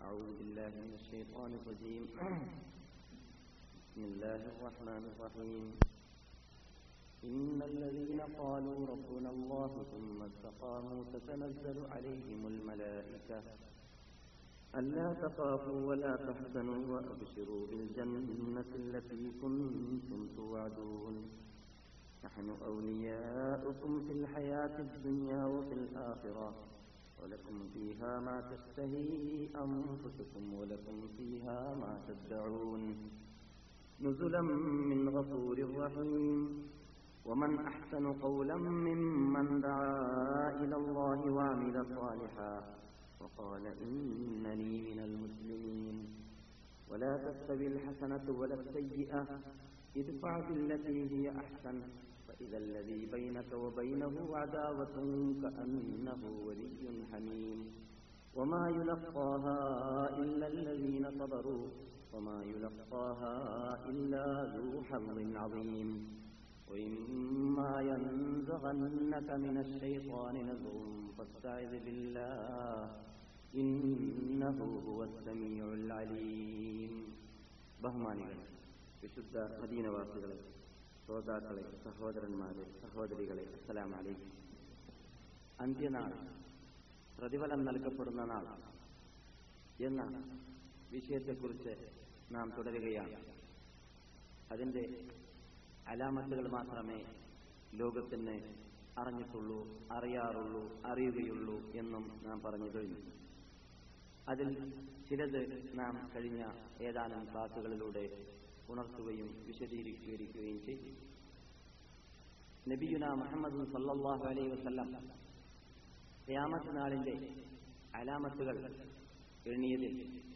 أعوذ بالله من الشيطان الرجيم بسم الله الرحمن الرحيم إن الذين قالوا ربنا الله ثم استقاموا تتنزل عليهم الملائكة ألا تخافوا ولا تحزنوا وأبشروا بالجنة التي كنتم توعدون نحن أولياؤكم في الحياة الدنيا وفي الآخرة ولكم فيها ما تشتهي أنفسكم ولكم فيها ما تدعون نزلا من غفور رحيم ومن أحسن قولا ممن دعا إلى الله وعمل صالحا وقال إنني من المسلمين ولا تستوي الحسنة ولا السيئة ادفع بالتي هي أحسن فإذا الذي بينك وبينه عداوة كأنه ولي حميم وما يلقاها إلا الذين صبروا وما يلقاها إلا ذو حظ عظيم وإما ينزغنك من الشيطان نزغ فاستعذ بالله إنه هو السميع العليم ബഹുമാനികൾ വിശുദ്ധ മദീനവാസികളെ ശ്രോതാക്കളെ സഹോദരന്മാരെ സഹോദരികളെ അസ്സലാം അലൈക്കും അന്ത്യനാൾ പ്രതിഫലം നൽകപ്പെടുന്ന നാൾ എന്ന വിഷയത്തെക്കുറിച്ച് നാം തുടരുകയാണ് അതിന്റെ അലാമത്തുകൾ മാത്രമേ ലോകത്തിന് അറിഞ്ഞിട്ടുള്ളൂ അറിയാറുള്ളൂ അറിയുകയുള്ളൂ എന്നും നാം പറഞ്ഞു കഴിഞ്ഞു അതിൽ ചിലത് നാം കഴിഞ്ഞ ഏതാനും ക്ലാസുകളിലൂടെ ഉണർത്തുകയും വിശദീകരിക്കുകയും ചെയ്തു നബിയുന മുഹമ്മദ് സല്ലാഹു അലൈഹി വസ്ല്ലാം ഖിയാമത്ത് നാളിന്റെ അലാമത്തുകൾ എണ്ണിയതിൽ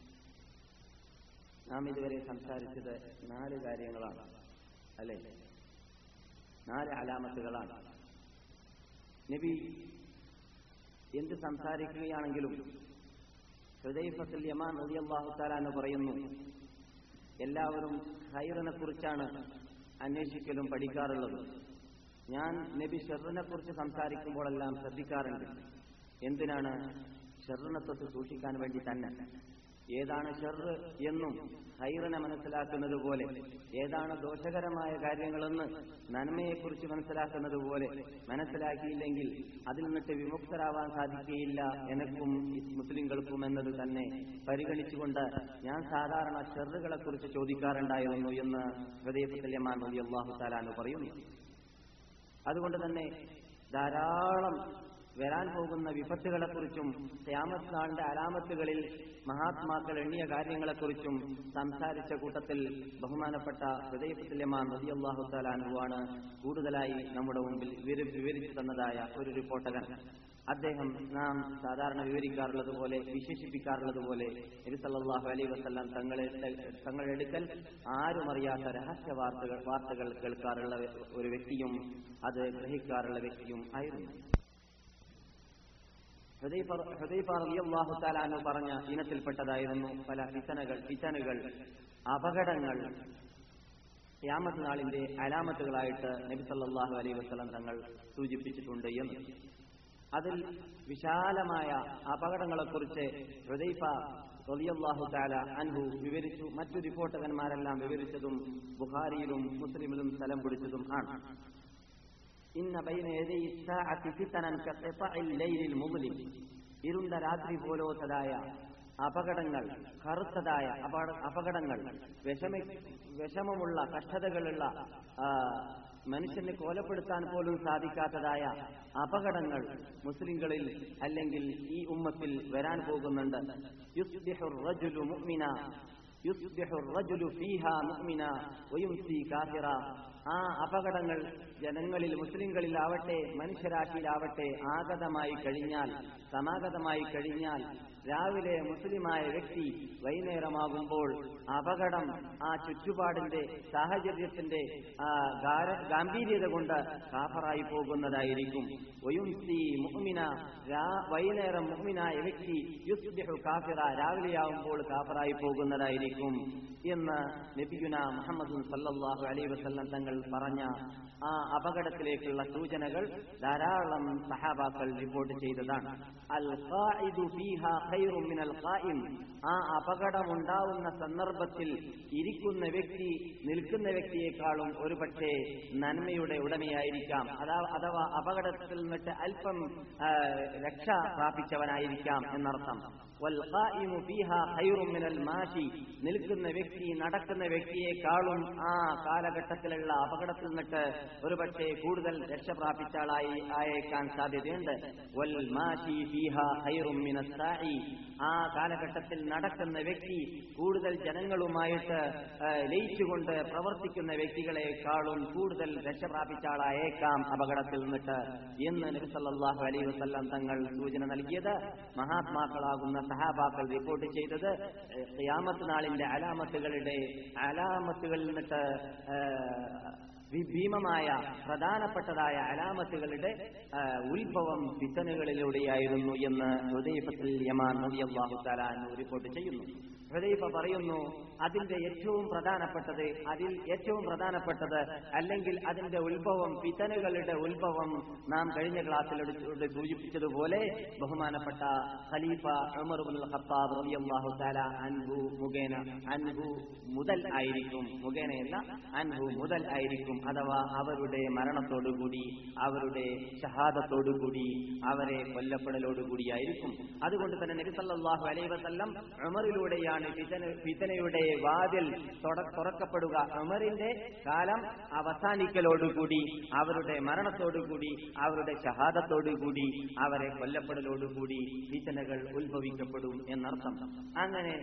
നാം ഇതുവരെ സംസാരിച്ചത് നാല് കാര്യങ്ങളാണ് അല്ലെ നാല് അലാമത്തുകളാണ് നബി എന്ത് സംസാരിക്കുകയാണെങ്കിലും ഹൃദയഫത്തുൽ യമാൻ റളിയല്ലാഹു തആല എന്ന് പറയുന്നു എല്ലാവരും ഹൈറിനെ കുറിച്ചാണ് അന്വേഷിക്കലും പഠിക്കാറുള്ളത് ഞാൻ നബി ഷെറിനെ കുറിച്ച് സംസാരിക്കുമ്പോഴെല്ലാം ശ്രദ്ധിക്കാറുണ്ട് എന്തിനാണ് ഷെറിനെ തൊട്ട് സൂക്ഷിക്കാൻ വേണ്ടി തന്നെ ഏതാണ് ഷെറ് എന്നും ഹൈറിനെ മനസ്സിലാക്കുന്നത് പോലെ ഏതാണ് ദോഷകരമായ കാര്യങ്ങളെന്ന് നന്മയെക്കുറിച്ച് മനസ്സിലാക്കുന്നത് പോലെ മനസ്സിലാക്കിയില്ലെങ്കിൽ അതിൽ നിന്നിട്ട് വിമുക്തരാവാൻ സാധിക്കുകയില്ല എനക്കും മുസ്ലിങ്ങൾക്കും എന്നത് തന്നെ പരിഗണിച്ചുകൊണ്ട് ഞാൻ സാധാരണ ഷെറുകളെ കുറിച്ച് ചോദിക്കാറുണ്ടായിരുന്നു എന്ന് ഹൃദയസല്യമാൻ നബി അള്ളാഹു താലാന്ന് പറയുന്നു അതുകൊണ്ട് തന്നെ ധാരാളം വരാൻ പോകുന്ന വിപത്തുകളെക്കുറിച്ചും ക്യാമത്ത് നാളിന്റെ അലാമത്തുകളിൽ മഹാത്മാക്കൾ എണ്ണിയ കാര്യങ്ങളെക്കുറിച്ചും സംസാരിച്ച കൂട്ടത്തിൽ ബഹുമാനപ്പെട്ട ഹൃദയപത്തില്യമാൻ നദി അള്ളാഹു താലാനുവാണ് കൂടുതലായി നമ്മുടെ മുമ്പിൽ വിവരിച്ചു തന്നതായ ഒരു റിപ്പോർട്ടകൻ അദ്ദേഹം നാം സാധാരണ വിവരിക്കാറുള്ളത് പോലെ വിശേഷിപ്പിക്കാറുള്ളത് പോലെ നബി സല്ലാഹു അലൈ വസ്ലാം തങ്ങളെ തങ്ങളുടെ അടുക്കൽ ആരും അറിയാത്ത രഹസ്യ വാർത്തകൾ വാർത്തകൾ കേൾക്കാറുള്ള ഒരു വ്യക്തിയും അത് ഗ്രഹിക്കാറുള്ള വ്യക്തിയും ആയിരുന്നു ഹൃദയഫാറിയാഹുത്താലാനു പറഞ്ഞ ഇനത്തിൽപ്പെട്ടതായിരുന്നു പല ഫിത്തനകൾ ഫിത്തനുകൾ അപകടങ്ങൾ യാമത്ത് നാളിന്റെ അലാമത്തുകളായിട്ട് നബി സല്ലാഹു അലൈഹി വസ്ലം തങ്ങൾ സൂചിപ്പിച്ചിട്ടുണ്ട് എന്ന് അതിൽ വിശാലമായ അപകടങ്ങളെക്കുറിച്ച് ഹൃദയഫ റളിയല്ലാഹു തആല അൻഹു വിവരിച്ചു മറ്റു റിപ്പോർട്ടകന്മാരെല്ലാം വിവരിച്ചതും ബുഖാരിയിലും മുസ്ലിമിലും സ്ഥലം പിടിച്ചതും ആണ് ഇന്ന ബൈന യദൈ സാഅത്തി ഫിതനൻ കഖിതഇൽ ലൈലിൽ മുസ്ലിം ഇരുണ്ട രാത്രി പോലോത്തതായ അപകടങ്ങൾ കറുത്തതായ അപകടങ്ങൾ വിഷമ വിഷമമുള്ള കഷ്ടതകളുള്ള മനുഷ്യനെ കൊലപ്പെടുത്താൻ പോലും സാധിക്കാത്തതായ അപകടങ്ങൾ മുസ്ലിങ്ങളിൽ അല്ലെങ്കിൽ ഈ ഉമ്മത്തിൽ വരാൻ പോകുന്നുണ്ട് യുസ്ബിഹുർ റജുലു മുഅ്മിന യുസ്ബിഹു റജുലു ഫീഹാ മുഅ്മിന വയുംസി കാഫിറ ആ അപകടങ്ങൾ ജനങ്ങളിൽ മുസ്ലിങ്ങളിലാവട്ടെ മനുഷ്യരാശിയിലാവട്ടെ ആഗതമായി കഴിഞ്ഞാൽ സമാഗതമായി കഴിഞ്ഞാൽ രാവിലെ മുസ്ലിമായ വ്യക്തി വൈകുന്നേരമാകുമ്പോൾ അപകടം ആ ചുറ്റുപാടിന്റെ സാഹചര്യത്തിന്റെ ഗാംഭീര്യത കൊണ്ട് കാഫറായി പോകുന്നതായിരിക്കും ഒയുംസി മുഹ്മിന വൈകുന്നേരം മുഹ്മിനായ വ്യക്തി യുസ്ബിഹു കാഫിറ രാവിലെയാവുമ്പോൾ കാഫറായി പോകുന്നതായിരിക്കും എന്ന് നബിയുന മുഹമ്മദ് സല്ലാഹു അലൈ വസ്ലം തങ്ങൾ തങ്ങൾ പറഞ്ഞ ആ അപകടത്തിലേക്കുള്ള സൂചനകൾ ധാരാളം സഹാബാക്കൾ റിപ്പോർട്ട് ചെയ്തതാണ് അൽ ഖാഇദു ഫീഹാ ഖൈറും മിനൽ ഖായിം ആ അപകടമുണ്ടാവുന്ന സന്ദർഭത്തിൽ ഇരിക്കുന്ന വ്യക്തി നിൽക്കുന്ന വ്യക്തിയെക്കാളും ഒരുപക്ഷെ നന്മയുടെ ഉടമയായിരിക്കാം അതാ അഥവാ അപകടത്തിൽ നിന്നിട്ട് അല്പം ആ, രക്ഷ പ്രാപിച്ചവനായിരിക്കാം എന്നർത്ഥം വൽഖായിമു ഫീഹാ ഖൈറും മിനൽ മാഷി നിൽക്കുന്ന വ്യക്തി നടക്കുന്ന വ്യക്തിയെക്കാളും ആ കാലഘട്ടത്തിലുള്ള അപകടത്തിൽ നിന്നിട്ട് ഒരുപക്ഷെ കൂടുതൽ രക്ഷ പ്രാപിച്ച ആളായി ആയേക്കാൻ സാധ്യതയുണ്ട് വൽ മാഷി ഫീഹാ ഖൈറും മിനസ് സാഇ ആ കാലഘട്ടത്തിൽ നടക്കുന്ന വ്യക്തി കൂടുതൽ ജനങ്ങളുമായിട്ട് ആ, ലയിച്ചുകൊണ്ട് പ്രവർത്തിക്കുന്ന വ്യക്തികളെക്കാളും കൂടുതൽ രക്ഷ പ്രാപിച്ച ആളായേക്കാം അപകടത്തിൽ നിന്നിട്ട് എന്ന് നബി സല്ലല്ലാഹു അലൈഹി വസല്ലം തങ്ങൾ സൂചന നൽകിയത് മഹാത്മാക്കളാകുന്ന സഹാബാക്കൾ റിപ്പോർട്ട് ചെയ്തത് ഏഹ്, ഖിയാമത്ത് നാളിന്റെ അലാമത്തുകളുടെ അലാമത്തുകളിൽ നിന്നിട്ട് ഏഹ്, വി- ഭീമമായ പ്രധാനപ്പെട്ടതായ അലാമത്തുകളുടെ ആ, ഉത്ഭവം ഫിത്തനുകളിലൂടെയായിരുന്നു എന്ന് ഹൃദയഫത്തിൽ യമാൻ റളിയല്ലാഹു തആല അൻഹു റിപ്പോർട്ട് ചെയ്യുന്നു ഹൃദയഫ പറയുന്നു അതിന്റെ ഏറ്റവും പ്രധാനപ്പെട്ടത് അതിൽ ഏറ്റവും പ്രധാനപ്പെട്ടത് അല്ലെങ്കിൽ അതിന്റെ ഉത്ഭവം ഫിത്തനുകളുടെ ഉത്ഭവം നാം കഴിഞ്ഞ ക്ലാസ്സിൽ എടുത്ത് സൂചിപ്പിച്ചതുപോലെ ബഹുമാനപ്പെട്ട ഖലീഫ ഉമർ ഇബ്നുൽ ഖത്താബ് റളിയല്ലാഹു തആല അൻഹു മുഖേന അൻഹു മുതൽ ആയിരിക്കും മുഖേനയല്ല അൻഹു മുതൽ ആയിരിക്കും അഥവാ അവരുടെ മരണത്തോടുകൂടി അവരുടെ ഷഹാദത്തോടുകൂടി അവരെ കൊല്ലപ്പെടലോടുകൂടിയായിരിക്കും അതുകൊണ്ട് തന്നെ നബി സല്ലല്ലാഹു അലൈഹി വസല്ലം ഉമറിലൂടെയാണ് ഫിതന ഫിതനയുടെ വാതിൽ തുട- തുറക്കപ്പെടുക ഉമറിന്റെ കാലം അവസാനിക്കലോടുകൂടി അവരുടെ മരണത്തോടുകൂടി അവരുടെ ഷഹാദത്തോടുകൂടി അവരെ കൊല്ലപ്പെടലോടുകൂടി ഫിതനകൾ ഉത്ഭവിക്കപ്പെടും എന്നർത്ഥം അങ്ങനെ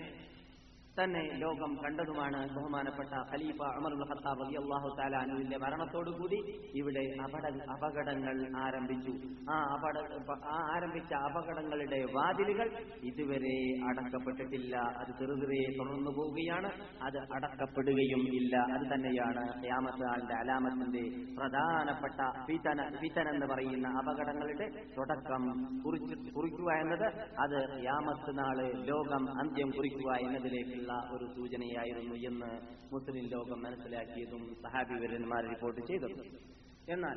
തന്നെ ലോകം കണ്ടതുമാണ് ബഹുമാനപ്പെട്ട ഖലീഫ ഉമർ ഉൽ ഖത്താബ് റളിയല്ലാഹു തആല അൻഹുവിന്റെ മരണത്തോടുകൂടി ഇവിടെ അപകട അപകടങ്ങൾ ആരംഭിച്ചു ആ അപകട ആ ആരംഭിച്ച അപകടങ്ങളുടെ വാതിലുകൾ ഇതുവരെ അടക്കപ്പെട്ടിട്ടില്ല അത് ചെറുതിരെ തുടർന്നു പോവുകയാണ് അത് അടക്കപ്പെടുകയും ഇല്ല അത് തന്നെയാണ് ഖിയാമത്ത് നാളിന്റെ അലാമത്തിന്റെ പ്രധാനപ്പെട്ട ഫിതന ഫിതൻ എന്ന് പറയുന്ന അപകടങ്ങളുടെ തുടക്കം കുറിച്ച് കുറിക്കുക എന്നത് അത് ഖിയാമത്ത് നാള് ലോകം അന്ത്യം കുറിക്കുക എന്നതിലേക്കുള്ള ഒരു സൂചനയായിരുന്നു എന്ന് മുസ്ലിം ലോകം മനസ്സിലാക്കിയതും സഹാബിവരന്മാർ റിപ്പോർട്ട് ചെയ്തതും എന്നാൽ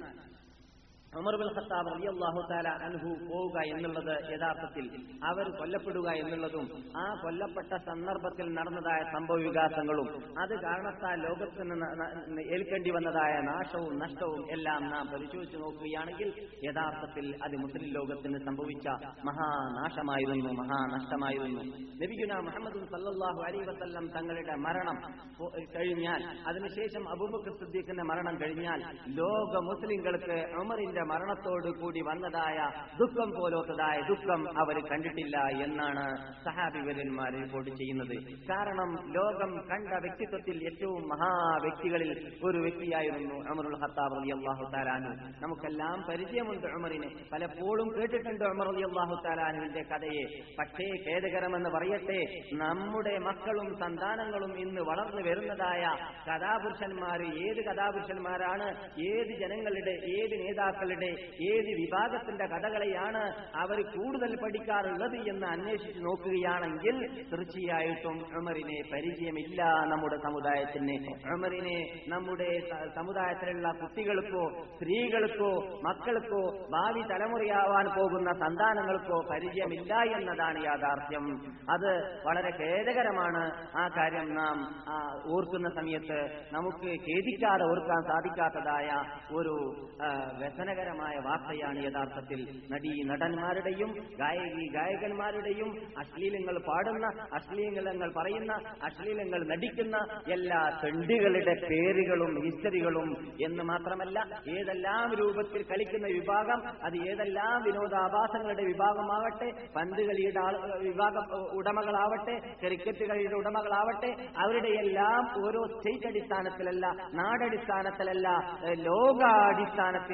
ഉമർ ബിൻ ഖത്താബ് റളിയല്ലാഹു തആല അൻഹു പോവുക എന്നുള്ളത് യഥാർത്ഥത്തിൽ അവർ കൊല്ലപ്പെടുക എന്നുള്ളതും ആ കൊല്ലപ്പെട്ട സന്ദർഭത്തിൽ നടന്നതായ സംഭവ വികാസങ്ങളും അത് കാരണത്താൽ ലോകത്തിന് ന- ന- ഏൽക്കേണ്ടി വന്നതായ നാശവും നഷ്ടവും എല്ലാം നാം പരിശോധിച്ചു നോക്കുകയാണെങ്കിൽ യഥാർത്ഥത്തിൽ അത് മുസ്ലിം ലോകത്തിന് സംഭവിച്ച മഹാനാശമായിരുന്നു മഹാനഷ്ടമായിരുന്നു നബിഗുന മുഹമ്മദ് സല്ലല്ലാഹു അലൈഹി വസല്ലം തങ്ങളുടെ മരണം പോ- കഴിഞ്ഞാൽ അതിനുശേഷം അബൂബക്കർ സിദ്ദീഖിന്റെ മരണം കഴിഞ്ഞാൽ ലോക മുസ്ലിങ്ങൾക്ക് ഉമറിന്റെ മരണത്തോട് കൂടി വന്നതായ ദുഃഖം പോലത്തതായ ദുഃഖം അവർ കണ്ടിട്ടില്ല എന്നാണ് സഹാബിവരന്മാർ റിപ്പോർട്ട് ചെയ്യുന്നത് കാരണം ലോകം കണ്ട വ്യക്തിത്വത്തിൽ ഏറ്റവും മഹാ വ്യക്തികളിൽ ഒരു വ്യക്തിയായിരുന്നു ഉമറുൽ ഖത്താബ് റളിയല്ലാഹു തആലാനു നമുക്കെല്ലാം പരിചയമുണ്ട് ഉമറിനെ പലപ്പോഴും കേട്ടിട്ടുണ്ട് ഉമർ റളിയല്ലാഹു തആലാനുവിന്റെ കഥയെ പക്ഷേ ഖേദകരമെന്ന് പറയട്ടെ നമ്മുടെ മക്കളും സന്താനങ്ങളും ഇന്ന് വളർന്നു വരുന്നതായ കഥാപുരുഷന്മാർ ഏത് കഥാപുരുഷന്മാരാണ് ഏത് ജനങ്ങളുടെ ഏത് നേതാക്കളുടെ ഏത് വിഭാഗത്തിന്റെ കഥകളെയാണ് അവർ കൂടുതൽ പഠിക്കാറുള്ളത് എന്ന് അന്വേഷിച്ച് നോക്കുകയാണെങ്കിൽ തീർച്ചയായിട്ടും ഉമറിനെ പരിചയമില്ല നമ്മുടെ സമുദായത്തിന് ഉമറിനെ നമ്മുടെ സ- സമുദായത്തിലുള്ള കുട്ടികൾക്കോ സ്ത്രീകൾക്കോ മക്കൾക്കോ ഭാവി തലമുറയാവാൻ പോകുന്ന സന്താനങ്ങൾക്കോ പരിചയമില്ല എന്നതാണ് യാഥാർത്ഥ്യം അത് വളരെ ഖേദകരമാണ് ആ കാര്യം നാം ആ, ഓർക്കുന്ന സമയത്ത് നമുക്ക് ഖേദിക്കാതെ ഓർക്കാൻ സാധിക്കാത്തതായ ഒരു ആ, വ്യസനകരമായ വാർത്തയാണ് യഥാർത്ഥത്തിൽ നടീ നടന്മാരുടെയും ഗായകി ഗായകന്മാരുടെയും അശ്ലീലങ്ങൾ പാടുന്ന അശ്ലീലങ്ങൾ പറയുന്ന അശ്ലീലങ്ങൾ നടിക്കുന്ന എല്ലാ തെണ്ടികളുടെ പേരുകളും ഹിസ്റ്ററികളും എന്ന് മാത്രമല്ല ഏതെല്ലാം രൂപത്തിൽ കളിക്കുന്ന വിഭാഗം അത് ഏതെല്ലാം വിനോദാഭാസങ്ങളുടെ വിഭാഗമാവട്ടെ പന്ത് കളിയുടെ ആൾ വിഭാഗം ഉടമകളാവട്ടെ ക്രിക്കറ്റ് കളിയുടെ ഉടമകളാവട്ടെ അവരുടെ എല്ലാം ഓരോ സ്റ്റേറ്റ് അടിസ്ഥാനത്തിലല്ല നാടടിസ്ഥാനത്തിലല്ല ഏഹ് ലോകാടിസ്ഥാനത്തിൽ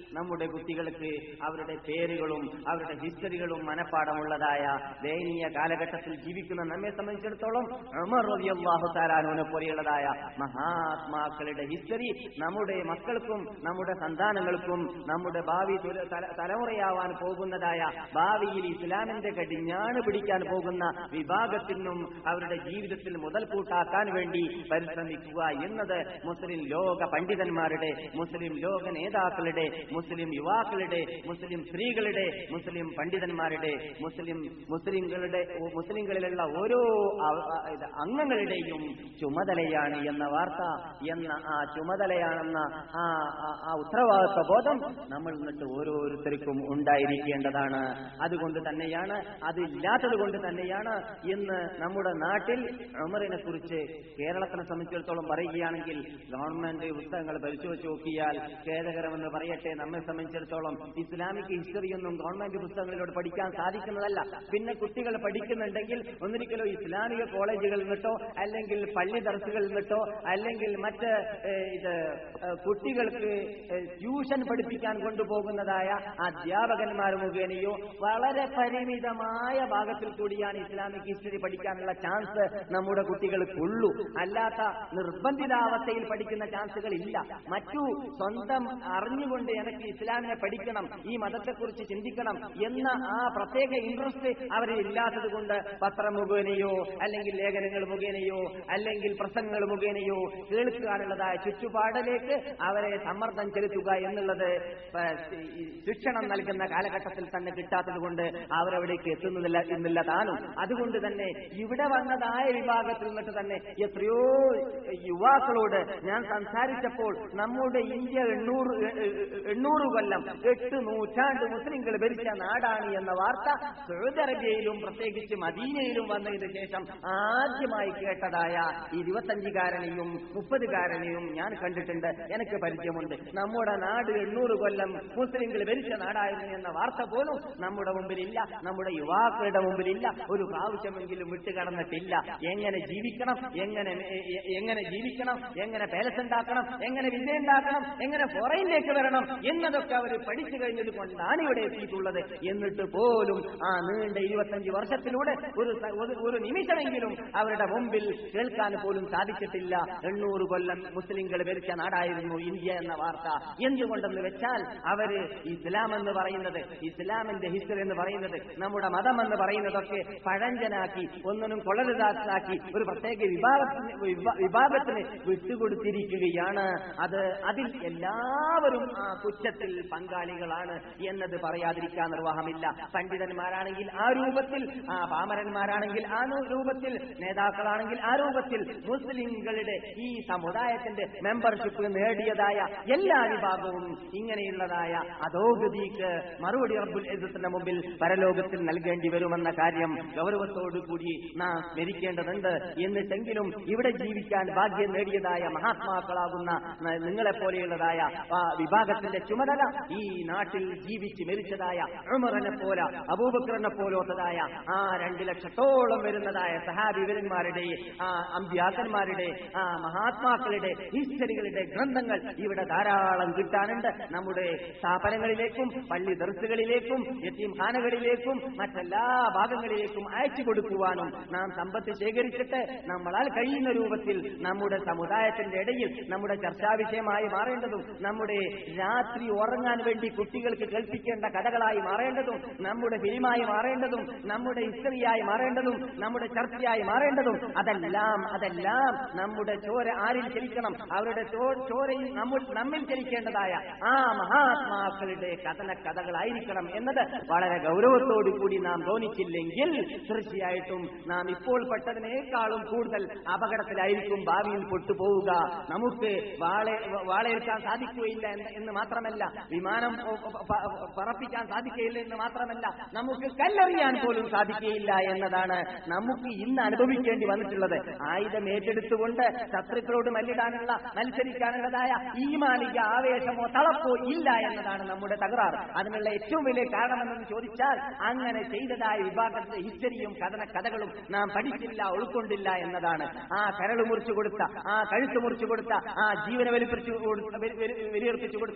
നമ്മുടെ കുട്ടികൾക്ക് അവരുടെ പേരുകളും അവരുടെ ഹിസ്റ്ററികളും മനഃപ്പാടമുള്ളതായ ദയനീയ കാലഘട്ടത്തിൽ ജീവിക്കുന്ന നമ്മെ സംബന്ധിച്ചിടത്തോളം ഉമർ റളിയല്ലാഹു താലാനുവിനെ പോലെയുള്ളതായ മഹാത്മാക്കളുടെ ഹിസ്റ്ററി നമ്മുടെ മക്കൾക്കും നമ്മുടെ സന്താനങ്ങൾക്കും നമ്മുടെ ഭാവി തുല- തല- തലമുറയാവാൻ പോകുന്നതായ ഭാവിയിൽ ഇസ്ലാമിന്റെ കടിഞ്ഞാണ് പിടിക്കാൻ പോകുന്ന വിഭാഗത്തിനും അവരുടെ ജീവിതത്തിൽ മുതൽക്കൂട്ടാക്കാൻ വേണ്ടി പരിശ്രമിക്കുക എന്നത് മുസ്ലിം ലോക പണ്ഡിതന്മാരുടെ മുസ്ലിം ലോക നേതാക്കളുടെ മുസ്ലിം യുവാക്കളുടെ മുസ്ലിം സ്ത്രീകളുടെ മുസ്ലിം പണ്ഡിതന്മാരുടെ മുസ്ലിം മുസ്ലിങ്ങളുടെ മുസ്ലിങ്ങളിലുള്ള ഓരോ അ- അ- ഇത് അംഗങ്ങളുടെയും ചുമതലയാണ് എന്ന വാർത്ത എന്ന ആ ചുമതലയാണെന്ന ആ ആ- ആ ഉത്തരവാദിത്വ ബോധം നമ്മൾ എന്നിട്ട് ഓരോരുത്തർക്കും ഉണ്ടായിരിക്കേണ്ടതാണ് അതുകൊണ്ട് തന്നെയാണ് അതില്ലാത്തത് കൊണ്ട് തന്നെയാണ് ഇന്ന് നമ്മുടെ നാട്ടിൽ ഉമറിനെ കുറിച്ച് കേരളത്തിനെ സംബന്ധിച്ചിടത്തോളം പറയുകയാണെങ്കിൽ ഗവൺമെന്റ് പുസ്തകങ്ങൾ പരിശോധിച്ച് നോക്കിയാൽ ഖേദകരമെന്ന് പറയട്ടെ നമ്മെ സംബന്ധിച്ചിടത്തോളം ഇസ്ലാമിക് ഹിസ്റ്ററിയൊന്നും ഗവൺമെന്റ് പുസ്തകങ്ങളിലൂടെ പഠിക്കാൻ സാധിക്കുന്നതല്ല പിന്നെ കുട്ടികൾ പഠിക്കുന്നുണ്ടെങ്കിൽ ഒന്നിരിക്കലോ ഇസ്ലാമിക കോളേജുകളിൽ നിന്നിട്ടോ അല്ലെങ്കിൽ പള്ളി ദർസുകളിൽ നിന്നിട്ടോ അല്ലെങ്കിൽ മറ്റ് ഏഹ്, ഇത് ഏഹ്, കുട്ടികൾക്ക് ഏഹ്, ട്യൂഷൻ പഠിപ്പിക്കാൻ കൊണ്ടുപോകുന്നതായ അധ്യാപകന്മാർ മുഖേനയോ വളരെ പരിമിതമായ ഭാഗത്തിൽ കൂടിയാണ് ഇസ്ലാമിക് ഹിസ്റ്ററി പഠിക്കാനുള്ള ചാൻസ് നമ്മുടെ കുട്ടികൾക്കുള്ളൂ അല്ലാത്ത നിർബന്ധിതാവസ്ഥയിൽ പഠിക്കുന്ന ചാൻസുകൾ ഇല്ല മറ്റു സ്വന്തം അറിഞ്ഞുകൊണ്ട് എനിക്ക് ഇസ്ലാമിനെ പഠിക്കണം ഈ മതത്തെക്കുറിച്ച് ചിന്തിക്കണം എന്ന ആ പ്രത്യേക ഇൻട്രസ്റ്റ് അവരിൽ ഇല്ലാത്തത് കൊണ്ട് പത്രം മുഖേനയോ അല്ലെങ്കിൽ ലേഖനങ്ങൾ മുഖേനയോ അല്ലെങ്കിൽ പ്രസംഗങ്ങൾ മുഖേനയോ കേൾക്കാനുള്ളതായ ചുറ്റുപാടിലേക്ക് അവരെ സമ്മർദ്ദം ചെലുത്തുക എന്നുള്ളത് പ- ഈ ശിക്ഷണം നൽകുന്ന കാലഘട്ടത്തിൽ തന്നെ കിട്ടാത്തത് കൊണ്ട് അവരവിടേക്ക് എത്തുന്നില്ല എന്നില്ല താനും അതുകൊണ്ട് തന്നെ ഇവിടെ വന്നതായ വിഭാഗത്തിൽ നിന്നിട്ട് തന്നെ എത്രയോ യുവാക്കളോട് ഞാൻ സംസാരിച്ചപ്പോൾ നമ്മുടെ ഇന്ത്യ എണ്ണൂറ് എ- എ- എണ്ണൂറ് കൊല്ലം എട്ട് നൂറ്റാണ്ട് മുസ്ലിങ്ങൾ ഭരിച്ച നാടാണ് എന്ന വാർത്ത സൗദി അറേബ്യയിലും പ്രത്യേകിച്ച് മദീനയിലും വന്നതിന് ശേഷം ആദ്യമായി കേട്ടതായ ഇരുപത്തഞ്ചുകാരനെയും മുപ്പതുകാരനെയും ഞാൻ കണ്ടിട്ടുണ്ട് എനിക്ക് പരിചയമുണ്ട് നമ്മുടെ നാട് എണ്ണൂറ് കൊല്ലം മുസ്ലിങ്ങൾ ഭരിച്ച നാടായിരുന്നു എന്ന വാർത്ത പോലും നമ്മുടെ മുമ്പിലില്ല നമ്മുടെ യുവാക്കളുടെ മുമ്പിലില്ല ഒരു പ്രാവശ്യമെങ്കിലും വിട്ടുകടന്നിട്ടില്ല എങ്ങനെ ജീവിക്കണം എങ്ങനെ എ- എ- എങ്ങനെ ജീവിക്കണം എങ്ങനെ പാലസ് ഉണ്ടാക്കണം എങ്ങനെ വിസ ഉണ്ടാക്കണം എങ്ങനെ ഫോറയിലേക്ക് വരണം എന്നതൊക്കെ അവർ പഠിച്ചു കഴിഞ്ഞത് കൊണ്ടാണ് ഇവിടെ എത്തിയിട്ടുള്ളത് എന്നിട്ട് പോലും ആ നീണ്ട ഇരുപത്തഞ്ച് വർഷത്തിലൂടെ ഒരു സ- ഒരു- ഒരു നിമിഷമെങ്കിലും അവരുടെ മുമ്പിൽ കേൾക്കാൻ പോലും സാധിച്ചിട്ടില്ല എണ്ണൂറ് കൊല്ലം മുസ്ലിങ്ങൾ ഭരിച്ച നാടായിരുന്നു ഇന്ത്യ എന്ന വാർത്ത എന്തുകൊണ്ടെന്ന് വെച്ചാൽ അവര് ഇസ്ലാം എന്ന് പറയുന്നത് ഇസ്ലാമിന്റെ ഹിസ്റ്ററി എന്ന് പറയുന്നത് നമ്മുടെ മതം എന്ന് പറയുന്നതൊക്കെ പഴഞ്ചനാക്കി ഒന്നിനും കൊള്ളരുതാക്കി ഒരു പ്രത്യേക വിഭാഗത്തിന് വിഭാ- വിഭാഗത്തിന് വിട്ടുകൊടുത്തിരിക്കുകയാണ് അത് അതിൽ എല്ലാവരും ആ കുറ്റത്തിൽ പങ്കാളികളാണ് എന്നത് പറയാതിരിക്കാൻ നിർവാഹമില്ല പണ്ഡിതന്മാരാണെങ്കിൽ ആ രൂപത്തിൽ ആ പാമരന്മാരാണെങ്കിൽ ആ നൂ- രൂപത്തിൽ നേതാക്കളാണെങ്കിൽ ആ രൂപത്തിൽ മുസ്ലിങ്ങളുടെ ഈ സമുദായത്തിന്റെ മെമ്പർഷിപ്പ് നേടിയതായ എല്ലാ വിഭാഗവും ഇങ്ങനെയുള്ളതായ അധോഗതിക്ക് മറുപടി റബ്ബുൽ ഇസ്സത്തിന്റെ മുമ്പിൽ പരലോകത്തിൽ നൽകേണ്ടി വരുമെന്ന കാര്യം ഗൗരവത്തോടു കൂടി നാം സ്മരിക്കേണ്ടതുണ്ട് എന്നിട്ടെങ്കിലും ഇവിടെ ജീവിക്കാൻ ഭാഗ്യം നേടിയതായ മഹാത്മാക്കളാകുന്ന ന- നിങ്ങളെപ്പോലെയുള്ളതായ ആ വിഭാഗത്തിന്റെ ചുമതല ഈ നാട്ടിൽ ജീവിച്ച് മരിച്ചതായ ഉമറിനെ പോലെ അബൂബക്കറിനെ പോലത്തതായ ആ രണ്ട് ലക്ഷത്തോളം വരുന്നതായ സഹാബിവരന്മാരുടെ ആ അമ്പ്യാക്കന്മാരുടെ ആ മഹാത്മാക്കളുടെ ഹിസ്റ്ററികളുടെ ഗ്രന്ഥങ്ങൾ ഇവിടെ ധാരാളം കിട്ടാനുണ്ട് നമ്മുടെ സ്ഥാപനങ്ങളിലേക്കും പള്ളി ദർസുകളിലേക്കും യത്തീം ഖാനകളിലേക്കും മറ്റെല്ലാ ഭാഗങ്ങളിലേക്കും അയച്ചു കൊടുക്കുവാനും നാം സമ്പത്ത് ശേഖരിച്ചിട്ട് നമ്മളാൽ കഴിയുന്ന രൂപത്തിൽ നമ്മുടെ സമുദായത്തിന്റെ ഇടയിൽ നമ്മുടെ ചർച്ചാ വിഷയമായി മാറേണ്ടതും നമ്മുടെ രാത്രി ഉറങ്ങാൻ വേണ്ടി കുട്ടികൾക്ക് കേൾപ്പിക്കേണ്ട കഥകളായി മാറേണ്ടതും നമ്മുടെ ഫിലിമായി മാറേണ്ടതും നമ്മുടെ ഹിസ്റ്ററിയായി മാറേണ്ടതും നമ്മുടെ ചർച്ചയായി മാറേണ്ടതും അതെല്ലാം അതെല്ലാം നമ്മുടെ ചോര ആരിൽ ചലിക്കണം അവരുടെ ചോ- ചോരയിൽ നമ്മ- നമ്മിൽ ചലിക്കേണ്ടതായ ആ മഹാത്മാക്കളുടെ കഥന കഥകളായിരിക്കണം എന്നത് വളരെ ഗൗരവത്തോടു കൂടി നാം തോന്നിച്ചില്ലെങ്കിൽ തീർച്ചയായിട്ടും നാം ഇപ്പോൾ പെട്ടതിനേക്കാളും കൂടുതൽ അപകടത്തിലായിരിക്കും ഭാവിയിൽ പൊട്ടുപോവുക നമുക്ക് വാളെ വാളയേൽക്കാൻ സാധിക്കുകയില്ല എന്ന് എന്ന് മാത്രമല്ല വിമാനം ഒ- ഒ- പ- പറപ്പിക്കാൻ സാധിക്കുകയില്ല എന്ന് മാത്രമല്ല നമുക്ക് കല്ലെറിയാൻ പോലും സാധിക്കുകയില്ല എന്നതാണ് നമുക്ക് ഇന്ന് അനുഭവിക്കേണ്ടി വന്നിട്ടുള്ളത് ആയുധം ഏറ്റെടുത്തുകൊണ്ട് ശത്രുക്കളോട് മല്ലിടാനുള്ള മത്സരിക്കാനുള്ളതായ ഈ മാലിക ആവേശമോ തളപ്പോ ഇല്ല എന്നതാണ് നമ്മുടെ തകരാറ് അതിനുള്ള ഏറ്റവും വലിയ കാരണമെന്ന് ചോദിച്ചാൽ അങ്ങനെ ചെയ്തതായ വിഭാഗത്തിന്റെ ഹിസ്റ്ററിയും കഥന കഥകളും നാം പഠിച്ചില്ല ഉൾക്കൊണ്ടില്ല എന്നതാണ് ആ കരൾ മുറിച്ചു കൊടുത്ത ആ കഴുത്ത് മുറിച്ചു കൊടുത്ത ആ ജീവനെ വലിപ്പിച്ചു കൊടുത്ത വെലി- വെലി- വെലിയർപ്പിച്ചു കൊടുത്ത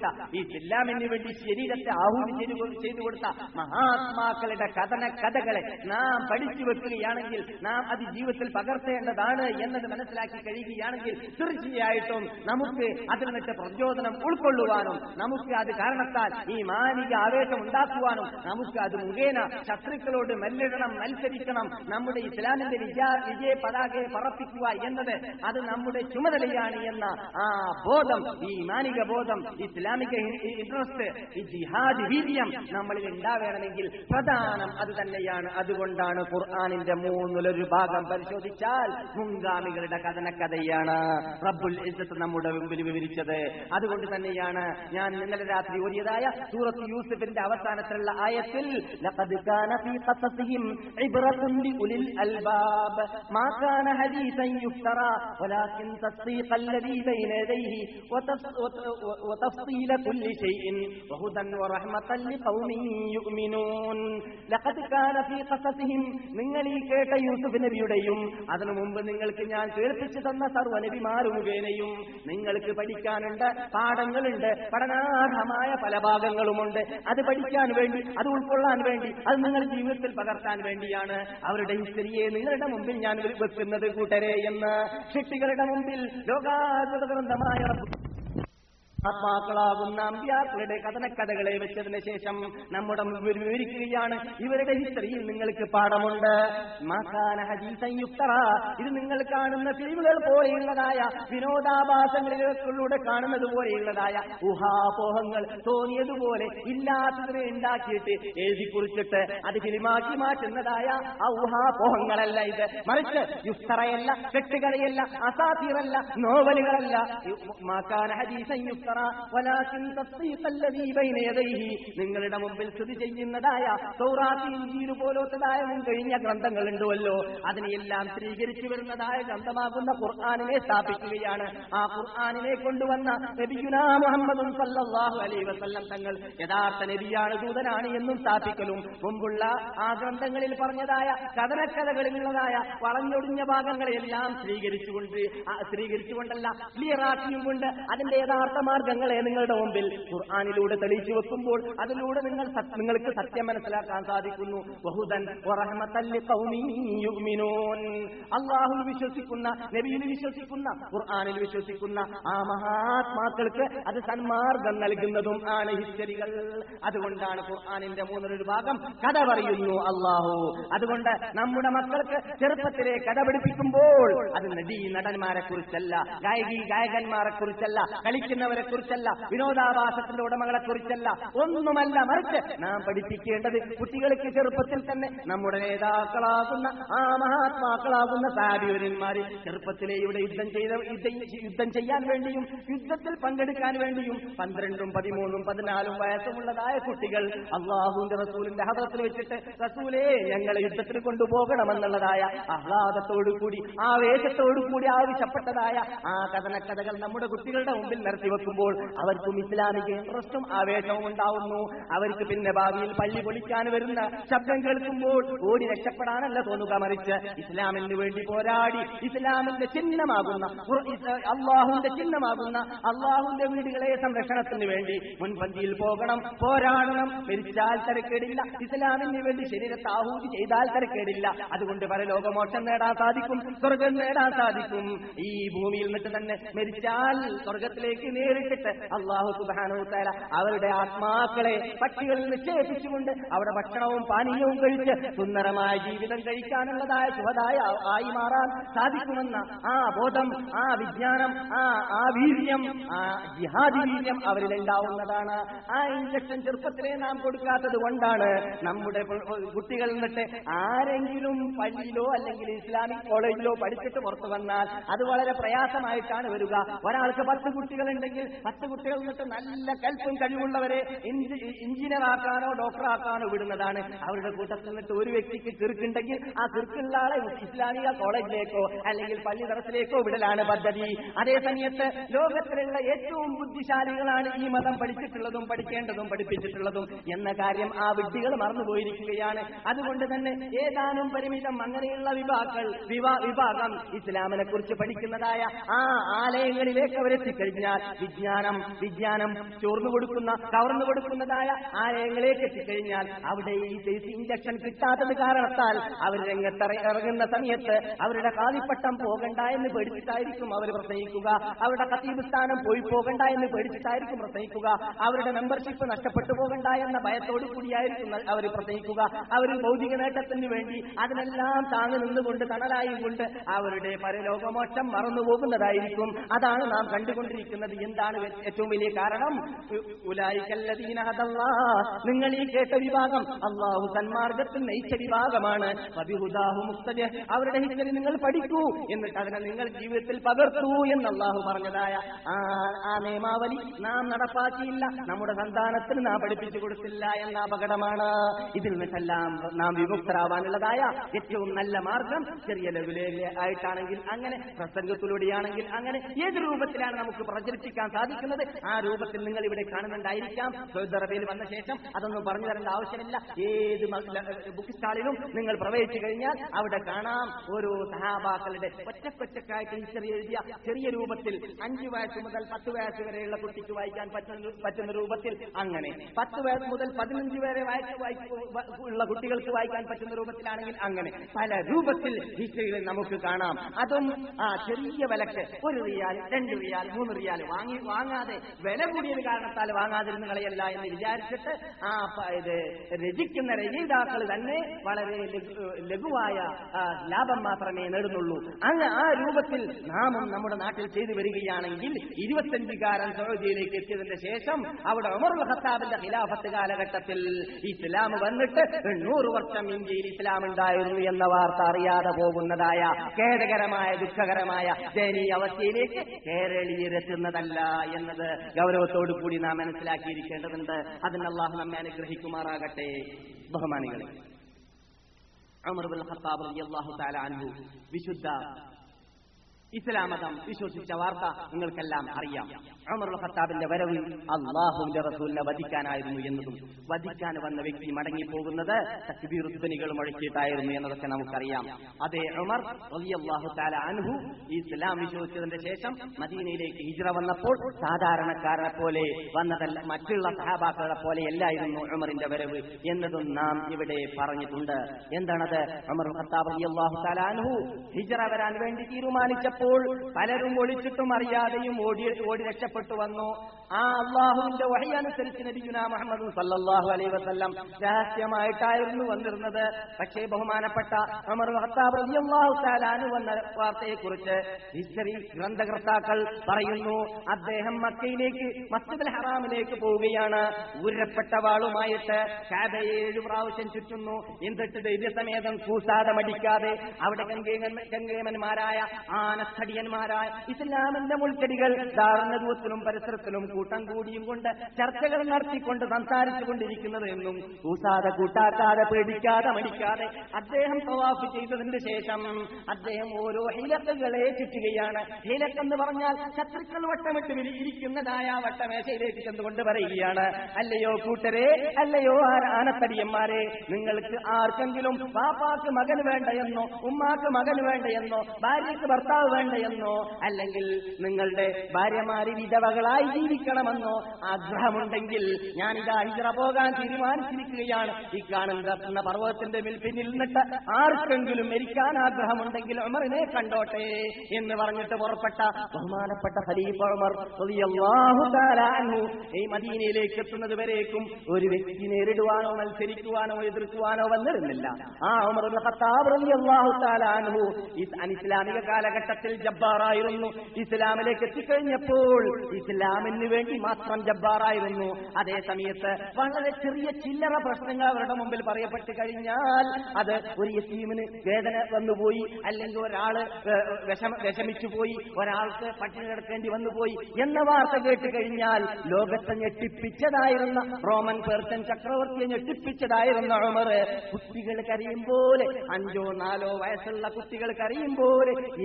ഇസ്ലാമിന് വേണ്ടി ശരീരത്തെ ആഹൂതി ചെയ്തു കൊ- ചെയ്തു കൊടുത്ത മഹാത്മാക്കളുടെ കഥന കഥകളെ നാം പഠിച്ചു വെക്കുകയാണെങ്കിൽ നാം അത് ജീവിതത്തിൽ പകർത്തേണ്ടതാണ് എന്നത് മനസ്സിലാക്കി കഴിയുകയാണെങ്കിൽ തീർച്ചയായിട്ടും നമുക്ക് അതിൽ നിന്നിട്ട് പ്രചോദനം ഉൾക്കൊള്ളുവാനും നമുക്ക് അത് കാരണത്താൽ ഈ മാനിക ആവേശം ഉണ്ടാക്കുവാനും നമുക്ക് അത് മുഖേന ശത്രുക്കളോട് മല്ലിടണം മത്സരിക്കണം നമ്മുടെ ഇസ്ലാമിന്റെ വിജയ വിജയ പതാകയെ പറപ്പിക്കുക എന്നത് അത് നമ്മുടെ ചുമതലയാണ് എന്ന ആ ബോധം ഈ മാനിക ബോധം ഇസ്ലാമിക ഇൻട്രസ്റ്റ് ഈ ജിഹാദ് വീര്യം നമ്മളിൽ ഉണ്ടാവേണമെങ്കിൽ പ്രധാനം അത് തന്നെയാണ് അതുകൊണ്ടാണ് ഖുർആാനിന്റെ മൂന്നിലൊരു ഭാഗം പരിശോധിച്ചാൽ മുൻഗാമികളുടെ കഥന കഥയാണ് റബ്ബുൽ ഇസ്സത്ത് നമ്മുടെ മുമ്പിൽ വിവരിച്ചത് അതുകൊണ്ട് തന്നെയാണ് ഞാൻ ഇന്നലെ രാത്രി ഓതിയതായ സൂറത്ത് യൂസഫിന്റെ അവസാനത്തിലുള്ള ആയത്തിൽ ലഖദ് കാന ഫീ ഖസസിഹിം ഇബ്റത്തുൻ ലിഉലിൽ അൽബാബ് മാ കാന ഹദീസൻ യുഫ്തറ ولكن تصديق الذي بين يديه وتف- وت- وتفصيل كل شيء وهدى ورحمة لقوم يؤمنون لقد كان في قصصهم നിങ്ങൾ ഈ കേട്ട യൂസുഫ് നബിയുടെയും അതിനു മുമ്പ് നിങ്ങൾക്ക് ഞാൻ കേൾപ്പിച്ചു തന്ന സർവ്വ നബിമാരു മുഖേനയും നിങ്ങൾക്ക് പഠിക്കാനുണ്ട് പാഠങ്ങളുണ്ട് പഠനാർഹമായ പല ഭാഗങ്ങളുമുണ്ട് അത് പഠിക്കാൻ വേണ്ടി അത് ഉൾക്കൊള്ളാൻ വേണ്ടി അത് നിങ്ങൾ ജീവിതത്തിൽ പകർത്താൻ വേണ്ടിയാണ് അവരുടെ ഹിസ്റ്ററിയെ നിങ്ങളുടെ മുമ്പിൽ ഞാൻ വെക്കുന്നത് കൂട്ടരെ എന്ന് ശിക്ഷികളുടെ മുമ്പിൽ ലോകാത്ഭുത ഗ്രന്ഥമായ റബ്ബ് ആത്മാക്കളാകുന്ന അമ്പ്യാക്കളുടെ കഥനക്കഥകളെ വെച്ചതിന് ശേഷം നമ്മുടെ മുമ്പിൽ വിവരിക്കുകയാണ് ഇവരുടെ ഹിസ്റ്ററിയിൽ നിങ്ങൾക്ക് പാഠമുണ്ട് മാക്കാന ഹദീസൻ യുക്തറ ഇത് നിങ്ങൾ കാണുന്ന ഫിലിമുകൾ പോലെയുള്ളതായ വിനോദാഭാസങ്ങളിലൂടെ കാണുന്നത് പോലെയുള്ളതായ ഊഹാപോഹങ്ങൾ തോന്നിയതുപോലെ ഇല്ലാത്തതിനെ ഉണ്ടാക്കിയിട്ട് എഴുതി കുറിച്ചിട്ട് അത് ഫിലിമാക്കി മാറ്റുന്നതായ ആ ഊഹാപോഹങ്ങളല്ല ഇത് മറിച്ച് യുക്തറയല്ല കെട്ടുകഥയല്ല അസാധീറല്ല നോവലുകളല്ല മാക്കാന ഹദീസൻ യുക്തറ വലാകിൻ തസ്ദീഖ അല്ലദീ ബൈന യദൈഹി നിങ്ങളുടെ മുമ്പിൽ സ്ഥിതി ചെയ്യുന്നതായ തൗറാത്ത് ഇൻജീൽ പോലത്തതായ മുൻകഴിഞ്ഞ ഗ്രന്ഥങ്ങളുണ്ടല്ലോ അതിനെയെല്ലാം സ്വീകരിച്ചു വരുന്നതായ ഗ്രന്ഥമാകുന്ന ഖുർആാനിനെ സ്ഥാപിക്കുകയാണ് ആ ഖുർആാനിനെ കൊണ്ടുവന്ന നബിയുനാ മുഹമ്മദും സല്ലല്ലാഹു അലൈഹി വസല്ലം തങ്ങൾ യഥാർത്ഥ നബിയാണ് ദൂതനാണ് എന്നും സ്ഥാപിക്കലും മുമ്പുള്ള ആ ഗ്രന്ഥങ്ങളിൽ പറഞ്ഞതായ കഥനക്കഥകളിലുള്ളതായ വളഞ്ഞൊടിഞ്ഞ ഭാഗങ്ങളെല്ലാം സ്വീകരിച്ചുകൊണ്ട് ആ സ്വീകരിച്ചുകൊണ്ടല്ല ക്ലിയറാക്കിയും കൊണ്ട് അതിന്റെ യഥാർത്ഥ മാർഗങ്ങളെ നിങ്ങളുടെ മുമ്പിൽ ഖുർആാനിലൂടെ തെളിയിച്ചു വെക്കുമ്പോൾ അതിലൂടെ നിങ്ങൾ സത്- നിങ്ങൾക്ക് സത്യം മനസ്സിലാക്കാൻ സാധിക്കുന്നു ബഹുദൻ അള്ളാഹു വിശ്വസിക്കുന്ന നബിയിൽ വിശ്വസിക്കുന്ന ഖുർആാനിൽ വിശ്വസിക്കുന്ന ആ മഹാത്മാക്കൾക്ക് അത് സന്മാർഗം നൽകുന്നതും ആണ് ഹിസ്റ്ററികൾ അതുകൊണ്ടാണ് ഖുർആാനിന്റെ മൂന്നൊരു ഭാഗം കഥ പറയുന്നു അള്ളാഹു അതുകൊണ്ട് നമ്മുടെ മക്കൾക്ക് ചെറുപ്പത്തിലെ കഥ പഠിപ്പിക്കുമ്പോൾ അത് നദീ നടന്മാരെ കുറിച്ചല്ല ഗായകി ഗായകന്മാരെ കുറിച്ചല്ല കളിക്കുന്നവരെ കുറിച്ചല്ല വിനോദാഭാസത്തിന്റെ ഉടമകളെ കുറിച്ചല്ല ഒന്നുമല്ല മറിച്ച് നാം പഠിപ്പിക്കേണ്ടത് കുട്ടികൾക്ക് ചെറുപ്പത്തിൽ തന്നെ നമ്മുടെ നേതാക്കളാകുന്ന ആ മഹാത്മാക്കളാകുന്ന സാബിവരന്മാര് ചെറുപ്പത്തിലെ ഇവിടെ യുദ്ധം ചെയ്ത യുദ്ധം യുദ്ധം ചെയ്യാൻ വേണ്ടിയും യുദ്ധത്തിൽ പങ്കെടുക്കാൻ വേണ്ടിയും പന്ത്രണ്ടും പതിമൂന്നും പതിനാലും വയസ്സുമുള്ളതായ കുട്ടികൾ അള്ളാഹുവിന്റെ റസൂലിന്റെ ഹദത്തിൽ വെച്ചിട്ട് റസൂലേ ഞങ്ങളെ യുദ്ധത്തിന് കൊണ്ടുപോകണമെന്നുള്ളതായ ആഹ്ലാദത്തോടുകൂടി ആവേശത്തോടുകൂടി ആവശ്യപ്പെട്ടതായ ആ കഥനക്കഥകൾ നമ്മുടെ കുട്ടികളുടെ മുമ്പിൽ നിർത്തി വെക്കുമ്പോൾ അവർക്കും ഇസ്ലാമിക ഇൻട്രസ്റ്റും ആവേശവും ഉണ്ടാവുന്നു അവർക്ക് പിന്നെ ഭാവിയിൽ പള്ളി പൊളിക്കാൻ വരുന്ന ശബ്ദം കേൾക്കുമ്പോൾ ഓടി രക്ഷപ്പെടാനല്ല തോന്നുക മറിച്ച് ഇസ്ലാമിന് വേണ്ടി പോരാടി ഇസ്ലാമിന്റെ ചിഹ്നമാകുന്ന ഖുർ- ഇസ് അള്ളാഹുവിന്റെ ചിഹ്നമാകുന്ന അള്ളാഹുവിന്റെ വീടുകളെ സംരക്ഷണത്തിന് വേണ്ടി മുൻപന്തിയിൽ പോകണം പോരാടണം മരിച്ചാൽ തരക്കേടില്ല ഇസ്ലാമിന് വേണ്ടി ശരീരത്തെ ആഹൂതി ചെയ്താൽ തരക്കേടില്ല അതുകൊണ്ട് പരലോകമോക്ഷം നേടാൻ സാധിക്കും സ്വർഗം നേടാൻ സാധിക്കും ഈ ഭൂമിയിൽ നിന്നിട്ട് തന്നെ മരിച്ചാൽ സ്വർഗത്തിലേക്ക് നേരിട്ടിട്ട് അള്ളാഹു സുബാനുത്താര അവരുടെ ആത്മാക്കളെ പക്ഷികളിൽ നിക്ഷേപിച്ചുകൊണ്ട് അവിടെ ഭക്ഷണവും പാനീയവും കഴിച്ച് സുന്ദരമായ ജീവിതം കഴിക്കാനുള്ളതായ ശുഭതായ ആയി മാറാൻ സാധിക്കുമെന്ന ആ ബോധം ആ വിജ്ഞാനം ആ ആ വീര്യം ആ ജിഹാദി വീര്യം അവരിൽ ഉണ്ടാവുന്നതാണ് ആ ഇഞ്ചക്ഷൻ ചെറുപ്പത്തിലെ നാം കൊടുക്കാത്തത് കൊണ്ടാണ് നമ്മുടെ പു- കുട്ടികൾ നിന്നിട്ട് ആരെങ്കിലും പള്ളിയിലോ അല്ലെങ്കിൽ ഇസ്ലാമിക് കോളേജിലോ പഠിച്ചിട്ട് പുറത്തു വന്നാൽ അത് വളരെ പ്രയാസമായിട്ടാണ് വരിക ഒരാൾക്ക് പത്ത് കുട്ടികളുണ്ടെങ്കിൽ പത്ത് കുട്ടികൾ നിന്നിട്ട് നല്ല കൽപ്പും കഴിവുള്ളവരെ എഞ്ചിനീയർ ആക്കാനോ ഡോക്ടർ ആക്കാനോ വിടുന്നതാണ് അവരുടെ കൂട്ടത്തിൽ നിന്നിട്ട് ഒരു വ്യക്തിക്ക് കിറുക്കുണ്ടെങ്കിൽ ആ കിറുക്കുള്ള ആളെ ഇസ്ലാമിക കോളേജിലേക്കോ അല്ലെങ്കിൽ പള്ളി തറത്തിലേക്കോ വിടലാണ് പദ്ധതി അതേ സമയത്ത് ലോകത്തിലുള്ള ഏറ്റവും ബുദ്ധിശാലികളാണ് ഈ മതം പഠിച്ചിട്ടുള്ളതും പഠിക്കേണ്ടതും പഠിപ്പിച്ചിട്ടുള്ളതും എന്ന കാര്യം ആ വിഡ്ഢികൾ മറന്നുപോയിരിക്കുകയാണ് അതുകൊണ്ട് തന്നെ ഏതാനും പരിമിതം അങ്ങനെയുള്ള വിഭാഗങ്ങൾ വിഭാ- വിഭാഗം ഇസ്ലാമിനെ കുറിച്ച് പഠിക്കുന്നതായ ആ ആലയങ്ങളിലേക്ക് അവരെത്തിക്കഴിഞ്ഞാൽ വിദ്യ വിജ്ഞാനം വിജ്ഞാനം ചോർന്നു കൊടുക്കുന്ന കവർന്നു കൊടുക്കുന്നതായ ആലയങ്ങളിലേക്ക് എത്തിക്കഴിഞ്ഞാൽ അവിടെ ഈ സൈസ് ഇഞ്ചക്ഷൻ കിട്ടാത്തത് കാരണത്താൽ അവർ രംഗത്ത് ഇറ- ഇറങ്ങുന്ന സമയത്ത് അവരുടെ കാതിപ്പട്ടം പോകണ്ട എന്ന് പേടിച്ചിട്ടായിരിക്കും അവർ പ്രസംഗിക്കുക അവരുടെ കത്തീബ് സ്ഥാനം പോയി പോകണ്ട എന്ന് പേടിച്ചിട്ടായിരിക്കും പ്രസംഗിക്കുക അവരുടെ മെമ്പർഷിപ്പ് നഷ്ടപ്പെട്ടു പോകണ്ട എന്ന ഭയത്തോടു കൂടിയായിരിക്കും അവർ പ്രസംഗിക്കുക അവർ ഭൗതിക നേട്ടത്തിന് വേണ്ടി അതിനെല്ലാം താങ്ങി നിന്നുകൊണ്ട് തണലായും കൊണ്ട് അവരുടെ പരലോകമോക്ഷം മറന്നു പോകുന്നതായിരിക്കും അതാണ് നാം കണ്ടുകൊണ്ടിരിക്കുന്നത് എന്താണ് ഏറ്റവും വലിയ കാരണം ഉ- ഉലായിക്കല്ലദീന ഹദല്ലാ. നിങ്ങൾ ഈ കേട്ട വിഭാഗം അള്ളാഹു സന്മാർഗത്തിൽ നയിച്ച വിഭാഗമാണ് ഫബിഹുദാഹു മുഖ്തദി. അവരുടെ ഹിസ്റ്ററി നിങ്ങൾ പഠിക്കൂ എന്നിട്ട് അതിനെ നിങ്ങൾ ജീവിതത്തിൽ പകർത്തൂ എന്ന് അള്ളാഹു പറഞ്ഞതായ ആ ആ നിയമാവലി നാം നടപ്പാക്കിയില്ല നമ്മുടെ സന്താനത്തിന് നാം പഠിപ്പിച്ചു കൊടുത്തില്ല എന്ന അപകടമാണ് ഇതിൽ നിന്നെല്ലാം നാം വിമുക്തരാവാനുള്ളതായ ഏറ്റവും നല്ല മാർഗം ചെറിയ ലെവലിലെ ആയിട്ടാണെങ്കിൽ അങ്ങനെ പ്രസംഗത്തിലൂടെയാണെങ്കിൽ അങ്ങനെ ഏത് രൂപത്തിലാണ് നമുക്ക് പ്രചരിപ്പിക്കാൻ സാധിക്കുന്നത് ആ രൂപത്തിൽ നിങ്ങൾ ഇവിടെ കാണുന്നുണ്ടായിരിക്കാം സൗദി അറേബ്യയിൽ വന്ന ശേഷം അതൊന്നും പറഞ്ഞു തരേണ്ട ആവശ്യമില്ല ഏത് മ- ല- ബുക്ക് സ്റ്റാളിലും നിങ്ങൾ പ്രവേശിച്ചു കഴിഞ്ഞാൽ അവിടെ കാണാം ഓരോ സഹാബാക്കളുടെ ഒറ്റക്കൊറ്റക്കായിട്ട് ഈ ചെറിയ എഴുതിയ ചെറിയ രൂപത്തിൽ അഞ്ചു വയസ്സ് മുതൽ പത്ത് വയസ്സ് വരെയുള്ള കുട്ടിക്ക് വായിക്കാൻ പറ്റുന്ന പറ്റുന്ന രൂപത്തിൽ അങ്ങനെ പത്ത് വയസ്സ് മുതൽ പതിനഞ്ച് വരെ വയസ്സ് വായിക്ക- വ- ഉള്ള കുട്ടികൾക്ക് വായിക്കാൻ പറ്റുന്ന രൂപത്തിലാണെങ്കിൽ അങ്ങനെ പല രൂപത്തിൽ ഹിസ്റ്ററിയിൽ നമുക്ക് കാണാം അതും ആ ചെറിയ വിലക്ക് ഒരു റിയാൽ രണ്ട് റിയാൽ മൂന്ന് റിയാൽ വാങ്ങി വാങ്ങാതെ വില കൂടിയത് കാരണത്താൽ വാങ്ങാതിരുന്ന് കളയല്ല എന്ന് വിചാരിച്ചിട്ട് ആ പ- ഇത് രചിക്കുന്ന രചയിതാക്കൾ തന്നെ വളരെ ലഘു- ലഘുവായ ആ, ലാഭം മാത്രമേ നേടുന്നുള്ളൂ അങ്ങ് ആ രൂപത്തിൽ നാമും നമ്മുടെ നാട്ടിൽ ചെയ്തു വരികയാണെങ്കിൽ ഇരുപത്തഞ്ചുകാരൻ സൗദിയിലേക്ക് എത്തിയതിന്റെ ശേഷം അവിടെ ഉമർ ഖത്താബിന്റെ ഖിലാഫത്ത് കാലഘട്ടത്തിൽ ഇസ്ലാം വന്നിട്ട് എണ്ണൂറ് വർഷം ഇന്ത്യയിൽ ഇസ്ലാം ഉണ്ടായിരുന്നു എന്ന വാർത്ത അറിയാതെ പോകുന്നതായ ഖേദകരമായ ദുഃഖകരമായ ദയനീയ അവസ്ഥയിലേക്ക് കേരളീയരെത്തുന്നതല്ല എന്നത് ഗൗരവത്തോടു കൂടി നാം മനസ്സിലാക്കിയിരിക്കേണ്ടതുണ്ട് അതിന് അള്ളാഹു നമ്മെ അനുഗ്രഹിക്കുമാറാകട്ടെ ബഹുമാനികളെ ഉമർ ബിൻ ഖത്താബ് റളിയല്ലാഹു തആല അൻഹു വിശുദ്ധ ഇസ്ലാം മതം വിശ്വസിച്ച വാർത്ത നിങ്ങൾക്കെല്ലാം അറിയാം ഉമർ ബിൻ ഖത്താബിന്റെ വരവ് അള്ളാഹുവിന്റെ റസൂലിനെ വധിക്കാനായിരുന്നു എന്നതും വധിക്കാൻ വന്ന വ്യക്തി മടങ്ങിപ്പോകുന്നത് തക്ബീറുദ്ദനികൾ മുഴക്കിയിട്ടായിരുന്നു എന്നതൊക്കെ നമുക്കറിയാം അതേ ഉമർ റളിയല്ലാഹു തആല അൻഹു ഈ ഇസ്ലാം വിശ്വസിച്ചതിന്റെ ശേഷം മദീനയിലേക്ക് ഹിജ്റ വന്നപ്പോൾ സാധാരണക്കാരനെ പോലെ വന്നതല്ല മറ്റുള്ള സഹാബാക്കളെ പോലെയല്ലായിരുന്നു ഉമറിന്റെ വരവ് എന്നതും നാം ഇവിടെ പറഞ്ഞിട്ടുണ്ട് എന്താണത് ഉമർ ഖത്താബ് റളിയല്ലാഹു തആല അൻഹു ഹിജ്റ വരാൻ വേണ്ടി തീരുമാനിച്ചപ്പോൾ പലരും ഒളിച്ചിട്ടും അറിയാതെയും ഓടി ഓടി രക്ഷപ്പെട്ടു വന്നു ആ അള്ളാഹുവിന്റെ വഹി അനുസരിച്ച് നബിയുന മുഹമ്മദ് സല്ലല്ലാഹു അലൈഹി വസല്ലം രഹസ്യമായിട്ടായിരുന്നു വന്നിരുന്നത് പക്ഷേ ബഹുമാനപ്പെട്ട ഉമർ ഖത്താബ് റളിയല്ലാഹു തആല അൻഹു വന്ന വാർത്തയെക്കുറിച്ച് ഹിസ്റ്ററി ഗ്രന്ഥകർത്താക്കൾ പറയുന്നു അദ്ദേഹം മക്കയിലേക്ക് മസ്ജിദുൽ ഹറാമിലേക്ക് പോവുകയാണ് ഊരപ്പെട്ട വാളുമായിട്ട് കാബയെ ഏഴു പ്രാവശ്യം ചുറ്റുന്നു എന്നിട്ട് ധൈര്യസമേതം കൂസാതെ മടിക്കാതെ അവിടെ ഗംഗേമൻ- ഗംഗേമന്മാരായ ആനസ്ഥടിയന്മാരായ ഇസ്ലാമിന്റെ മുൾക്കടികൾ ദാരുണദൂത്തിലും പരിസരത്തിലും കൂട്ടം കൂടിയും കൊണ്ട് ചർച്ചകൾ നടത്തിക്കൊണ്ട് സംസാരിച്ചു കൊണ്ടിരിക്കുന്നത് എന്നും കൂസാതെ കൂട്ടാക്കാതെ പേടിക്കാതെ മടിക്കാതെ അദ്ദേഹം തവാഫ് ചെയ്തതിന് ശേഷം അദ്ദേഹം ഓരോ ഹിലക്കുകളെ ചുറ്റുകയാണ് ഹിലക്കെന്ന് പറഞ്ഞാൽ ശത്രുക്കൾ വട്ടമിട്ട് വിരി- ഇരിക്കുന്നതായ ആ വട്ടമേശയിലേക്ക് ചെന്നുകൊണ്ട് പറയുകയാണ് അല്ലയോ കൂട്ടരെ അല്ലയോ ആ- ആനത്തടിയന്മാരെ നിങ്ങൾക്ക് ആർക്കെങ്കിലും പാപ്പാക്ക് മകന് വേണ്ടയെന്നോ ഉമ്മാക്ക് മകന് വേണ്ടയെന്നോ ഭാര്യയ്ക്ക് ഭർത്താവ് വേണ്ടയെന്നോ അല്ലെങ്കിൽ നിങ്ങളുടെ ഭാര്യമാര് വിധവകളായി ജീവിക്കണമെന്നോ ആഗ്രഹമുണ്ടെങ്കിൽ ഞാനിതാ ഹിജറ പോകാൻ തീരുമാനിച്ചിരിക്കുകയാണ് ഈ കാണുന്ന പർവ്വതത്തിന്റെ മേൽ പിന്നിൽ നിന്നിട്ട് ആർക്കെങ്കിലും മരിക്കാൻ ആഗ്രഹമുണ്ടെങ്കിൽ ഉമറിനെ കണ്ടോട്ടെ എന്ന് പറഞ്ഞിട്ട് പുറപ്പെട്ട ബഹുമാനപ്പെട്ട ഖലീഫ ഉമർ റളിയല്ലാഹു തആല അൻഹു ഈ മദീനയിലേക്ക് എത്തുന്നത് വരേക്കും ഒരു വ്യക്തി നേരിടുവാനോ മത്സരിക്കുവാനോ എതിർക്കുവാനോ വന്നിരുന്നില്ല ആ ഉമർ ഇബ്നുൽ ഖത്താബ് റളിയല്ലാഹു തആല അൻഹു ഈ അനിസ്ലാമിക കാലഘട്ടത്തിൽ ജബ്ബാറായിരുന്നു ഇസ്ലാമിലേക്ക് എത്തിക്കഴിഞ്ഞപ്പോൾ ഇസ്ലാമിന് വേണ്ടി മാത്രം ജബ്ബാറായിരുന്നു അതേ സമയത്ത് വളരെ ചെറിയ ചില്ലറ പ്രശ്നങ്ങൾ അവരുടെ മുമ്പിൽ പറയപ്പെട്ട് കഴിഞ്ഞാൽ അത് ഒരു യസീമിന് വേദന വന്നുപോയി അല്ലെങ്കിൽ ഒരാള് ഏഹ്, വിഷമ വിഷമിച്ചു പോയി ഒരാൾക്ക് പട്ടിണി കിടക്കേണ്ടി വന്നുപോയി എന്ന വാർത്ത കേട്ട് കഴിഞ്ഞാൽ ലോകത്തെ ഞെട്ടിപ്പിച്ചതായിരുന്ന റോമൻ പേർഷ്യൻ ചക്രവർത്തിയെ ഞെട്ടിപ്പിച്ചതായിരുന്ന ഉമർ കുട്ടികൾ കരയും പോലെ അഞ്ചോ നാലോ വയസ്സുള്ള കുട്ടികൾ കരയും പോലെ ഏങ്ങി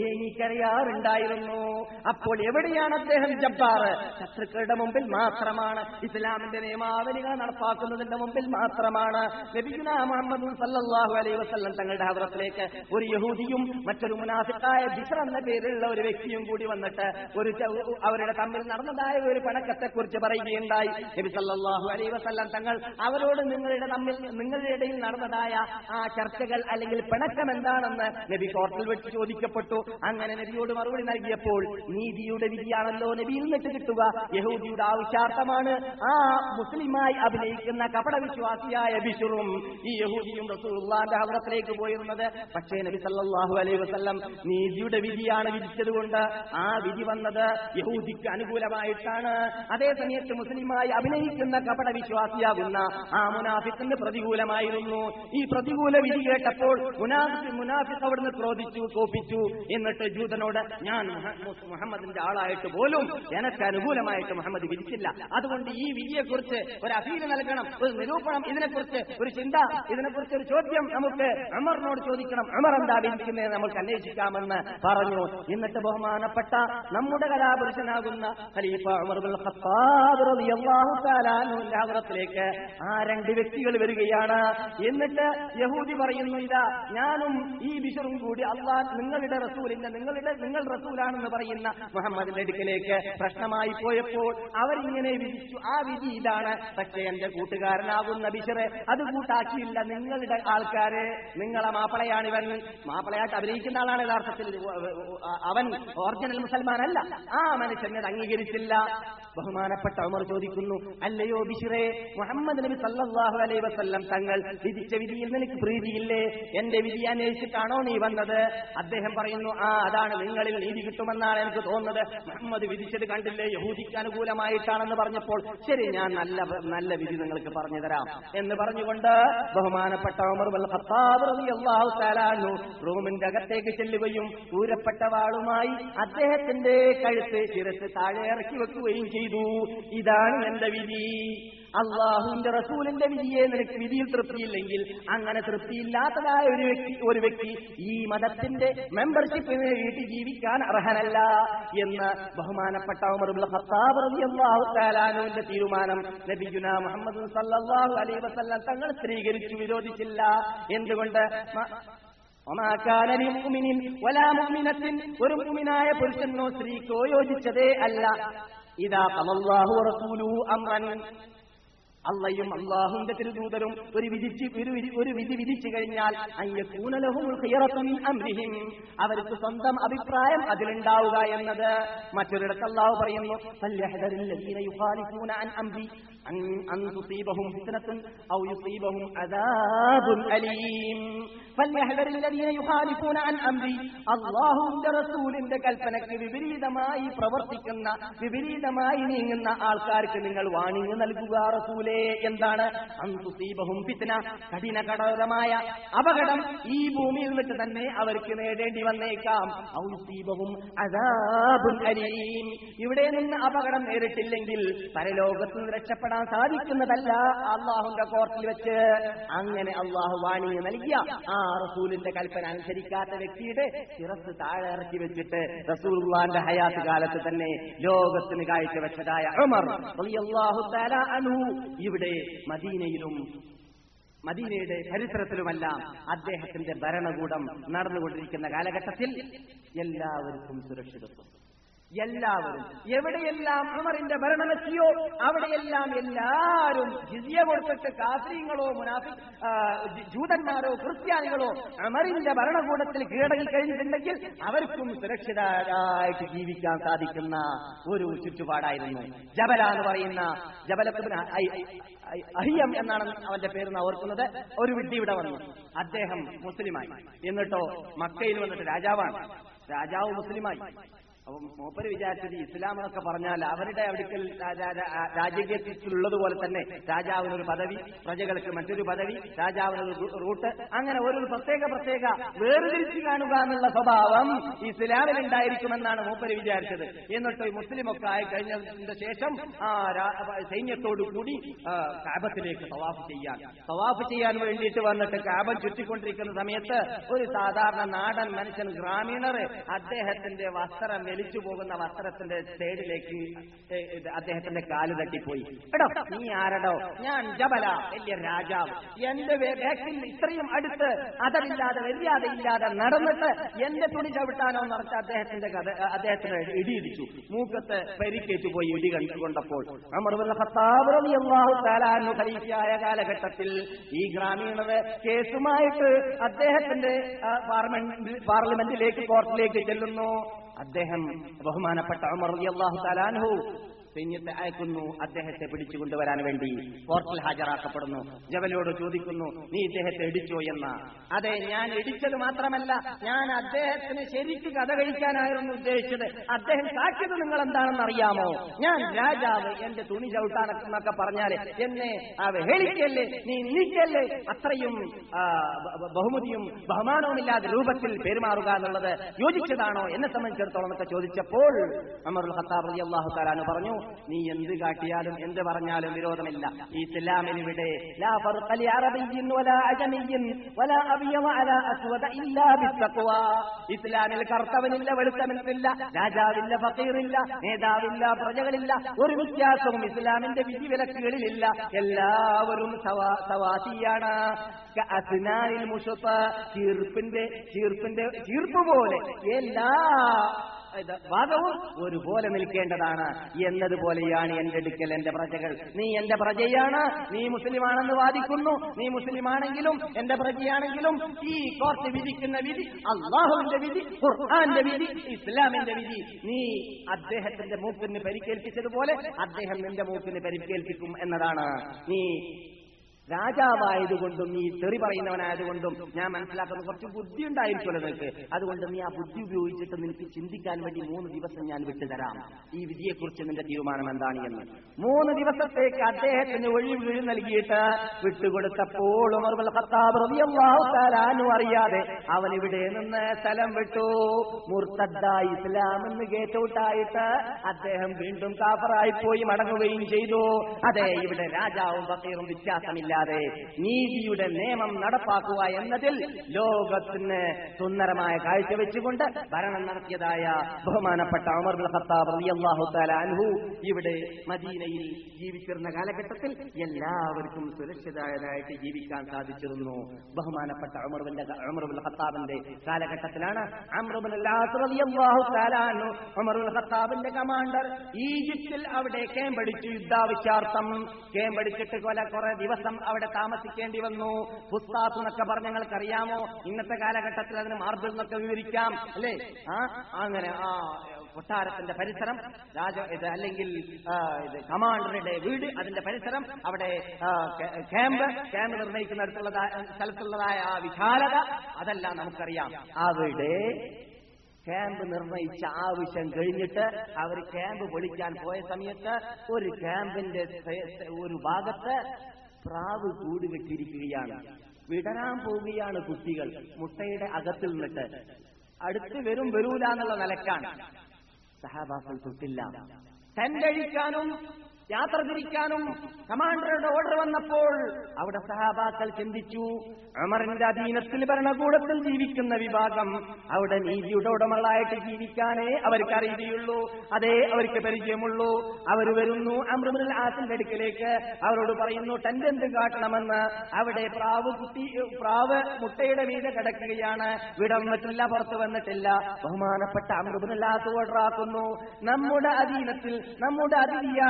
കയറിയാറുണ്ടായിരുന്നു അപ്പോൾ എവിടെയാണ് അദ്ദേഹം ജബ്ബാർ ശത്രുക്കളുടെ മുമ്പിൽ മാത്രമാണ് ഇസ്ലാമിന്റെ നിയമാവലികൾ നടപ്പാക്കുന്നതിന്റെ മുമ്പിൽ മാത്രമാണ് നബിഗുന മുഹമ്മദ് സല്ലല്ലാഹു അലൈഹി വസല്ലം തങ്ങളുടെ ഹവറത്തിലേക്ക് ഒരു യഹൂദിയും മറ്റൊരു മുനാഫിക്കായ ബിഷർ എന്ന പേരിലുള്ള ഒരു വ്യക്തിയും കൂടി വന്നിട്ട് ഒരു ച- അവരുടെ തമ്മിൽ നടന്നതായ ഒരു പണക്കത്തെ കുറിച്ച് പറയുകയുണ്ടായി നബി സല്ലല്ലാഹു അലൈഹി വസല്ലം തങ്ങൾ അവരോട് നിങ്ങളുടെ തമ്മിൽ നിങ്ങളുടെ ഇടയിൽ നടന്നതായ ആ ചർച്ചകൾ അല്ലെങ്കിൽ പിണക്കം എന്താണെന്ന് നബി കോർട്ടിൽ വെച്ച് ചോദിക്കപ്പെട്ടു അങ്ങനെ നബിയോട് മറുപടി നൽകിയപ്പോൾ നീതിയുടെ വിധിയാണല്ലോ നബിയിൽ നിന്നിട്ട് കിട്ടുക യഹൂദിയുടെ ആവശ്യാർത്ഥമാണ് ആ മുസ്ലിമായി അഭിനയിക്കുന്ന കപടവിശ്വാസിയായ ബിഷുറും ഈ യഹൂദിയും റസൂലുള്ളാന്റെ ഹവറത്തിലേക്ക് പോയിരുന്നത് പക്ഷേ നബി സല്ലല്ലാഹു അലൈഹി വസല്ലം നീതിയുടെ വിധിയാണ് വിധിച്ചതുകൊണ്ട് ആ വിധി വന്നത് യഹൂദിക്ക് അനുകൂലമായിട്ടാണ് അതേ സമയത്ത് മുസ്ലിമായി അഭിനയിക്കുന്ന കപടവിശ്വാസിയാകുന്ന ആ മുനാഫിക്കിന് പ്രതികൂലമായിരുന്നു ഈ പ്രതികൂല വിധി കേട്ടപ്പോൾ മുനാഫിക് മുനാഫിക് അവിടുന്ന് ക്രോധിച്ചു കോപ്പിച്ചു എന്നിട്ട് ജൂതനോട് ഞാൻ മുഹ- മുഹമ്മദിന്റെ ആളായിട്ട് പോലും എനക്ക് അനുകൂലമായിട്ട് മുഹമ്മദ് വിധിച്ചില്ല അതുകൊണ്ട് ഈ വിധിയെക്കുറിച്ച് ഒരു അഫീല് നൽകണം ഒരു നിരൂപണം ഇതിനെക്കുറിച്ച് ഒരു ചിന്ത ഇതിനെക്കുറിച്ച് ഒരു ചോദ്യം നമുക്ക് അമറിനോട് ചോദിക്കണം അമർ എന്താ വിധിക്കുന്നത് നമുക്ക് അന്വേഷിക്കാമെന്ന് പറഞ്ഞു എന്നിട്ട് ബഹുമാനപ്പെട്ട നമ്മുടെ കലാപുരുഷനാകുന്ന ഖലീഫ ഉമർ ബിൻ ഖത്താബ് റളിയല്ലാഹു തആല അൻഹുവിന്റെ ഹദ്റത്തിലേക്ക് ആ രണ്ട് വ്യക്തികൾ വരികയാണ് എന്നിട്ട് യഹൂദി പറയുന്നു ഇതാ ഞാനും ഈ ബിഷറും കൂടി അള്ളാഹ് നിങ്ങളുടെ റസൂലിന്റെ നിങ്ങളുടെ നിങ്ങൾ റസൂലാണെന്ന് പറയുന്ന മുഹമ്മദിന്റെ അടുക്കലേക്ക് പ്രശ്നമായി പോയപ്പോൾ അവരിങ്ങനെ വിധിച്ചു ആ വിധി ഇതാണ് പക്ഷേ എന്റെ കൂട്ടുകാരനാകുന്ന ബിഷറെ അത് കൂട്ടാക്കിയില്ല നിങ്ങളുടെ ആൾക്കാരെ നിങ്ങളെ മാപ്പിളയാണിവൻ മാപ്പിളയായിട്ട് അഭിനയിക്കുന്ന ആളാണ് യഥാർത്ഥത്തിൽ അവൻ ഒറിജിനൽ മുസൽമാനല്ല ആ മനുഷ്യനെ അത് അംഗീകരിച്ചില്ല ബഹുമാനപ്പെട്ട ഉമർ ചോദിക്കുന്നു അല്ലയോ ബിഷിറെ മുഹമ്മദ് നബി സല്ലല്ലാഹു അലൈഹി വസല്ലം തങ്ങൾ വിധിച്ച വിധിയിൽ നിനക്ക് പ്രീതിയില്ലേ എന്റെ വിധി അന്വേഷിച്ചിട്ടാണോ നീ വന്നത് അദ്ദേഹം പറയുന്നു ആ അതാണ് നിങ്ങളിൽ നീതി കിട്ടുമെന്നാണ് എനിക്ക് തോന്നുന്നത് മുഹമ്മദ് വിധിച്ചത് കണ്ടില്ലേ യഹൂദിക്ക് അനുകൂലമായിട്ടാണെന്ന് പറഞ്ഞപ്പോൾ ശരി ഞാൻ നല്ല നല്ല വിധി നിങ്ങൾക്ക് പറഞ്ഞു തരാം എന്ന് പറഞ്ഞുകൊണ്ട് ബഹുമാനപ്പെട്ട ഉമർ ബിൻ ഖത്താബ് റളിയല്ലാഹു തആല അൻഹു റൂമിന്റെ അകത്തേക്ക് ചെല്ലുകയും ഊരപ്പെട്ട വാളുമായി അദ്ദേഹത്തിന്റെ കഴുത്ത് ശിരസ് താഴെ ഇറക്കി വെക്കുകയും ചെയ്തു ഇതാണ് എന്റെ വിധി അള്ളാഹുവിന്റെ റസൂലിന്റെ വിധിയെ നിനക്ക് വിധിയിൽ തൃപ്തിയില്ലെങ്കിൽ അങ്ങനെ തൃപ്തിയില്ലാത്തതായ ഒരു വ്യക്തി ഒരു വ്യക്തി ഈ മതത്തിന്റെ മെമ്പർഷിപ്പിന് വേണ്ടി ജീവിക്കാൻ അർഹനല്ല എന്ന് ബഹുമാനപ്പെട്ട ഉമർ ഇബ്നുൽ ഖത്താബ് റളിയല്ലാഹു തആല അൻഹുവിന്റെ തീരുമാനം നബിയുന മുഹമ്മദ് സല്ലല്ലാഹു അലൈഹി വസല്ലം തങ്ങൾ സ്ത്രീകരിച്ചു വിരോധിച്ചില്ല എന്തുകൊണ്ട് മ- وما كان لمؤمن ولا مؤمنة ഒരു മുഅ്മിനായ പുരുഷനോ സ്ത്രീക്കോ യോജിച്ചതേ അല്ല ഇതാ ഖലല്ലാഹു റസൂലുഹു അംറൻ അള്ളയും അള്ളാഹുന്റെ തിരുദൂതരും ഒരു വിധിച്ച് ഒരു വിധി ഒരു വിധി വിധിച്ചു കഴിഞ്ഞാൽ അയ്യക്കൂനലഹുൽ ഖിയറത്തു മിൻ അംരിഹിം അവർക്ക് സ്വന്തം അഭിപ്രായം അതിലുണ്ടാവുക എന്നത് മറ്റൊരിടത്ത് അള്ളാഹു പറയുന്നു ഫല്യഹ്ദറിൽ ലദീന യുഖാലിഫൂന അൻ അംരി അൻ അൻ തുസീബഹും ഫിത്നത്തുൻ ഔ യുസീബഹും അദാബുൻ അലീം ഫല്യഹ്ദറിൽ ലദീന യുഖാലിഫൂന അൻ അംരി അള്ളാഹുവിന്റെ റസൂലിന്റെ കൽപ്പനയ്ക്ക് വിപരീതമായി പ്രവർത്തിക്കുന്ന വിപരീതമായി നീങ്ങുന്ന ആൾക്കാർക്ക് നിങ്ങൾ വാണിംഗ് നൽകുക റസൂലേ എന്താണ് അന്തുസീബഹും ഫിത്ന കഠിന കടോരമായ അപകടം ഈ ഭൂമിയിൽ വെച്ച് തന്നെ അവർക്ക് നേടേണ്ടി വന്നേക്കാം ഔസീബഹും അദാബുൻ അലീം ഇവിടെ നിന്ന് അപകടം നേരിട്ടില്ലെങ്കിൽ പരലോകത്ത് നിന്ന് രക്ഷപ്പെടാൻ സാധിക്കുന്നതല്ല അള്ളാഹുന്റെ കോർട്ടിൽ വെച്ച് അങ്ങനെ അള്ളാഹു വാണിംഗ് നൽകിയ ആ റസൂലിന്റെ കൽപ്പന അനുസരിക്കാത്ത വ്യക്തിയുടെ ശിറസ് താഴെ ഇറക്കി വെച്ചിട്ട് റസൂലുള്ളാന്റെ ഹയാത്ത് കാലത്ത് തന്നെ ലോകത്തിന് കാഴ്ചവെച്ചതായ ഉമർ റളിയല്ലാഹു തആല അൻഹു ഇവിടെ മദീനയിലും മദീനയുടെ ചരിത്രത്തിലുമെല്ലാം അദ്ദേഹത്തിന്റെ ഭരണകൂടം നടന്നുകൊണ്ടിരിക്കുന്ന കാലഘട്ടത്തിൽ എല്ലാവർക്കും സുരക്ഷിതത്വം എല്ലാവരും എവിടെയെല്ലാം ഉമറിന്റെ ഭരണമെത്തിയോ അവിടെയെല്ലാം എല്ലാവരും ജിസിയ കൊടുത്തിട്ട് കാസ്രീങ്ങളോ മുനാഫി ആ, ജ- ജൂതന്മാരോ ക്രിസ്ത്യാനികളോ ഉമറിന്റെ ഭരണകൂടത്തിൽ കീഴടങ്ങി കഴിഞ്ഞിട്ടുണ്ടെങ്കിൽ അവർക്കും സുരക്ഷിതരായിട്ട് ജീവിക്കാൻ സാധിക്കുന്ന ഒരു ചുറ്റുപാടായിരുന്നു ജബല എന്ന് പറയുന്ന ജബലത്തിന് അഹിയം എന്നാണ് അവന്റെ പേര് നാം ഓർക്കുന്നത് ഒരു വിഡ്ഢി ഇവിടെ വന്നു അദ്ദേഹം മുസ്ലിമായി എന്നിട്ടോ മക്കയിൽ വന്നിട്ട് രാജാവാണ് രാജാവ് മുസ്ലിമായി അപ്പൊ മൂപ്പര് വിചാരിച്ചത് ഇസ്ലാം എന്നൊക്കെ പറഞ്ഞാൽ അവരുടെ അടുക്കൽ രാജ്യത്തിലുള്ളതുപോലെ തന്നെ രാജാവിനൊരു പദവി പ്രജകൾക്ക് മറ്റൊരു പദവി രാജാവിനൊരു റൂ- റൂട്ട് അങ്ങനെ ഒരു പ്രത്യേക പ്രത്യേക വേർതിരിച്ചു കാണുക എന്നുള്ള സ്വഭാവം ഇസ്ലാമിൽ ഉണ്ടായിരിക്കുമെന്നാണ് മൂപ്പര് വിചാരിച്ചത് എന്നിട്ട് ഈ മുസ്ലിമൊക്കെ ആയി കഴിഞ്ഞതിന്റെ ശേഷം ആ രാ- സൈന്യത്തോടു കൂടി ആ, കാബത്തിലേക്ക് തവാഫ് ചെയ്യാൻ തവാഫ് ചെയ്യാൻ വേണ്ടിയിട്ട് വന്നിട്ട് കാബൻ ചുറ്റിക്കൊണ്ടിരിക്കുന്ന സമയത്ത് ഒരു സാധാരണ നാടൻ മനുഷ്യൻ ഗ്രാമീണർ അദ്ദേഹത്തിന്റെ വസ്ത്രം വലിച്ചു പോകുന്ന വസ്ത്രത്തിന്റെ സൈഡിലേക്ക് ഏ, ഇത് അദ്ദേഹത്തിന്റെ കാല് തട്ടിപ്പോയി എടോ നീ ആരടോ ഞാൻ ജബല വലിയ രാജാവ് എന്റെ വേ- ബാക്കിൽ ഇത്രയും അടുത്ത് അതറില്ലാതെ മര്യാദയില്ലാതെ നടന്നിട്ട് എന്റെ തുണി ചവിട്ടാനോ നിറച്ച അദ്ദേഹത്തിന്റെ കഥ അദ്ദേഹത്തിന് ഇടിയിടിച്ചു മൂക്കത്ത് പരിക്കേറ്റു പോയി ഇടി കണ്ടുകൊണ്ടപ്പോൾ അമർ ഇബ്നുൽ ഖത്താബ് റളിയല്ലാഹു തആല അൻഹു ഖലീഫയായ കാലഘട്ടത്തിൽ ഈ ഗ്രാമീണര് കേസുമായിട്ട് അദ്ദേഹത്തിന്റെ ആ, പാർലമെന്റ് പാർലമെന്റിലേക്ക് കോർട്ടിലേക്ക് ചെല്ലുന്നു അദ്ദേഹം ബഹുമാനപ്പെട്ട ഉമർ റളിയല്ലാഹു തആല അൻഹു സൈന്യത്തെ അയക്കുന്നു അദ്ദേഹത്തെ പിടിച്ചുകൊണ്ടുവരാൻ വേണ്ടി കോർട്ടിൽ ഹാജരാക്കപ്പെടുന്നു ജബലോട് ചോദിക്കുന്നു നീ ഇദ്ദേഹത്തെ ഇടിച്ചോ എന്ന് അതെ ഞാൻ ഇടിച്ചത് മാത്രമല്ല ഞാൻ അദ്ദേഹത്തിന് ശരിക്ക് കഥ കഴിക്കാനായിരുന്നു ഉദ്ദേശിച്ചത് അദ്ദേഹം കാട്ടിയത് നിങ്ങൾ എന്താണെന്ന് അറിയാമോ ഞാൻ രാജാവ് എന്റെ തുണി ചവിട്ടാനൊക്കെ പറഞ്ഞാല് എന്നെ അവഹേളിക്കല്ലേ നീ നീക്കല്ലേ അത്രയും ആ, ബ- ബ- ബഹുമതിയും ബഹുമാനവുമില്ലാതെ രൂപത്തിൽ പെരുമാറുക എന്നുള്ളത് യോജിച്ചതാണോ എന്നെ സംബന്ധിച്ചിടത്തോളം എന്നൊക്കെ ചോദിച്ചപ്പോൾ അമറുൽ ഖത്താബ് റളിയല്ലാഹു തആല പറഞ്ഞു നീ എന്ത് കാട്ടിയാലും എന്ത് പറഞ്ഞാലും വിരോധമില്ല ഈ ഇസ്ലാമിൽ ഇവിടെ ലാ ഫർഖ ലി അറബിയ്യിൻ വലാ അജമിയ്യിൻ വലാ അബിയദ അലാ അസ്വദ ഇല്ലാ ബിത്തഖ്വ ഇസ്ലാമിൽ കറുത്തവനില്ല വെളുത്തവനില്ല രാജാവില്ല ഫക്കീറില്ല നേതാവില്ല പ്രജകളില്ല ഒരു വ്യത്യാസവും ഇസ്ലാമിന്റെ വിധിവിലക്കുകളിലില്ല എല്ലാവരും സവാ- സവാസിയാണ് അസ്നാനിൽ മുഷത്ത് ചീർപ്പിന്റെ ചീർപ്പിന്റെ ചീർപ്പ് പോലെ എല്ലാ ഇത് ഭാഗവും ഒരുപോലെ നിൽക്കേണ്ടതാണ് എന്നതുപോലെയാണ് എന്റെ അടുക്കൽ എന്റെ പ്രജകൾ നീ എന്റെ പ്രജയാണ് നീ മുസ്ലിമാണെന്ന് വാദിക്കുന്നു നീ മുസ്ലിമാണെങ്കിലും എന്റെ പ്രജയാണെങ്കിലും ഈ കോർട്ട് വിധിക്കുന്ന വിധി അള്ളാഹുവിന്റെ വിധി ഖുർആന്റെ വിധി ഇസ്ലാമിന്റെ വിധി നീ അദ്ദേഹത്തിന്റെ മൂക്കിന് പരിക്കേൽപ്പിച്ചതുപോലെ അദ്ദേഹം നിന്റെ മൂക്കിന് പരിക്കേൽപ്പിക്കും എന്നതാണ് നീ രാജാവായതുകൊണ്ടും നീ തെറി പറയുന്നവനായതുകൊണ്ടും ഞാൻ മനസ്സിലാക്കുന്ന കുറച്ച് ബുദ്ധി ഉണ്ടായിരിക്കുമല്ലോ നിനക്ക് അതുകൊണ്ട് നീ ആ ബുദ്ധി ഉപയോഗിച്ചിട്ട് നിനക്ക് ചിന്തിക്കാൻ വേണ്ടി മൂന്ന് ദിവസം ഞാൻ വിട്ടുതരാം ഈ വിധിയെക്കുറിച്ച് നിന്റെ തീരുമാനം എന്താണ് എന്ന് മൂന്ന് ദിവസത്തേക്ക് അദ്ദേഹത്തിന് ഒഴിവ് വീഴ് നൽകിയിട്ട് വിട്ടുകൊടുത്തപ്പോൾ ഉമർ ഇബ്നുൽ ഖത്താബ് റളിയല്ലാഹു തആല അൻഹു അറിയാതെ അവൻ ഇവിടെ നിന്ന് സ്ഥലം വിട്ടു മുർത്തദ്ദായി ഇസ്ലാം എന്ന് ഗേറ്റൗട്ടായിട്ട് അദ്ദേഹം വീണ്ടും കാഫറായി പോയി മടങ്ങുകയും ചെയ്തു അതെ ഇവിടെ രാജാവും ഫക്കീറും വ്യത്യാസമില്ലാതെ നീതിയുടെ നിയമം നടപ്പാക്കുക എന്നതിൽ ലോകത്തിന് സുന്ദരമായ കാഴ്ച വെച്ചുകൊണ്ട് ഭരണം നടത്തിയതായ ബഹുമാനപ്പെട്ട ഉമർ ബിൻ ഖത്താബ് റളിയല്ലാഹു തആല അൻഹു ഇവിടെ മദീനയിൽ ജീവിച്ചിരുന്ന കാലഘട്ടത്തിൽ എല്ലാവർക്കും സുരക്ഷിതരായിട്ട് ജീവിക്കാൻ സാധിച്ചിരുന്നു ബഹുമാനപ്പെട്ട ഉമർ ബിൻ ഉമർ ബിൻ ഖത്താബിന്റെ കാലഘട്ടത്തിലാണ് അംർ ബിൻ അൽ-ആസ് റളിയല്ലാഹു തആല അൻഹു ഉമർ ബിൻ ഖത്താബിന്റെ കമാൻഡർ ഈജിപ്തിൽ അവിടെ കേമ്പടിച്ചു യുദ്ധാവശ്യാർത്ഥം കേമ്പടിച്ചിട്ട് കൊല കുറെ ദിവസം അവിടെ താമസിക്കേണ്ടി വന്നു ഫുസ്താത്ത് എന്നൊക്കെ പറഞ്ഞ ഞങ്ങൾക്കറിയാമോ ഇന്നത്തെ കാലഘട്ടത്തിൽ അതിന് മാർബിൾ എന്നൊക്കെ വിവരിക്കാം അല്ലേ ആ അങ്ങനെ ആ കൊട്ടാരത്തിന്റെ പരിസരം രാജ ഇത് അല്ലെങ്കിൽ ആ, ഇത് കമാൻഡറുടെ വീട് അതിന്റെ പരിസരം അവിടെ ആ, ക്യാ- ക്യാമ്പ് ക്യാമ്പ് നിർണ്ണയിക്കുന്നിടത്തുള്ളതായ സ്ഥലത്തുള്ളതായ ആ വിശാലത അതെല്ലാം നമുക്കറിയാം അവിടെ ക്യാമ്പ് നിർണയിച്ച ആവശ്യം കഴിഞ്ഞിട്ട് അവർ ക്യാമ്പ് പൊളിക്കാൻ പോയ സമയത്ത് ഒരു ക്യാമ്പിന്റെ സെ- സെ- ഒരു ഭാഗത്ത് പ്രാവ് കൂട് കെട്ടിയിരിക്കുകയാണ് വിടരാൻ പോവുകയാണ് കുട്ടികൾ മുട്ടയുടെ അകത്തിൽ നിന്നിട്ട് അടുത്ത് വരും വരൂല എന്നുള്ള നിലക്കാണ് സഹാബാക്കൾ തൊട്ടില്ല തണ്ടഴിക്കാനും യാത്ര തിരിക്കാനും കമാൻഡറുടെ ഓർഡർ വന്നപ്പോൾ അവിടെ സഹാബാക്കൾ ചിന്തിച്ചു അമറിന്റെ അധീനത്തിൽ ഭരണകൂടത്തിൽ ജീവിക്കുന്ന വിഭാഗം അവിടെ നീതിയുടെ ഉടമകളായിട്ട് ജീവിക്കാനേ അവർക്ക് അറിയുകയുള്ളൂ അതേ അവർക്ക് പരിചയമുള്ളൂ അവർ വരുന്നു അമൃമുൽ ആസിന്റെ അടുക്കലേക്ക് അവരോട് പറയുന്നു ടെന്റ് കാട്ടണമെന്ന് അവിടെ പ്രാവ് കുട്ടി പ്രാവ് മുട്ടയുടെ മീതെ കിടക്കുകയാണ് വിടർന്നിട്ടില്ല പുറത്തു വന്നിട്ടില്ല ബഹുമാനപ്പെട്ട അമൃബുൽ ആസ് ഓർഡറാക്കുന്നു നമ്മുടെ അധീനത്തിൽ നമ്മുടെ അതിഥിയായി ഇറങ്ങി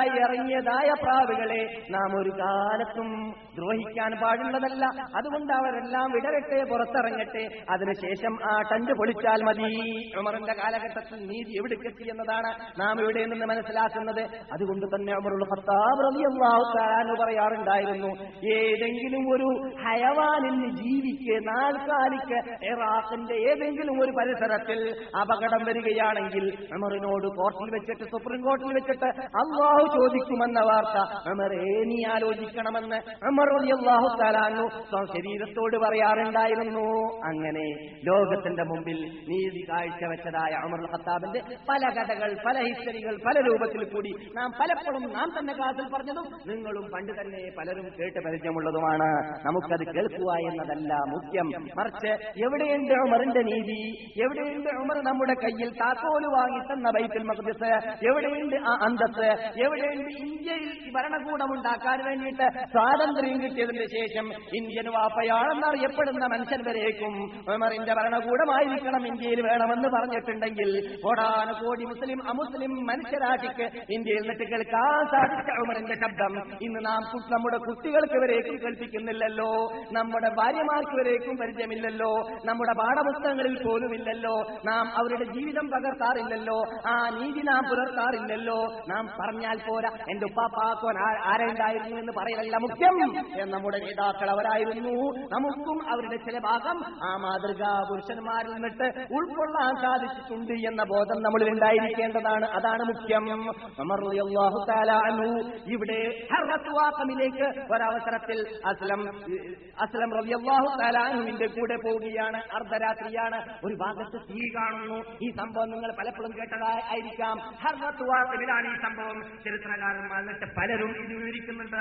പുറത്തിറങ്ങിയതായ പ്രാവുകളെ നാം ഒരു കാലത്തും ദ്രോഹിക്കാൻ പാടുള്ളതല്ല അതുകൊണ്ട് അവരെല്ലാം വിടരട്ടെ പുറത്തിറങ്ങട്ടെ അതിനുശേഷം ആ ടന്റ് പൊളിച്ചാൽ മതി ഉമറിന്റെ കാലഘട്ടത്തിൽ നീതി എവിടേക്കെത്തി എന്നതാണ് നാം ഇവിടെ നിന്ന് മനസ്സിലാക്കുന്നത് അതുകൊണ്ട് തന്നെ ഉമറുൽ ഖത്താബ് റളിയല്ലാഹു തആല അൻഹു പറയാറുണ്ടായിരുന്നു ഏതെങ്കിലും ഒരു ഹയവാനിന് ജീവിക്ക് നാൽക്കാലിക്ക് ഇറാഖിന്റെ ഏതെങ്കിലും ഒരു പരിസരത്തിൽ അപകടം വരികയാണെങ്കിൽ ഉമറിനോട് കോർട്ടിൽ വെച്ചിട്ട് സുപ്രീം കോടതിയിൽ വെച്ചിട്ട് അള്ളാഹു ചോദിക്കുമെന്ന വാർത്ത ഉമറേ നീ ആലോചിക്കണമെന്ന് ഉമർ റളിയല്ലാഹു തആല അൻഹു സ്വന്തം ശരീരത്തോട് പറയാറുണ്ടായിരുന്നു അങ്ങനെ ലോകത്തിന്റെ മുമ്പിൽ നീതി കാഴ്ചവെച്ചതായ ഉമർ ഖത്താബിന്റെ പല കഥകൾ പല ഹിസ്റ്ററികൾ പല രൂപത്തിൽ കൂടി നാം പലപ്പോഴും നാം തന്നെ ക്ലാസ്സിൽ പറഞ്ഞതും നിങ്ങളും പണ്ട് തന്നെ പലരും കേട്ട് പരിചയമുള്ളതുമാണ് നമുക്കത് കേൾക്കുക എന്നതല്ല മുഖ്യം മറിച്ച് എവിടെയുണ്ട് ഉമറിന്റെ നീതി എവിടെയുണ്ട് ഉമർ നമ്മുടെ കയ്യിൽ താക്കോല് വാങ്ങി തന്ന ബൈത്തുൽ മഖ്ദിസ് എവിടെയുണ്ട് ആ അന്തസ് എവിടെയുണ്ട് ഇന്ത്യയിൽ ഭരണകൂടം ഉണ്ടാക്കാൻ വേണ്ടിയിട്ട് സ്വാതന്ത്ര്യം കിട്ടിയതിന് ശേഷം ഇന്ത്യൻ വാപ്പയാണെന്നറിയപ്പെടുന്ന മനുഷ്യൻ വരേക്കും ഉമറിന്റെ ഭരണകൂടമായിരിക്കണം ഇന്ത്യയിൽ വേണമെന്ന് പറഞ്ഞിട്ടുണ്ടെങ്കിൽ കോടാന കോടി മുസ്ലിം അമുസ്ലിം മനുഷ്യരാശിക്ക് ഇന്ത്യയിൽ നിന്നിട്ട് കേൾക്കാൻ സാധിച്ച ഉമറിന്റെ ശബ്ദം ഇന്ന് നാം കു- നമ്മുടെ കുട്ടികൾക്ക് വരേക്കും കേൾപ്പിക്കുന്നില്ലല്ലോ നമ്മുടെ ഭാര്യമാർക്ക് വരേക്കും പരിചയമില്ലല്ലോ നമ്മുടെ പാഠപുസ്തകങ്ങളിൽ പോലുമില്ലല്ലോ നാം അവരുടെ ജീവിതം പകർത്താറില്ലല്ലോ ആ നീതി നാം പുലർത്താറില്ലല്ലോ നാം പറഞ്ഞാൽ പോരാ എന്റെ ഉപ്പാപ്പാക്കോൻ ആ- ആരുണ്ടായിരുന്നു എന്ന് പറയലല്ല മുഖ്യം എന്ന് നമ്മുടെ നേതാക്കൾ അവരായിരുന്നു നമുക്കും അവരുടെ ചില ഭാഗം ആ മാതൃകാ പുരുഷന്മാരിൽ നിന്നിട്ട് ഉൾക്കൊള്ളാൻ സാധിച്ചിട്ടുണ്ട് എന്ന ബോധം നമ്മളിൽ ഉണ്ടായിരിക്കേണ്ടതാണ് അതാണ് മുഖ്യം ഉമർ റളിയല്ലാഹു തആല അൻഹു ഇവിടെ ഹർറത്ത് വാഖമിലേക്ക് ഒരവസരത്തിൽ അസ്ലം അസ്ലം റളിയല്ലാഹു തആല അൻഹുവിന്റെ കൂടെ പോവുകയാണ് അർദ്ധരാത്രിയാണ് ഒരു ഭാഗത്ത് തീ കാണുന്നു ഈ സംഭവം നിങ്ങൾ പലപ്പോഴും കേട്ടതായിരിക്കാം ഹർറത്ത് വാഖമിലാണ് ഈ സംഭവം ചരിത്രകാരന്മാർ എന്നിട്ട് പലരും ഇത് വിവരിക്കുന്നുണ്ട്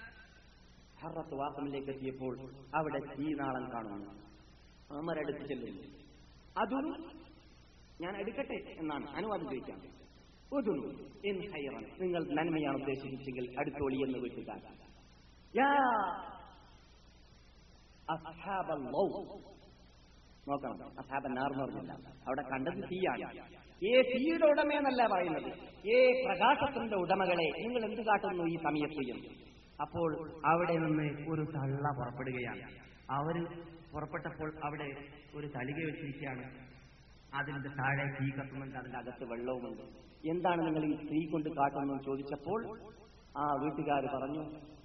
ഹറത്ത് വാസമിലേക്ക് എത്തിയപ്പോൾ അവിടെ തീനാളം കാണുന്നു അമരടുത്ത് ചെല്ലുന്നു അതും ഞാൻ എടുക്കട്ടെ എന്നാണ് അനുവാദം ചോദിക്കാം ഉദുനു ഇൻ ഹൈറൻ നിങ്ങൾ നന്മയാണ് ഉദ്ദേശിച്ചെങ്കിൽ അടുത്തോളി എന്ന് വീട്ടുകാർ യാ അസ്ഹാബൽ ലൗ. നോക്കണം അസാബൻ നാർ എന്ന് പറഞ്ഞില്ല അവിടെ കണ്ടത് തീയാണ് ഏ തീയുടെ ഉടമയെന്നല്ല പറയുന്നത് ഏ പ്രകാശത്തിന്റെ ഉടമകളെ നിങ്ങൾ എന്ത് കാട്ടുന്നു ഈ സമയത്ത് എന്ന് അപ്പോൾ അവിടെ നിന്ന് ഒരു തള്ള പുറപ്പെടുകയാണ് അവര് പുറപ്പെട്ടപ്പോൾ അവിടെ ഒരു തളിക വെച്ചിരിക്കുകയാണ് അതിന്റെ താഴെ തീ കത്തുന്നുണ്ട് അതിന്റെ അകത്ത് വെള്ളവുമുണ്ട് എന്താണ് നിങ്ങൾ ഈ തീ കൊണ്ട് കാട്ടുന്നു എന്ന് ചോദിച്ചപ്പോൾ ആ വീട്ടുകാർ പറഞ്ഞു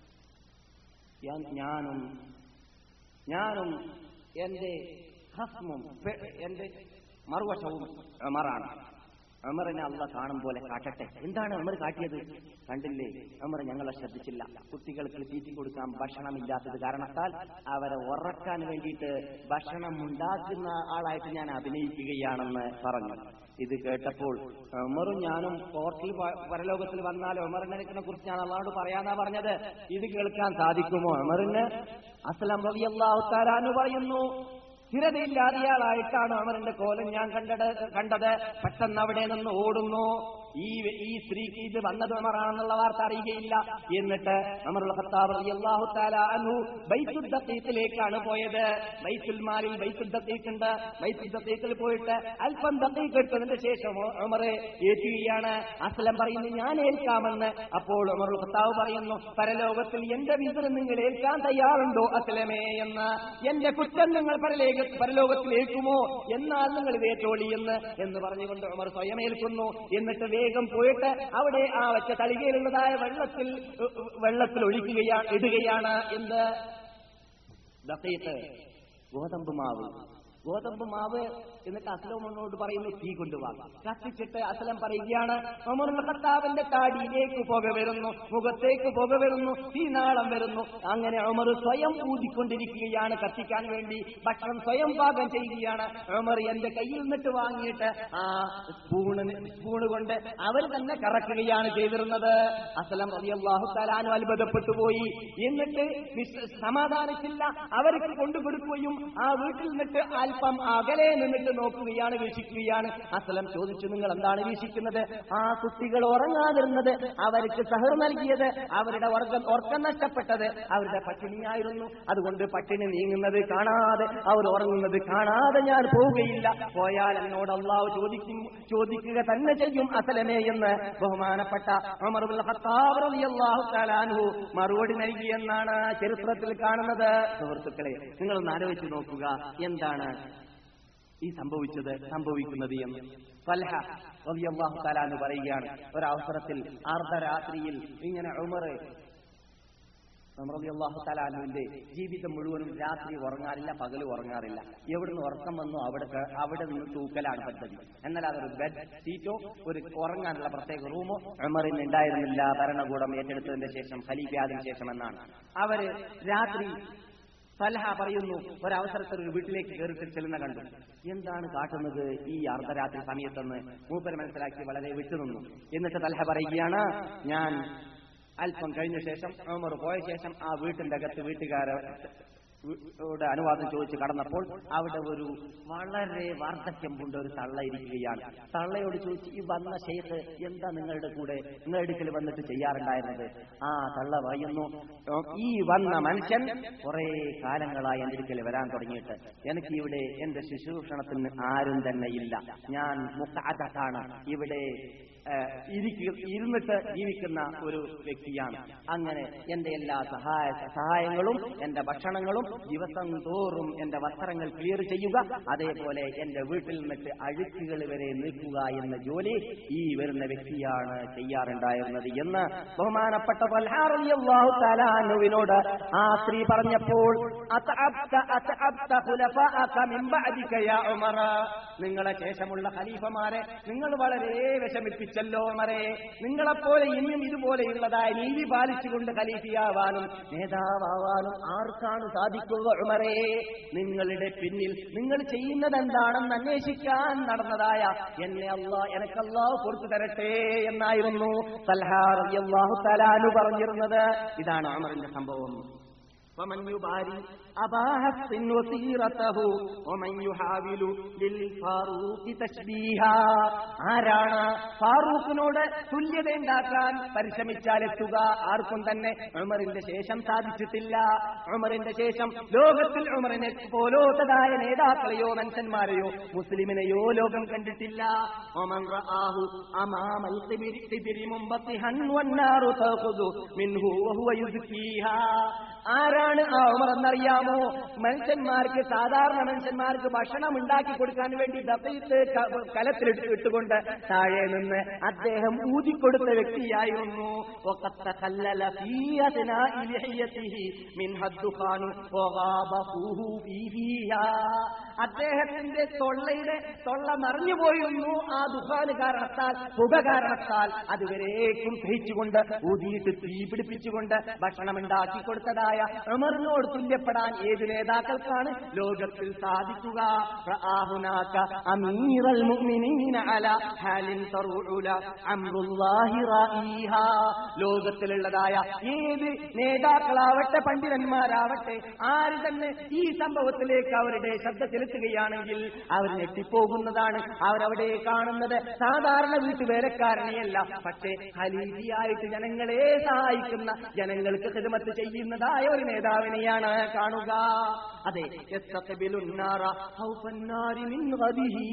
"ഞാൻ- ഞാനും ഞാനും എന്റെ ഹസ്മും പെ- എന്റെ മറുവശവും ഉമറാണ് ഉമറിനെ അല്ല കാണും പോലെ കാട്ടട്ടെ എന്താണ് ഉമർ കാട്ടിയത് കണ്ടില്ലേ ഉമർ ഞങ്ങളെ ശ്രദ്ധിച്ചില്ല കുട്ടികൾക്ക് തീറ്റി കൊടുക്കാൻ ഭക്ഷണമില്ലാത്തത് കാരണത്താൽ അവരെ ഉറക്കാൻ വേണ്ടിയിട്ട് ഭക്ഷണം ഉണ്ടാക്കുന്ന ആളായിട്ട് ഞാൻ അഭിനയിക്കുകയാണെന്ന് പറഞ്ഞു ഇത് കേട്ടപ്പോൾ ഉമറും ഞാനും കോർട്ടിൽ പ- പരലോകത്തിൽ വന്നാൽ ഉമറിനെ കുറിച്ച് ഞാൻ അള്ളാഹോട് പറയാന്നാ പറഞ്ഞത് ഇത് കേൾക്കാൻ സാധിക്കുമോ ഉമറിന് അസ്ലം റളിയല്ലാഹു തആല എന്ന് പറയുന്നു സ്ഥിരതയില്ലാതെയാളായിട്ടാണ് അമറിന്റെ കോലം ഞാൻ കണ്ടത് കണ്ടത് പെട്ടെന്ന് അവിടെ നിന്ന് ഓടുന്നു ഈ ഈ സ്ത്രീക്ക് ഇത് വന്നത് അമറാണെന്നുള്ള വാർത്ത അറിയുകയില്ല എന്നിട്ട് അമറുൽ ഖത്താബ് റളിയല്ലാഹു തആല അൻഹു ബൈത്തുൽ ദഖീഖിലേക്കാണ് പോയത് ബൈത്തുൽ മാലിൽ ബൈത്തുൽ ദഖീഖ് ഉണ്ട് ബൈത്തുൽ ദഖീഖിൽ പോയിട്ട് അല്പം ദഖീഖ് എടുത്തതിന് ശേഷം ഉമർ ഏറ്റുകയാണ് അസ്ലം പറയുന്നു ഞാൻ ഏൽക്കാമെന്ന് അപ്പോൾ ഉമറുൽ ഖത്താബ് പറയുന്നു പരലോകത്തിൽ എന്റെ വിതറ് നിങ്ങൾ ഏൽക്കാൻ തയ്യാറുണ്ടോ അസ്ലമേ എന്ന് എന്റെ കുറ്റം നിങ്ങൾ പരലേഖ പരലോകത്തിൽ ഏൽക്കുമോ എന്നാൽ നിങ്ങൾ വേറ്റോളി എന്ന് എന്ന് പറഞ്ഞുകൊണ്ട് ഉമർ സ്വയം ഏൽക്കുന്നു എന്നിട്ട് വേഗം പോയിട്ട് അവിടെ ആ വെച്ച തളികയിലുള്ളതായ വെള്ളത്തിൽ ഉ- ഉ- വെള്ളത്തിൽ ഒഴിക്കുകയാണ് ഇടുകയാണ് എന്ത് ദഖീഖ് ഗോതമ്പ് മാവ് ഗോതമ്പ് മാവ് എന്നിട്ട് അസ്ലമോട് പറയുന്നു തീ കൊണ്ടുപോകാം കത്തിച്ചിട്ട് അസ്ലം പറയുകയാണ് ഉമറുൽ ഖത്താബിന്റെ താടിയിലേക്ക് പുക വരുന്നു മുഖത്തേക്ക് പുക വരുന്നു തീനാളം വരുന്നു അങ്ങനെ ഉമർ സ്വയം ഊതിക്കൊണ്ടിരിക്കുകയാണ് കത്തിക്കാൻ വേണ്ടി ഭക്ഷണം സ്വയം പാകം ചെയ്യുകയാണ് ഉമർ എന്റെ കയ്യിൽ നിന്നിട്ട് വാങ്ങിയിട്ട് ആ സ്പൂണ് സ്പൂണ് കൊണ്ട് അവർ തന്നെ കറക്കുകയാണ് ചെയ്തിരുന്നത് അസ്ലം റളിയല്ലാഹു തആലാനു അത്ഭുതപ്പെട്ടു പോയി എന്നിട്ട് വിശ- സമാധാനിച്ചില്ല അവർക്ക് കൊണ്ടുകൊടുക്കുകയും ആ വീട്ടിൽ നിന്നിട്ട് അല്പം അല്പം അകലെ നിന്നിട്ട് നോക്കുകയാണ് വീക്ഷിക്കുകയാണ് അസ്ലം ചോദിച്ചു നിങ്ങൾ എന്താണ് വീക്ഷിക്കുന്നത് ആ കുട്ടികൾ ഉറങ്ങാതിരുന്നത് അവർക്ക് സഹർ നൽകിയത് അവരുടെ വർഗം ഉറക്കം നഷ്ടപ്പെട്ടത് അവരുടെ പട്ടിണിയായിരുന്നു അതുകൊണ്ട് പട്ടിണി നീങ്ങുന്നത് കാണാതെ അവർ ഉറങ്ങുന്നത് കാണാതെ ഞാൻ പോവുകയില്ല പോയാൽ എന്നോട് അള്ളാഹു ചോദിക്കും ചോദിക്കുക തന്നെ ചെയ്യും അസലമേ എന്ന് ബഹുമാനപ്പെട്ട ഉമറുൽ ഖത്താബ് റളിയല്ലാഹു തആല അൻഹു മറുപടി നൽകിയെന്നാണ് ചരിത്രത്തിൽ കാണുന്നത് സുഹൃത്തുക്കളെ നിങ്ങൾ ഒന്ന് ആലോചിച്ച് നോക്കുക എന്താണ് ഈ സംഭവിച്ചത് സംഭവിക്കുന്നത് എന്ന് ഫൽഹ റളിയല്ലാഹു തആല എന്ന് പറയുകയാണ് ഒരവസരത്തിൽ അർദ്ധരാത്രിയിൽ ഇങ്ങനെ ഉമർ റളിയല്ലാഹു തആല അൻഹുവിന്റെ ജീവിതം മുഴുവനും രാത്രി ഉറങ്ങാറില്ല പകല് ഉറങ്ങാറില്ല എവിടുന്ന് ഉറക്കം വന്നോ അവിടെ ക- അവിടെ നിന്ന് തൂക്കലാണ് പദ്ധതി എന്നാൽ അതൊരു ബെഡ് സീറ്റോ ഒരു ഉറങ്ങാനുള്ള പ്രത്യേക റൂമോ ഉമറിന് ഉണ്ടായിരുന്നില്ല ഭരണകൂടം ഏറ്റെടുത്തതിന്റെ ശേഷം ഖലീഫയാതിന് ശേഷം എന്നാണ് അവര് രാത്രി സലഹ പറയുന്നു ഒരവസരത്തിൽ ഒരു വീട്ടിലേക്ക് കയറിയിട്ട് ചെല്ലുന്ന കണ്ടു എന്താണ് കാട്ടുന്നത് ഈ അർദ്ധരാത്രി സമയത്തെന്ന് മൂപ്പര് മനസ്സിലാക്കി വളരെ വിട്ടുനിന്നു എന്നിട്ട് തലഹ പറയുകയാണ് ഞാൻ അല്പം കഴിഞ്ഞ ശേഷം ഉമർ പോയ ശേഷം ആ വീട്ടിന്റെ അകത്ത് വീട്ടുകാരെ യുടെ അനുവാദം ചോദിച്ച് കടന്നപ്പോൾ അവിടെ ഒരു വളരെ വാർദ്ധക്യം കൊണ്ട് ഒരു തള്ള ഇരിക്കുകയാണ് തള്ളയോട് ചോദിച്ചു ഈ വന്ന ഷെയ്ഖ് എന്താ നിങ്ങളുടെ കൂടെ നിങ്ങളുടെ അടുക്കൽ വന്നിട്ട് ചെയ്യാറുണ്ടായിരുന്നത് ആ തള്ള പറയുന്നു ഈ വന്ന മനുഷ്യൻ കുറെ കാലങ്ങളായി എന്റെ അടുക്കൽ വരാൻ തുടങ്ങിയിട്ട് എനിക്ക് ഇവിടെ എന്റെ ശുശ്രൂഷണത്തിന് ആരും തന്നെ ഇല്ല ഞാൻ മുക്കാറ്റാണ് ഇവിടെ ഏഹ്, ഇരിക്കു- ഇരുന്നിട്ട് ജീവിക്കുന്ന ഒരു വ്യക്തിയാണ് അങ്ങനെ എന്റെ എല്ലാ സഹായ സഹായങ്ങളും എന്റെ ഭക്ഷണങ്ങളും ദിവസം തോറും എന്റെ വസ്ത്രങ്ങൾ ക്ലിയർ ചെയ്യുക അതേപോലെ എന്റെ വീട്ടിൽ നിന്നിട്ട് അഴുക്കുകൾ വരെ നീക്കുക എന്ന ജോലി ഈ വരുന്ന വ്യക്തിയാണ് ചെയ്യാറുണ്ടായിരുന്നത് എന്ന് ബഹുമാനപ്പെട്ട പൽഹാറിയാഹു തലാനുവിനോട് ആ സ്ത്രീ പറഞ്ഞപ്പോൾ "അതഅബ്ത അതഅബ്ത ഖുലഫാഅക മിൻ ബഅദിക യാ ഉമറ." നിങ്ങളെ ശേഷമുള്ള ഖലീഫമാരെ നിങ്ങൾ വളരെ വിഷമിപ്പിച്ചല്ലോ ഉമറെ നിങ്ങളെപ്പോലെ ഇനിയും ഇതുപോലെയുള്ളതായ നീതി പാലിച്ചുകൊണ്ട് ഖലീഫിയാവാനും നേതാവാനും ആർക്കാണ് സാധിക്കുക ഉമറെ നിങ്ങളുടെ പിന്നിൽ നിങ്ങൾ ചെയ്യുന്നത് എന്താണെന്ന് അന്വേഷിക്കാൻ നടന്നതായ എന്നെ അള്ളാ എനക്ക് അള്ളാഹു കൊടുത്തു തരട്ടെ എന്നായിരുന്നു സൽഹാറിയാഹു തലാനു പറഞ്ഞിരുന്നത് ഇതാണ് അമറിന്റെ സംഭവം ومن يباري أباه السن وسيرته ومن يحاول للفاروق تشبيها ആരാണ് ഫാറൂഖിനോട് തുല്യത ഉണ്ടാക്കാൻ പരിശ്രമിച്ചാൽ എത്തുക ആർക്കും തന്നെ ഉമറിന്റെ ശേഷം സാധിച്ചിട്ടില്ല ഉമറിന്റെ ശേഷം ലോകത്തിൽ ഉമറിനെ പോലോത്തതായ നേതാക്കളെയോ മനുഷ്യന്മാരെയോ മുസ്ലിമിനെയോ ലോകം കണ്ടിട്ടില്ല ഒമൻ റആഹു അമാമൽ ഖിബരി ഖിബരി മുമ്പത്തിഹൻ വന്നാറു തഖുദു മിൻഹു വഹുവ യുസ്കീഹാ ആരാണ് ആ ഉമർ എന്നറിയാമോ മനുഷ്യന്മാർക്ക് സാധാരണ മനുഷ്യന്മാർക്ക് ഭക്ഷണം ഉണ്ടാക്കി കൊടുക്കാൻ വേണ്ടി ദഫയിട്ട് കലത്തിലിട്ട് ഇട്ടുകൊണ്ട് താഴെ നിന്ന് അദ്ദേഹം ഊതിക്കൊടുത്ത വ്യക്തിയായിരുന്നു وقد تخلل في أثناء لحيته منها الدخان وغاب فوه فيها അദ്ദേഹത്തിന്റെ തൊള്ളയുടെ തൊള്ള നിറഞ്ഞു പോയിരുന്നു ആ ദുഃഖാന് കാരണത്താൽ പുക കാരണത്താൽ അതുവരേക്കും സഹിച്ചുകൊണ്ട് ഊതിയിട്ട് തീ പിടിപ്പിച്ചുകൊണ്ട് ഭക്ഷണം ഉണ്ടാക്കി കൊടുത്തതായ ഉമറിനോട് തുല്യപ്പെടാൻ ഏത് നേതാക്കൾക്കാണ് ലോകത്തിൽ സാധിക്കുക റആഹുനാക അമീറൽ മുഅ്മിനീന അല ഹാലിൻ തറുഉല അംറുല്ലാഹി റായിഹാ ലോകത്തിലുള്ളതായ ഏത് നേതാക്കളാവട്ടെ പണ്ഡിതന്മാരാവട്ടെ ആര് തന്നെ ഈ സംഭവത്തിലേക്ക് അവരുടെ ശ്രദ്ധ ചെലുത്തുകയാണെങ്കിൽ അവർ ഞെട്ടിപ്പോകുന്നതാണ് അവരവിടെ കാണുന്നത് സാധാരണ വീട്ടുവേലക്കാരനെയല്ല പക്ഷേ ഖലീഫിയായിട്ട് ജനങ്ങളെ സഹായിക്കുന്ന ജനങ്ങൾക്ക് ഹിദമത്ത് ചെയ്യുന്നതായ ഒരു നേതാവിനെയാണ് കാണുക അതെ യസ്തഖ്ബിലുന്നാറ ഖൗഫന്നാരി മിൻ ഗദിഹി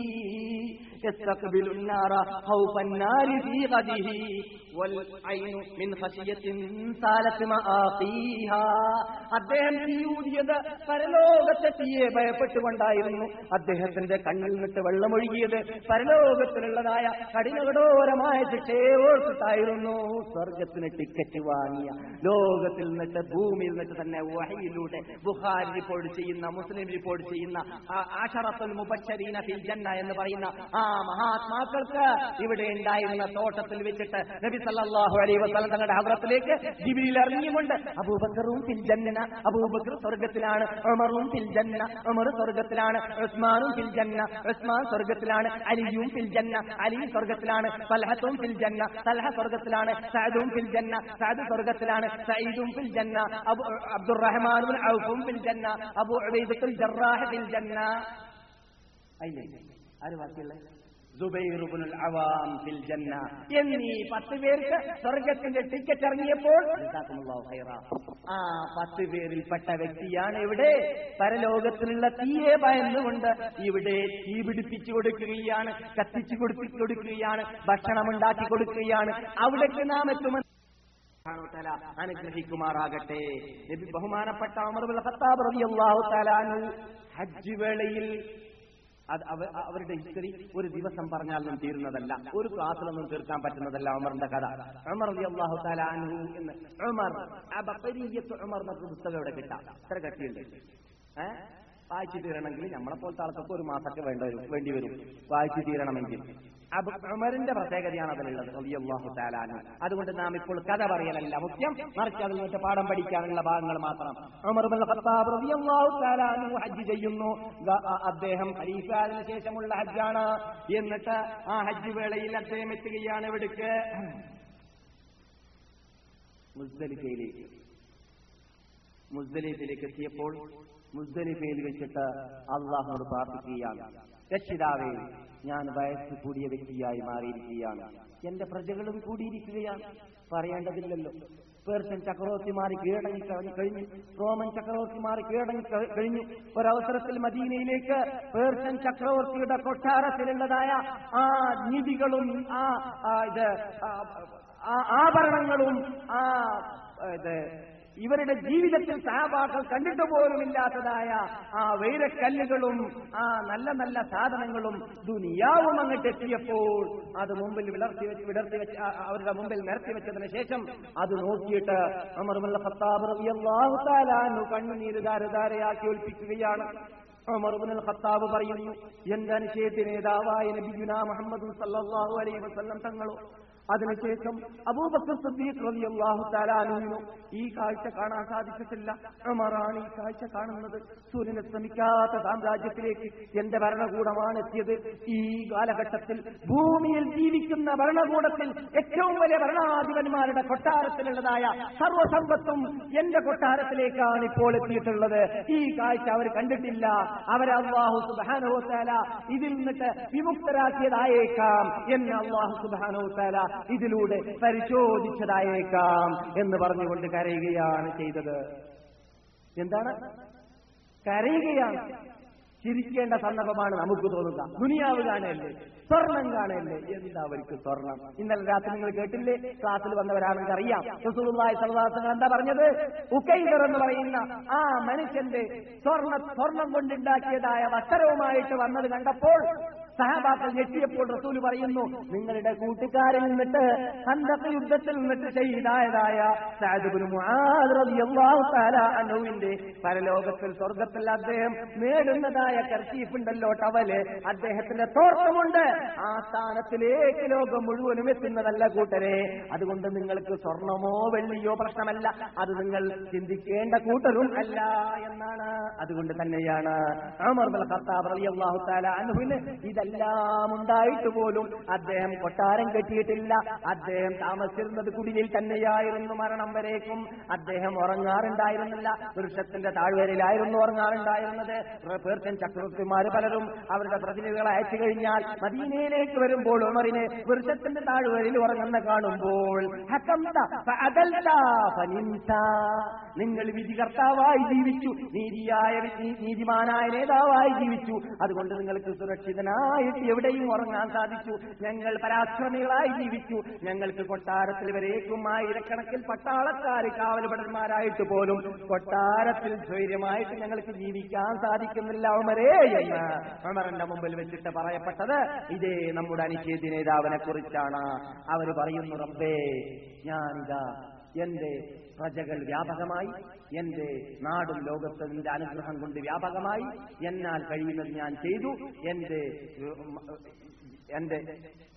യസ്തഖ്ബിലുന്നാറ ഖൗഫന്നാരി ഫീ ഗദിഹി വൽ ഐനു മിൻ ഖശിയത്തിൻ സാലത്ത് മആഖീഹാ അദ്ദേഹം തീയൂതിയത് പരലോകത്തെ തീയെ ഭയപ്പെട്ടുകൊണ്ടായിരുന്നു അദ്ദേഹത്തിന്റെ കണ്ണിൽ നിന്നിട്ട് വെള്ളമൊഴുകിയത് പരലോകത്തിലുള്ളതായ കഠിനകഠോരമായ ശിക്ഷയെ ഓർത്തിട്ടായിരുന്നു സ്വർഗത്തിന് ടിക്കറ്റ് വാങ്ങിയ ലോകത്തിൽ നിന്നിട്ട് ഭൂമിയിൽ നിന്നിട്ട് തന്നെ വഹയിലൂടെ ബുഹാരി റിപ്പോർട്ട് ചെയ്യുന്ന മുസ്ലിം റിപ്പോർട്ട് ചെയ്യുന്ന ആ ആഷറത്തുൽ മുബശ്ശരീന ഫിൽ ജന്ന എന്ന് പറയുന്ന ആ മഹാത്മാക്കൾക്ക് ഇവിടെ ഉണ്ടായിരുന്ന തോട്ടത്തിൽ വെച്ചിട്ട് നബി സല്ലല്ലാഹു അലൈഹി വസല്ലം തങ്ങളുടെ ഹദ്റത്തിലേക്ക് ജിബ്രീൽ ഇറങ്ങിയുകൊണ്ട് അബൂബക്കറും ഫിൽ ജന്ന അബൂബക്കർ സ്വർഗ്ഗത്തിലാണ് ഉമറും ഫിൽ ജന്ന ഉമർ സ്വർഗ്ഗത്തിലാണ് ഉസ്മാനും ഫിൽ ജന്ന ഉസ്മാൻ സ്വർഗ്ഗത്തിലാണ് അലിയും ഫിൽ ജന്ന അലി സ്വർഗ്ഗത്തിലാണ് തൽഹത്തും ഫിൽ ജന്ന തൽഹ സ്വർഗ്ഗത്തിലാണ് സഅദും ഫിൽ ജന്ന സഅദ് സ്വർഗ്ഗത്തിലാണ് സഈദും ഫിൽ ജന്ന അബു അബ്ദുറഹ്മാൻ ബിൻ ഔഫും ഫിൽ ജന്ന അബു ഉബൈദത്തുൽ ജറാഹ് ഫിൽ ജന്ന അയില്ലേ ആര് ബാക്കിയുള്ള സുബൈറുബുൽ അവാം ഫിൽ ജന്ന എന്നീ പത്ത് പേർക്ക് സ്വർഗത്തിന്റെ ടിക്കറ്റ് ഇറങ്ങിയപ്പോൾ ജസാക്കുമുല്ലാഹു ഖൈറാ. ആ പത്ത് പേരിൽപ്പെട്ട വ്യക്തിയാണ് ഇവിടെ പരലോകത്തിലുള്ള തീയെ ഭയന്നുകൊണ്ട് ഇവിടെ തീ പിടിപ്പിച്ചു കൊടുക്കുകയാണ് കത്തിച്ചു കൊടുത്തി കൊടുക്കുകയാണ് ഭക്ഷണം ഉണ്ടാക്കി കൊടുക്കുകയാണ് അവിടേക്ക് നാം എത്തുമെന്ന് സുബ്ഹാനഹു വതആല അനുഗ്രഹിക്കുമാറാകട്ടെ നബി ബഹുമാനപ്പെട്ട ഉമർ ഇബ്നുൽ ഖത്താബ് റളിയല്ലാഹു തആല അൻഹു ഹജ്ജ് വേളയിൽ അത് അവ- അവരുടെ ഹിസ്റ്ററി ഒരു ദിവസം പറഞ്ഞാലൊന്നും തീരുന്നതല്ല ഒരു ക്ലാസ്സിലൊന്നും തീർക്കാൻ പറ്റുന്നതല്ല ഉമറിന്റെ കഥ ഉമർ റളിയല്ലാഹു തആല അൻഹു എന്ന് ഉമർ അബഖരിയത്ത് ഉമർ എന്നൊക്കെ പുസ്തകം ഇവിടെ കിട്ടാം ഇത്ര കട്ടിയുണ്ട് ഏഹ് വായിച്ചു തീരണമെങ്കിൽ നമ്മളെ പോലത്തെ ആൾക്കൊക്കെ ഒരു മാസമൊക്കെ വേണ്ട വരും വേണ്ടി വരും വായിച്ചു തീരണമെങ്കിൽ അബ് ഉമറിന്റെ പ്രത്യേകതയാണ് അതിലുള്ളത് റളിയല്ലാഹു തആല അൻഹു. അതുകൊണ്ട് നാം ഇപ്പോൾ കഥ പറയലല്ല മുഖ്യം മറിച്ച് അതിൽ നിന്നിട്ട് പാഠം പഠിക്കാനുള്ള ഭാഗങ്ങൾ മാത്രം ഉമർ ഇബ്നുൽ ഖത്താബ് റളിയല്ലാഹു തആല അൻഹു ഹജ്ജ് ചെയ്യുന്നു ഗ- അ- അദ്ദേഹം ഖലീഫാദിന് ശേഷമുള്ള ഹജ്ജാണ് എന്നിട്ട് ആ ഹജ്ജ് വേളയിൽ അദ്ദേഹം എത്തുകയാണ് ഇവിടേക്ക് മുസ്ദലിഫയിലേക്ക് മുസ്ദലിഫയിലേക്ക് എത്തിയപ്പോൾ മുസ്ദലിഫയിൽ വെച്ചിട്ട് അള്ളാഹുനോട് പ്രാർത്ഥിക്കുകയാണ് രക്ഷിതാവേ ഞാൻ വയസ്സ് കൂടിയ വ്യക്തിയായി മാറിയിരിക്കുകയാണ് എന്റെ പ്രജകളും കൂടിയിരിക്കുകയാണ് പറയേണ്ടതില്ലല്ലോ പേർഷ്യൻ ചക്രവർത്തിമാരി കീഴടങ്ങി കളഞ്ഞു കഴിഞ്ഞു റോമൻ ചക്രവർത്തിമാരി കീഴടങ്ങി ക- കഴിഞ്ഞു ഒരവസരത്തിൽ മദീനയിലേക്ക് പേർഷ്യൻ ചക്രവർത്തിയുടെ കൊട്ടാരത്തിലുള്ളതായ ആ നിധികളും ആ ആ, ഇത് ആ, ആ ആഭരണങ്ങളും ആ ഇത് ഇവരുടെ ജീവിതത്തിൽ സഹപാഠം കണ്ടിട്ട് പോലുമില്ലാത്തതായ ആ വൈരക്കല്ലുകളും ആ നല്ല നല്ല സാധനങ്ങളും ദുനിയാവും അങ്ങോട്ട് എത്തിയപ്പോൾ അത് മുമ്പിൽ വിളർത്തി വെച്ച് വിടർത്തി വെച്ച് ആ, അവരുടെ മുമ്പിൽ നിരത്തി വെച്ചതിന് ശേഷം അത് നോക്കിയിട്ട് അമർമുല്ല ഖത്താബ് റളിയല്ലാഹു തആല അൻഹു കണ്ണുനീര് ധാരധാരയാക്കി ഒൽപ്പിക്കുകയാണ് ഉമർ ഇബ്നുൽ ഖത്താബ് പറയുന്നു എന്റെ അനുശേദ്യ നേതാവായ നബിയുന മുഹമ്മദ് സല്ലല്ലാഹു അലൈഹി വസല്ലം തങ്ങളോ അതിനുശേഷം അബൂബക്കർ സിദ്ദീഖ് റളിയല്ലാഹു തആല അൻഹു ഈ കാഴ്ച കാണാൻ സാധിച്ചിട്ടില്ല ഉമറാണ് ഈ കാഴ്ച കാണുന്നത് സൂര്യനെ ശ്രമിക്കാത്ത സാമ്രാജ്യത്തിലേക്ക് എന്റെ ഭരണകൂടമാണ് എത്തിയത് ഈ കാലഘട്ടത്തിൽ ഭൂമിയിൽ ജീവിക്കുന്ന ഭരണകൂടത്തിൽ ഏറ്റവും വലിയ ഭരണാധിപന്മാരുടെ കൊട്ടാരത്തിലുള്ളതായ സർവസമ്പത്തും എന്റെ കൊട്ടാരത്തിലേക്കാണ് ഇപ്പോൾ എത്തിയിട്ടുള്ളത് ഈ കാഴ്ച അവർ കണ്ടിട്ടില്ല അവരെ അള്ളാഹു സുബാനോത്താല ഇതിൽ നിന്നിട്ട് വിമുക്തരാക്കിയതായേക്കാം എന്ന് അള്ളാഹു സുബാനോത്താല ഇതിലൂടെ പരിശോധിച്ചതായേക്കാം എന്ന് പറഞ്ഞുകൊണ്ട് കരയുകയാണ് ചെയ്തത് എന്താണ് കരയുകയാണ് ചിരിക്കേണ്ട സന്ദർഭമാണ് നമുക്ക് തോന്നുക ദുനിയാവ് കാണല്ലേ സ്വർണം കാണല്ലേ എന്താ അവർക്ക് സ്വർണം ഇന്നലെ രാത്രി നിങ്ങൾ കേട്ടില്ലേ ക്ലാസ്സിൽ വന്നവരാണെങ്കിൽ അറിയാം റസൂലുള്ളാഹി സ്വല്ലല്ലാഹു അലൈഹി വസല്ലം എന്താ പറഞ്ഞത് ഉക്കൈദർ എന്ന് പറയുന്ന ആ മനുഷ്യന്റെ സ്വർണ്ണ സ്വർണം കൊണ്ടുണ്ടാക്കിയതായ വസ്ത്രവുമായിട്ട് വന്നത് കണ്ടപ്പോൾ സഹാബാക്കൾ ഞെട്ടിയപ്പോൾ റസൂൽ പറയുന്നു നിങ്ങളുടെ കൂട്ടുകാരിൽ നിന്നിട്ട് ഹന്തക യുദ്ധത്തിൽ നിന്നിട്ട് ഷഹീദായതായ സഅദ് ഇബ്നു മുആദ് റളിയല്ലാഹു തആല അൻഹുവിന്റെ പരലോകത്തിൽ സ്വർഗത്തിൽ അദ്ദേഹം നേടുന്നതായ കർച്ചീഫ് ഉണ്ടല്ലോ ടവല് അദ്ദേഹത്തിന്റെ തോട്ടമുണ്ട് ആ സ്ഥാനത്തിലേക്ക് ലോകം മുഴുവനും എത്തുന്നതല്ല കൂട്ടരെ അതുകൊണ്ട് നിങ്ങൾക്ക് സ്വർണമോ വെള്ളിയോ പ്രശ്നമല്ല അത് നിങ്ങൾ ചിന്തിക്കേണ്ട കൂട്ടരും അല്ല എന്നാണ് അതുകൊണ്ട് തന്നെയാണ് ഉമർ ബിൻ ഖത്താബ് റളിയല്ലാഹു തആല അൻഹുവിന് ഇതെല്ലാം ഉണ്ടായിട്ട് പോലും അദ്ദേഹം കൊട്ടാരം കെട്ടിയിട്ടില്ല അദ്ദേഹം താമസിച്ചിരുന്നത് കുടിയിൽ തന്നെയായിരുന്നു മരണം വരേക്കും അദ്ദേഹം ഉറങ്ങാറുണ്ടായിരുന്നില്ല വൃക്ഷത്തിന്റെ താഴ്വരയിലായിരുന്നു ഉറങ്ങാറുണ്ടായിരുന്നത് പേർഷ്യൻ ചക്രവർത്തിമാര് പലരും അവരുടെ പ്രതിനിധികളെ അയച്ചു കഴിഞ്ഞാൽ മദീനയിലേക്ക് വരുമ്പോൾ ഉമറിനെ വൃക്ഷത്തിന്റെ താഴ്വരയിൽ ഉറങ്ങുന്ന കാണുമ്പോൾ ഹക്കംത ഫഅദൽത ഫനിംത. നിങ്ങൾ വിധികർത്താവായി ജീവിച്ചു നീതിയായ നീ- നീതിമാനായ നേതാവായി ജീവിച്ചു അതുകൊണ്ട് നിങ്ങൾക്ക് സുരക്ഷിതനായിട്ട് എവിടെയും ഉറങ്ങാൻ സാധിച്ചു ഞങ്ങൾ പരാക്രമികളായി ജീവിച്ചു ഞങ്ങൾക്ക് കൊട്ടാരത്തിൽ വരേക്കും ആയിരക്കണക്കിൽ പട്ടാളക്കാർ കാവൽഭടന്മാരായിട്ട് പോലും കൊട്ടാരത്തിൽ സ്വൈര്യമായിട്ട് ഞങ്ങൾക്ക് ജീവിക്കാൻ സാധിക്കുന്നില്ല ഉമരേ എന്ന് ഉമറിന്റെ മുമ്പിൽ വെച്ചിട്ട് പറയപ്പെട്ടത് ഇതേ നമ്മുടെ അനിഷേധ്യ നേതാവിനെ കുറിച്ചാണ് അവർ പറയുന്നു റബ്ബേ ഞാനിതാ എന്റെ പ്രജകൾ വ്യാപകമായി എന്റെ നാടും ലോകത്ത് നിന്റെ അനുഗ്രഹം കൊണ്ട് വ്യാപകമായി എന്നാൽ കഴിയുന്നത് ഞാൻ ചെയ്തു എന്റെ ഉം, എന്റെ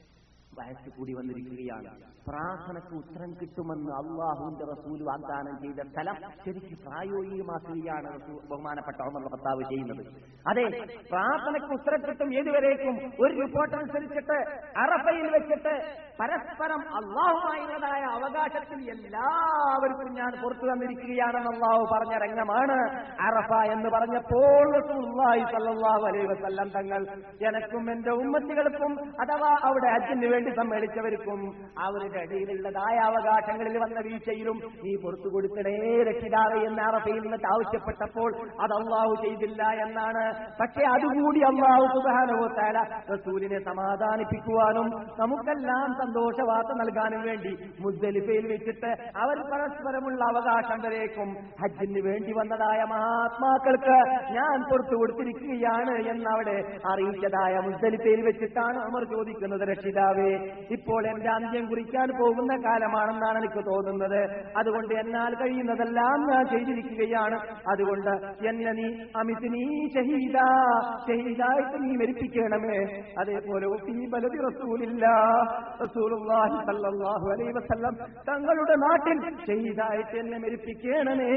വയസ്സ് കൂടി വന്നിരിക്കുകയാണ് പ്രാർത്ഥനയ്ക്ക് ഉത്തരം കിട്ടുമെന്ന് അള്ളാഹുവിന്റെ റസൂൽ വാഗ്ദാനം ചെയ്ത സ്ഥലം ശരിക്കും പ്രായോഗികമാക്കുകയാണ് റസൂൽ ബഹുമാനപ്പെട്ട ഉമർ ഭർത്താവ് ചെയ്യുന്നത് അതെ പ്രാർത്ഥനയ്ക്ക് ഉത്തരം കിട്ടും ഏതുവരേക്കും ഒരു റിപ്പോർട്ട് അനുസരിച്ചിട്ട് അറഫയിൽ വെച്ചിട്ട് പരസ്പരം അള്ളാഹുമായുള്ളതായ അവകാശത്തിൽ എല്ലാവർക്കും ഞാൻ പുറത്തു തന്നിരിക്കുകയാണെന്ന് അള്ളാഹു പറഞ്ഞ രംഗമാണ് അറഫ എന്ന് പറഞ്ഞപ്പോൾ റസൂലുള്ളാഹി സ്വല്ലല്ലാഹു അലൈഹി വസല്ലം തങ്ങൾ എനക്കും എന്റെ ഉമ്മത്തികൾക്കും അഥവാ അവിടെ അച്ഛന് വേണ്ടി സമ്മേളിച്ചവർക്കും അവരുടെ ഇടയിലുള്ളതായ അവകാശങ്ങളിൽ വന്ന വീഴ്ചയിലും നീ പുറത്തു കൊടുക്കണേ രക്ഷിതാവേ എന്ന് അറഫയിൽ നിന്നിട്ട് ആവശ്യപ്പെട്ടപ്പോൾ അത് അള്ളാഹു ചെയ്തില്ല എന്നാണ് പക്ഷേ അതുകൂടി അള്ളാഹു സുബാനുഭവത്താല റസൂലിനെ സമാധാനിപ്പിക്കുവാനും നമുക്കെല്ലാം സന്തോഷവാർത്ത നൽകാനും വേണ്ടി മുസ്ദലിഫയിൽ വെച്ചിട്ട് അവർ പരസ്പരമുള്ള അവകാശം വരേക്കും ഹജ്ജിന് വേണ്ടി വന്നതായ മഹാത്മാക്കൾക്ക് ഞാൻ പുറത്തു കൊടുത്തിരിക്കുകയാണ് എന്നവിടെ അറിയിച്ചതായ മുസ്ദലിഫയിൽ വെച്ചിട്ടാണ് അമർ ചോദിക്കുന്നത് രക്ഷിതാവേ ഇപ്പോൾ എന്റെ അന്ത്യം കുറിക്കാൻ പോകുന്ന കാലമാണെന്നാണ് എനിക്ക് തോന്നുന്നത് അതുകൊണ്ട് എന്നാൽ കഴിയുന്നതെല്ലാം ഞാൻ ചെയ്തിരിക്കുകയാണ് അതുകൊണ്ട് എന്നെ നീ അമിത് നീ ഷഹീദ ഷഹീദായിട്ട് നീ മരിപ്പിക്കണമേ അതേപോലെ ഈ ബലതി റസൂലില്ല റസൂലുള്ളാഹി സല്ലല്ലാഹു അലൈഹി വസല്ലം തങ്ങളുടെ നാട്ടിൽ ഷഹീദായിട്ട് എന്നെ മരിപ്പിക്കണമേ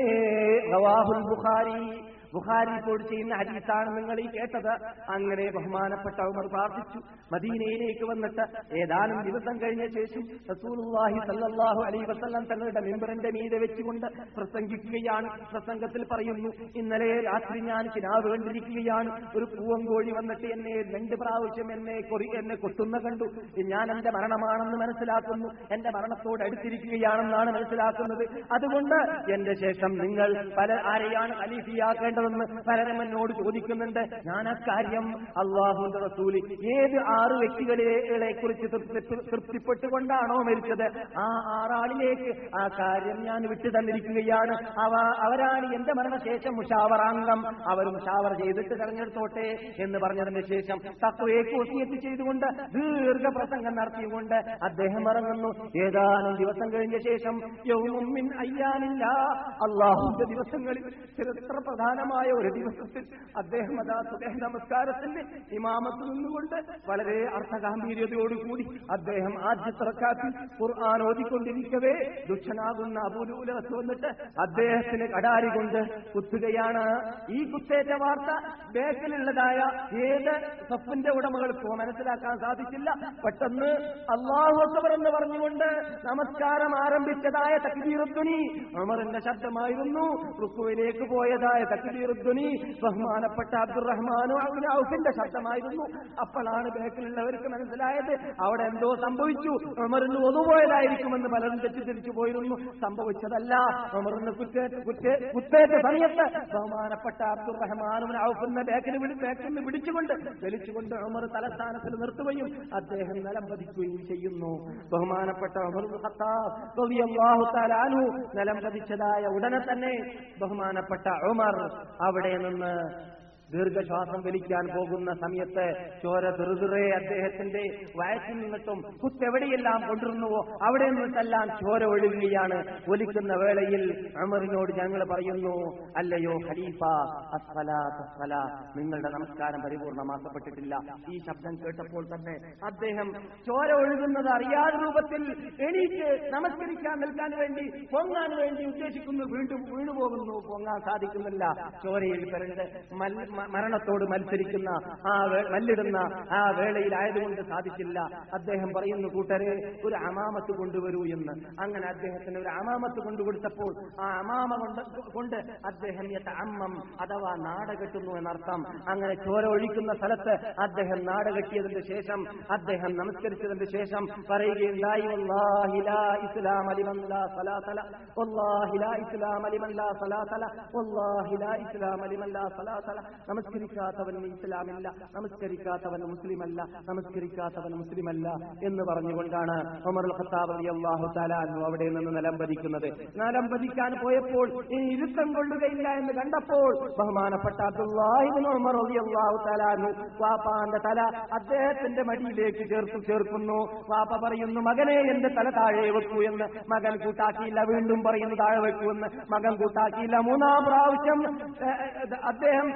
റവാഹുൽ ബുഖാരി ബുഖാരി ഇപ്പോൾ ചെയ്യുന്ന ഹദീസാണ് നിങ്ങൾ ഈ കേട്ടത് അങ്ങനെ ബഹുമാനപ്പെട്ട ഉമർ പ്രാർത്ഥിച്ചു മദീനയിലേക്ക് വന്നിട്ട് ഏതാനും ദിവസം കഴിഞ്ഞ ശേഷം റസൂലുള്ളാഹി സല്ലല്ലാഹു അലൈഹി വസല്ലം തങ്ങളുടെ മെമ്പറിന്റെ മീതെ വെച്ചുകൊണ്ട് പ്രസംഗിക്കുകയാണ് പ്രസംഗത്തിൽ പറയുന്നു ഇന്നലെ രാത്രി ഞാൻ കിനാവ് കണ്ടിരിക്കുകയാണ് ഒരു പൂവങ്കോഴി വന്നിട്ട് എന്നെ രണ്ട് പ്രാവശ്യം എന്നെ കൊറി എന്നെ കൊത്തുന്ന കണ്ടു ഞാൻ എന്റെ മരണമാണെന്ന് മനസ്സിലാക്കുന്നു എന്റെ മരണത്തോട് അടുത്തിരിക്കുകയാണെന്നാണ് മനസ്സിലാക്കുന്നത് അതുകൊണ്ട് എന്റെ ശേഷം നിങ്ങൾ പല ആരെയാണ് ഖലീഫിയാക്കേണ്ടതെന്ന് പലരും എന്നോട് ചോദിക്കുന്നുണ്ട് ഞാൻ അക്കാര്യം അള്ളാഹുന്റെ റസൂലി ഏത് ആറ് വ്യക്തികളെ കുറിച്ച് തൃപ്തി- തൃപ്തിപ്പെട്ടുകൊണ്ടാണോ മരിച്ചത് ആ ആറാളിലേക്ക് ആ കാര്യം ഞാൻ വിട്ടു തന്നിരിക്കുകയാണ് അവ അവരാണ് എന്റെ മരണശേഷം മുഷാവറാംഗം അവർ മുഷാവർ ചെയ്തിട്ട് തെരഞ്ഞെടുത്തോട്ടെ എന്ന് പറഞ്ഞതിന് ശേഷം തത്വയേക്ക് ഒസിയത്ത് ചെയ്തുകൊണ്ട് ദീർഘ പ്രസംഗം നടത്തിയുകൊണ്ട് അദ്ദേഹം ഇറങ്ങുന്നു ഏതാനും ദിവസം കഴിഞ്ഞ ശേഷം യൗമും മിൻ അയ്യാനില്ല അള്ളാഹുന്റെ ദിവസങ്ങളിൽ ചരിത്ര പ്രധാനമായ ഒരു ദിവസത്തിൽ അദ്ദേഹം അതാ സുബഹ നമസ്കാരത്തിന്റെ ഇമാമത്ത് നിന്നുകൊണ്ട് വളരെ അർത്ഥഗാംഭീര്യതയോടുകൂടി അദ്ദേഹം ആദ്യത്തെ റക്കാത്തിൽ ഖുർആൻ ഓതിക്കൊണ്ടിരിക്കവേ ദുഷ്ടനാകുന്ന അബൂലൂലത്ത് വന്നിട്ട് അദ്ദേഹത്തിന് കടാരി കൊണ്ട് കുത്തുകയാണ് ഈ കുത്തേറ്റ വാർത്ത ബേക്കിലുള്ളതായ ഏത് സഫിന്റെ ഉടമകൾക്കോ മനസ്സിലാക്കാൻ സാധിച്ചില്ല പെട്ടെന്ന് അള്ളാഹു അക്ബർ എന്ന് പറഞ്ഞുകൊണ്ട് നമസ്കാരം ആരംഭിച്ചതായ തക്ബീറുദ്ദുനി ഉമറിന്റെ ശബ്ദമായിരുന്നു റുക്കുവിലേക്ക് പോയതായ തക്ബീറുദ്ദുനി ബഹുമാനപ്പെട്ട അബ്ദുറഹ്മാനോ ഔഫിന്റെ ശബ്ദമായിരുന്നു അപ്പോഴാണ് ബേക്കിലുള്ളവർക്ക് മനസ്സിലായത് അവിടെ എന്തോ സംഭവിച്ചു ഉമറിന് ഒന്നുപോയതായിരിക്കുമെന്ന് പലരും തെറ്റിദ്ധരിച്ചു പോയിരുന്നു സംഭവിച്ചതല്ല ഉമറിന് കുറ്റേറ്റ കുറ്റേ- കുത്തേറ്റ സമയത്ത് ബഹുമാനപ്പെട്ട അബ്ദുറഹ്മാനും ഔഫിന്റെ ബേക്കിന് വിളി ബേക്കിൽ നിന്ന് പിടിച്ചുകൊണ്ട് വലിച്ചുകൊണ്ട് ഉമർ തലസ്ഥാനത്തിൽ നിർത്തുകയും അദ്ദേഹം നിലം പതിക്കുകയും ചെയ്യുന്നു ബഹുമാനപ്പെട്ട ഉമർ ഇബ്നുൽ ഖത്താബ് റളിയല്ലാഹു തആല അൻഹു നിലം പതിച്ചതായ ഉടനെ തന്നെ ബഹുമാനപ്പെട്ട ഉമർ അവിടെ നിന്ന് ദീർഘശ്വാസം വലിക്കാൻ പോകുന്ന സമയത്ത് ചോര തെറുതിറേ അദ്ദേഹത്തിന്റെ വയറ്റിൽ നിന്നിട്ടും കുത്തെവിടെയെല്ലാം കൊണ്ടിരുന്നുവോ അവിടെ നിന്നിട്ടെല്ലാം ചോര ഒഴുകുകയാണ് ഒലിക്കുന്ന വേളയിൽ അമറിനോട് ഞങ്ങൾ പറയുന്നു അല്ലയോ ഖലീഫ അസ്സലാത്ത് അസ്സലാ. നിങ്ങളുടെ നമസ്കാരം പരിപൂർണമാക്കപ്പെട്ടിട്ടില്ല ഈ ശബ്ദം കേട്ടപ്പോൾ തന്നെ അദ്ദേഹം ചോര ഒഴുകുന്നത് അറിയാതെ രൂപത്തിൽ എണീറ്റ് നമസ്കരിക്കാൻ നിൽക്കാൻ വേണ്ടി പൊങ്ങാൻ വേണ്ടി ഉദ്ദേശിക്കുന്നു വീണ്ടും വീണുപോകുന്നു പൊങ്ങാൻ സാധിക്കുന്നില്ല ചോരയിൽ പിറണ്ട് മൽ- മ- മരണത്തോട് മത്സരിക്കുന്ന ആ വേ- മല്ലിടുന്ന ആ വേളയിലായതുകൊണ്ട് സാധിച്ചില്ല അദ്ദേഹം പറയുന്നു കൂട്ടരെ ഒരു അമാമത്ത് കൊണ്ടുവരൂ എന്ന് അങ്ങനെ അദ്ദേഹത്തിന് ഒരു അമാമത്ത് കൊണ്ടുകൊടുത്തപ്പോൾ ആ അമാമ കൊണ്ട് കൊണ്ട് അദ്ദേഹം അമ്മം അഥവാ നാട കെട്ടുന്നു എന്നർത്ഥം അങ്ങനെ ചോര ഒഴിക്കുന്ന സ്ഥലത്ത് അദ്ദേഹം നാട കെട്ടിയതിന് ശേഷം അദ്ദേഹം നമസ്കരിച്ചതിന് ശേഷം പറയുകയുണ്ടായി വല്ലാഹി ലാ ഇസ്ലാം അലിമൻ ലാ സലാത്തല വല്ലാഹി ലാ ഇസ്ലാം അലിമൻ ലാ സലാത്തല വല്ലാഹി ലാ ഇസ്ലാം അലിമൻ ലാ സലാത്തല നമസ്കരിക്കാത്തവൻ ഇസ്ലാമില്ല നമസ്കരിക്കാത്തവൻ മുസ്ലിമല്ല നമസ്കരിക്കാത്തവൻ മുസ്ലിമല്ല എന്ന് പറഞ്ഞുകൊണ്ടാണ് ഉമർ അൽ ഖത്താബ് റളിയല്ലാഹു തആല അൻഹു അവിടെ നിന്ന് നിലംപതിക്കുന്നത് നിലംപതിക്കാൻ പോയപ്പോൾ ഇനി ഇരുത്തം കൊള്ളുകയില്ല എന്ന് കണ്ടപ്പോൾ ബഹുമാനപ്പെട്ട അബ്ദുല്ലാഹിബിൻ ഉമർ റളിയല്ലാഹു തആല അൻഹു വാപ്പാന്റെ തല അദ്ദേഹത്തിന്റെ മടിയിലേക്ക് ചേർത്തു ചേർക്കുന്നു വാപ്പ പറയുന്നു മകനെ എന്റെ തല താഴെ വെക്കൂ എന്ന് മകൻ കൂട്ടാക്കിയില്ല വീണ്ടും പറയുന്നു താഴെ വെക്കൂ എന്ന് മകൻ കൂട്ടാക്കിയില്ല മൂന്നാം പ്രാവശ്യം ഏ, ഏ, അദ്ദേഹം ഏ,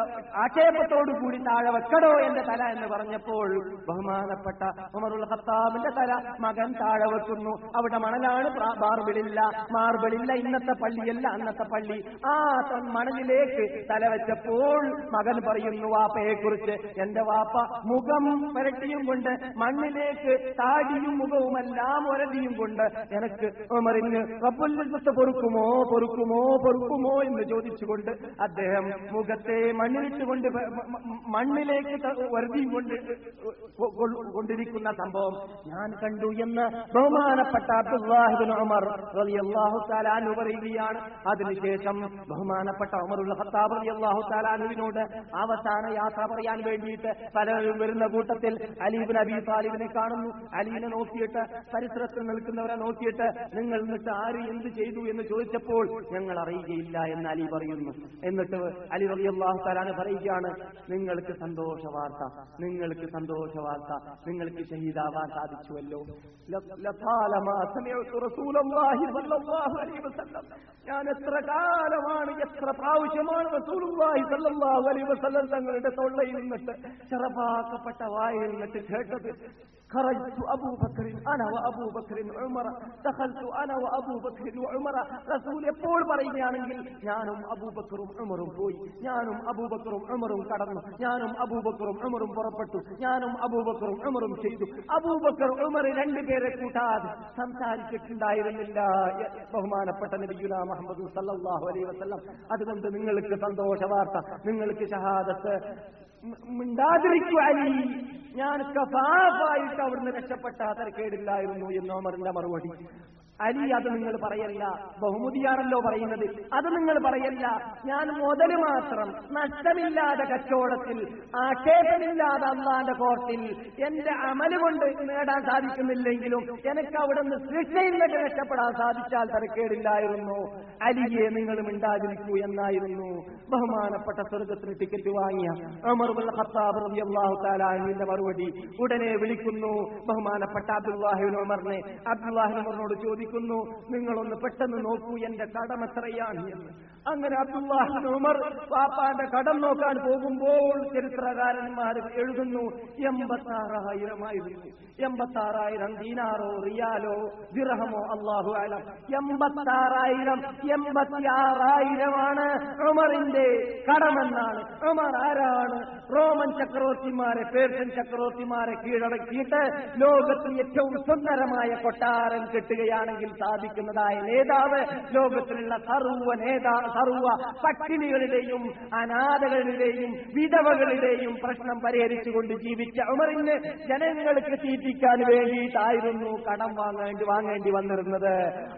ആക്ഷേപത്തോടു കൂടി താഴെ വെക്കടോ എന്റെ തല എന്ന് പറഞ്ഞപ്പോൾ ബഹുമാനപ്പെട്ട ഉമറുൽ ഖത്താബിന്റെ തല മകൻ താഴെ വെക്കുന്നു അവിടെ മണലാണ് പ്രാ- മാർബിളില്ല മാർബിളില്ല ഇന്നത്തെ പള്ളിയല്ല അന്നത്തെ പള്ളി ആ ത- മണലിലേക്ക് തല വെച്ചപ്പോൾ മകൻ പറയുന്നു വാപ്പയെ കുറിച്ച് എന്റെ വാപ്പ മുഖം പുരട്ടിയും കൊണ്ട് മണ്ണിലേക്ക് താടിയും മുഖവുമെല്ലാം ഒരടിയും കൊണ്ട് എനിക്ക് ഉമറിന് റബ്ബുൽ ഇസ്സത്ത് പൊറുക്കുമോ പൊറുക്കുമോ പൊറുക്കുമോ എന്ന് ചോദിച്ചുകൊണ്ട് അദ്ദേഹം മുഖത്തെ മണ്ണിലിട്ടുകൊണ്ട് പ- മ- മ- മണ്ണിലേക്ക് ത- ഒരടിയും കൊണ്ട് കൊ- കൊ- കൊണ്ടിരിക്കുന്ന സംഭവം ഞാൻ കണ്ടു എന്ന് ബഹുമാനപ്പെട്ട അബ്ദുല്ലാഹിബിൻ ഉമർ റളിയല്ലാഹു തആല അൻഹു പറയുകയാണ് അതിനുശേഷം ബഹുമാനപ്പെട്ട ഉമറുൽ ഖത്താബ് റളിയല്ലാഹു തആല അൻഹുവിനോട് അവസാന യാത്ര പറയാൻ വേണ്ടിയിട്ട് പലരും വരുന്ന കൂട്ടത്തിൽ അലീബിൻ അബി താലിബിനെ കാണുന്നു അലീനെ നോക്കിയിട്ട് പരിസരത്ത് നിൽക്കുന്നവരെ നോക്കിയിട്ട് നിങ്ങൾ എന്നിട്ട് ആര് എന്ത് ചെയ്തു എന്ന് ചോദിച്ചപ്പോൾ ഞങ്ങൾ അറിയുകയില്ല എന്ന് അലി പറയുന്നു എന്നിട്ട് അലി റളിയല്ലാഹു തആല പറയുകയാണ് നിങ്ങൾക്ക് സന്തോഷ വാർത്ത നിങ്ങൾക്ക് സന്തോഷ വാർത്ത നിങ്ങൾക്ക് ഷഹീദാവാൻ സാധിച്ചുവല്ലോ ല- ലതാലമാ സമിഅ്തു റസൂലല്ലാഹി സ്വല്ലല്ലാഹു അലൈഹി വസല്ലം ഞാൻ എത്ര കാലമാണ് എത്ര പ്രാവശ്യമാണ് റസൂലുള്ളാഹി സ്വല്ലല്ലാഹു അലൈഹി വസല്ലം തങ്ങളുടെ തൊള്ളയിൽ നിന്നിട്ട് ചെറുപ്പാക്കപ്പെട്ട വായിൽ നിന്നിട്ട് കേട്ടത് خرجت أبو بكر أنا وأبو بكر عمر دخلت أنا وأبو بكر وعمر റസൂൽ എപ്പോൾ പറയുകയാണെങ്കിൽ ഞാനും അബൂബക്കറും ഉമറും പോയി ഞാനും അബൂബക്കറും ഉമറും കടന്നു ഞാനും അബൂബക്കറും ഉമറും പുറപ്പെട്ടു ഞാനും അബൂബക്കറും ഉമറും ചെയ്തു അബൂബക്കർ ഉമർ രണ്ടുപേരെ കൂട്ടാതെ സംസാരിച്ചിട്ടുണ്ടായിരുന്നില്ല എ- ബഹുമാനപ്പെട്ട നബിയുല മുഹമ്മദ് സല്ലല്ലാഹു അലൈഹി വസല്ലം അതുകൊണ്ട് നിങ്ങൾക്ക് സന്തോഷ വാർത്ത നിങ്ങൾക്ക് ഷഹാദത്ത് മ- മിണ്ടാതിരിക്കൂ അലി ഞാൻ കഫാഫായിട്ട് അവിടുന്ന് രക്ഷപ്പെട്ട തരക്കേടില്ലായിരുന്നു എന്ന് ഉമറിന്റെ മറുപടി അലി അത് നിങ്ങൾ പറയല്ല ബഹുമതിയാണല്ലോ പറയുന്നത് അത് നിങ്ങൾ പറയല്ല ഞാൻ മുതല് മാത്രം നഷ്ടമില്ലാതെ കച്ചവടത്തിൽ ആക്ഷേപമില്ലാതെ അള്ളാന്റെ കോർട്ടിൽ എന്റെ അമല് കൊണ്ട് നേടാൻ സാധിക്കുന്നില്ലെങ്കിലും എനിക്ക് അവിടെ നിന്ന് ശിക്ഷയിൽ നിന്ന് രക്ഷപ്പെടാൻ സാധിച്ചാൽ തരക്കേടില്ലായിരുന്നു അലിയെ നിങ്ങൾ മിണ്ടാതിരിക്കൂ എന്നായിരുന്നു ബഹുമാനപ്പെട്ട സ്വർഗത്തിന് ടിക്കറ്റ് വാങ്ങിയ ഉമർ ബിൻ ഖത്താബ് റളിയല്ലാഹു തആല അൻഹുവിന്റെ മറുപടി ഉടനെ വിളിക്കുന്നു ബഹുമാനപ്പെട്ട അബ്ദുല്ലാഹിബിൻ ഉമറിനെ അബ്ദുല്ലാഹിബിൻ ഉമറിനോട് ചോദിക്കുന്നു നിങ്ങളൊന്ന് പെട്ടെന്ന് നോക്കൂ എന്റെ കടം എത്രയാണ് എന്ന് അങ്ങനെ അബ്ദുല്ലാഹിബിൻ ഉമർ പാപ്പാന്റെ കടം നോക്കാൻ പോകുമ്പോൾ ചരിത്രകാരന്മാർ എഴുതുന്നു എൺപത്തി ആറായിരമായിരുന്നു എൺപത്തി ആറായിരം ദീനാറോ റിയാലോ ദിർഹമോ അള്ളാഹു അലം എൺപത്തി ആറായിരം എൺപത്തി ആറായിരമാണ് ഉമറിന്റെ കടമെന്നാണ് ഉമർ ആരാണ് റോമൻ ചക്രവർത്തിമാരെ പേർഷ്യൻ ചക്രവർത്തിമാരെ കീഴടക്കിയിട്ട് ലോകത്ത് ഏറ്റവും സുന്ദരമായ കൊട്ടാരം കെട്ടുകയാണെങ്കിൽ സാധിക്കുന്നതായ നേതാവ് ലോകത്തിലുള്ള സർവ്വ നേതാ സർവ്വ പട്ടിണികളുടെയും അനാഥകളുടെയും വിധവകളുടെയും പ്രശ്നം പരിഹരിച്ചുകൊണ്ട് ജീവിച്ച ഉമറിന് ജനങ്ങൾക്ക് തീറ്റിക്കാൻ വേണ്ടിയിട്ടായിരുന്നു കടം വാങ്ങേണ്ടി വാങ്ങേണ്ടി വന്നിരുന്നത്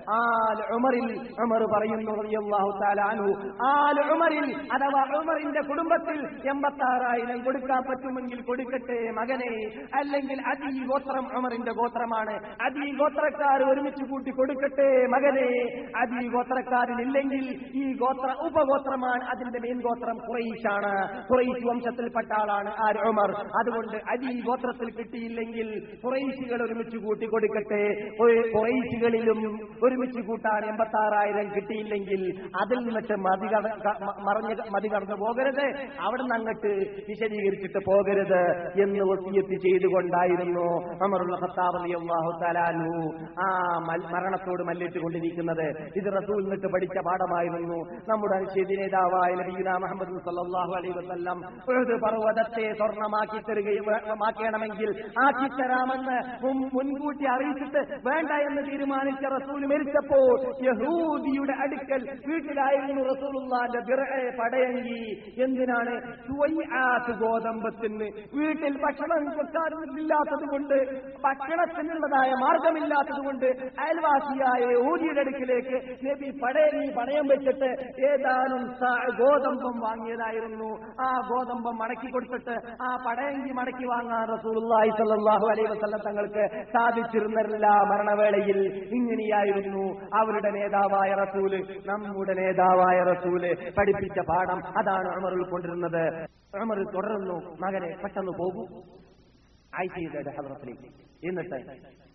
ആൽ ഉമറിൽ ഉമർ പറയുന്നു റളിയല്ലാഹു തആല അൻഹു ആൽ ഉമറിൽ അഥവാ ഉമറിന്റെ കുടുംബത്തിൽ എൺപത്തി ആറായിരം കൊടുക്കാൻ പറ്റുമെങ്കിൽ കൊടുക്കട്ടെ മകനെ അല്ലെങ്കിൽ അതി ഗോത്രം ഉമറിന്റെ ഗോത്രമാണ് അതി ഗോത്രക്കാർ ഒരുമിച്ച് കൂട്ടി കൊടുക്കട്ടെ മകനെ അതി ഗോത്രക്കാരനില്ലെങ്കിൽ ഈ ഗോത്ര ഉപഗോത്രമാണ് അതിന്റെ മെയിൻ ഗോത്രം കുറൈശാണ് കുറൈശ് വംശത്തിൽപ്പെട്ട ആളാണ് ആര് ഉമർ അതുകൊണ്ട് അതി ഗോത്രത്തിൽ കിട്ടിയില്ലെങ്കിൽ കുറൈശികൾ ഒരുമിച്ച് കൂട്ടി കൊടുക്കട്ടെ ഒരു കുറൈശികളിലും ഒരുമിച്ച് കൂട്ടാൻ എൺപത്തി ആറായിരം കിട്ടിയില്ലെങ്കിൽ അതിൽ നിന്നിട്ട് മതി കട- ക- മ- മറിഞ്ഞ് മതി കടന്നു പോകരുത് അവിടെ നിന്ന് അങ്ങോട്ട് വിശദീകരിച്ചിട്ട് പോകരുത് എന്ന് വസിയത്ത് ചെയ്തുകൊണ്ടായിരുന്നു അമറുള്ള ഖത്താബ് റളിയല്ലാഹു തആല അൻഹു ആ മൽ- മരണത്തോട് മല്ലിട്ട് കൊണ്ടിരിക്കുന്നത് ഇത് റസൂൽ നിന്നിട്ട് പഠിച്ച പാഠമായിരുന്നു നമ്മുടെ അനുശേദി നേതാവായ നബിയുന മുഹമ്മദ് സല്ലല്ലാഹു അലൈഹി വസല്ലം ഉഹദ് പർവ്വതത്തെ സ്വർണ്ണമാക്കി തരികയും മാക്കണമെങ്കിൽ ആക്കി തരാമെന്ന് മുൻ- മുൻകൂട്ടി അറിയിച്ചിട്ട് വേണ്ട എന്ന് തീരുമാനിച്ച റസൂൽ മരിച്ചപ്പോൾ യഹൂദിയുടെ അടുക്കൽ വീട്ടിലായിരുന്നു റസൂലുള്ളാന്റെ ദിർഅ പടയങ്കി എന്തിനാണ് സുവൈആത്ത് ഗോതമ്പത്തിന് വീട്ടിൽ ഭക്ഷണം വെക്കാറില്ലാത്തത് കൊണ്ട് ഭക്ഷണത്തിനുള്ളതായ മാർഗമില്ലാത്തത് കൊണ്ട് അയൽവാസിയായ ഊരിയുടെ അടുക്കിലേക്ക് നബി പടയങ്ങി പണയം വെച്ചിട്ട് ഏതാനും സ- ഗോതമ്പം വാങ്ങിയതായിരുന്നു ആ ഗോതമ്പം മടക്കി കൊടുത്തിട്ട് ആ പടയങ്കി മടക്കി വാങ്ങാൻ റസൂലുള്ളാഹി സ്വല്ലല്ലാഹു അലൈഹി വസല്ലം തങ്ങൾക്ക് സാധിച്ചിരുന്നില്ല മരണവേളയിൽ ഇങ്ങനെയായിരുന്നു അവരുടെ നേതാവായ റസൂല് നമ്മുടെ നേതാവായ റസൂല് പഠിപ്പിച്ച പാഠം അതാണ് ഉമർ ഉൾക്കൊണ്ടിരുന്നത് ഉമർ തുടരുന്നു മകനെ പെട്ടെന്ന് പോകൂ ആയിഷയുടെ ഹദ്റത്തിലേക്ക് എന്നിട്ട്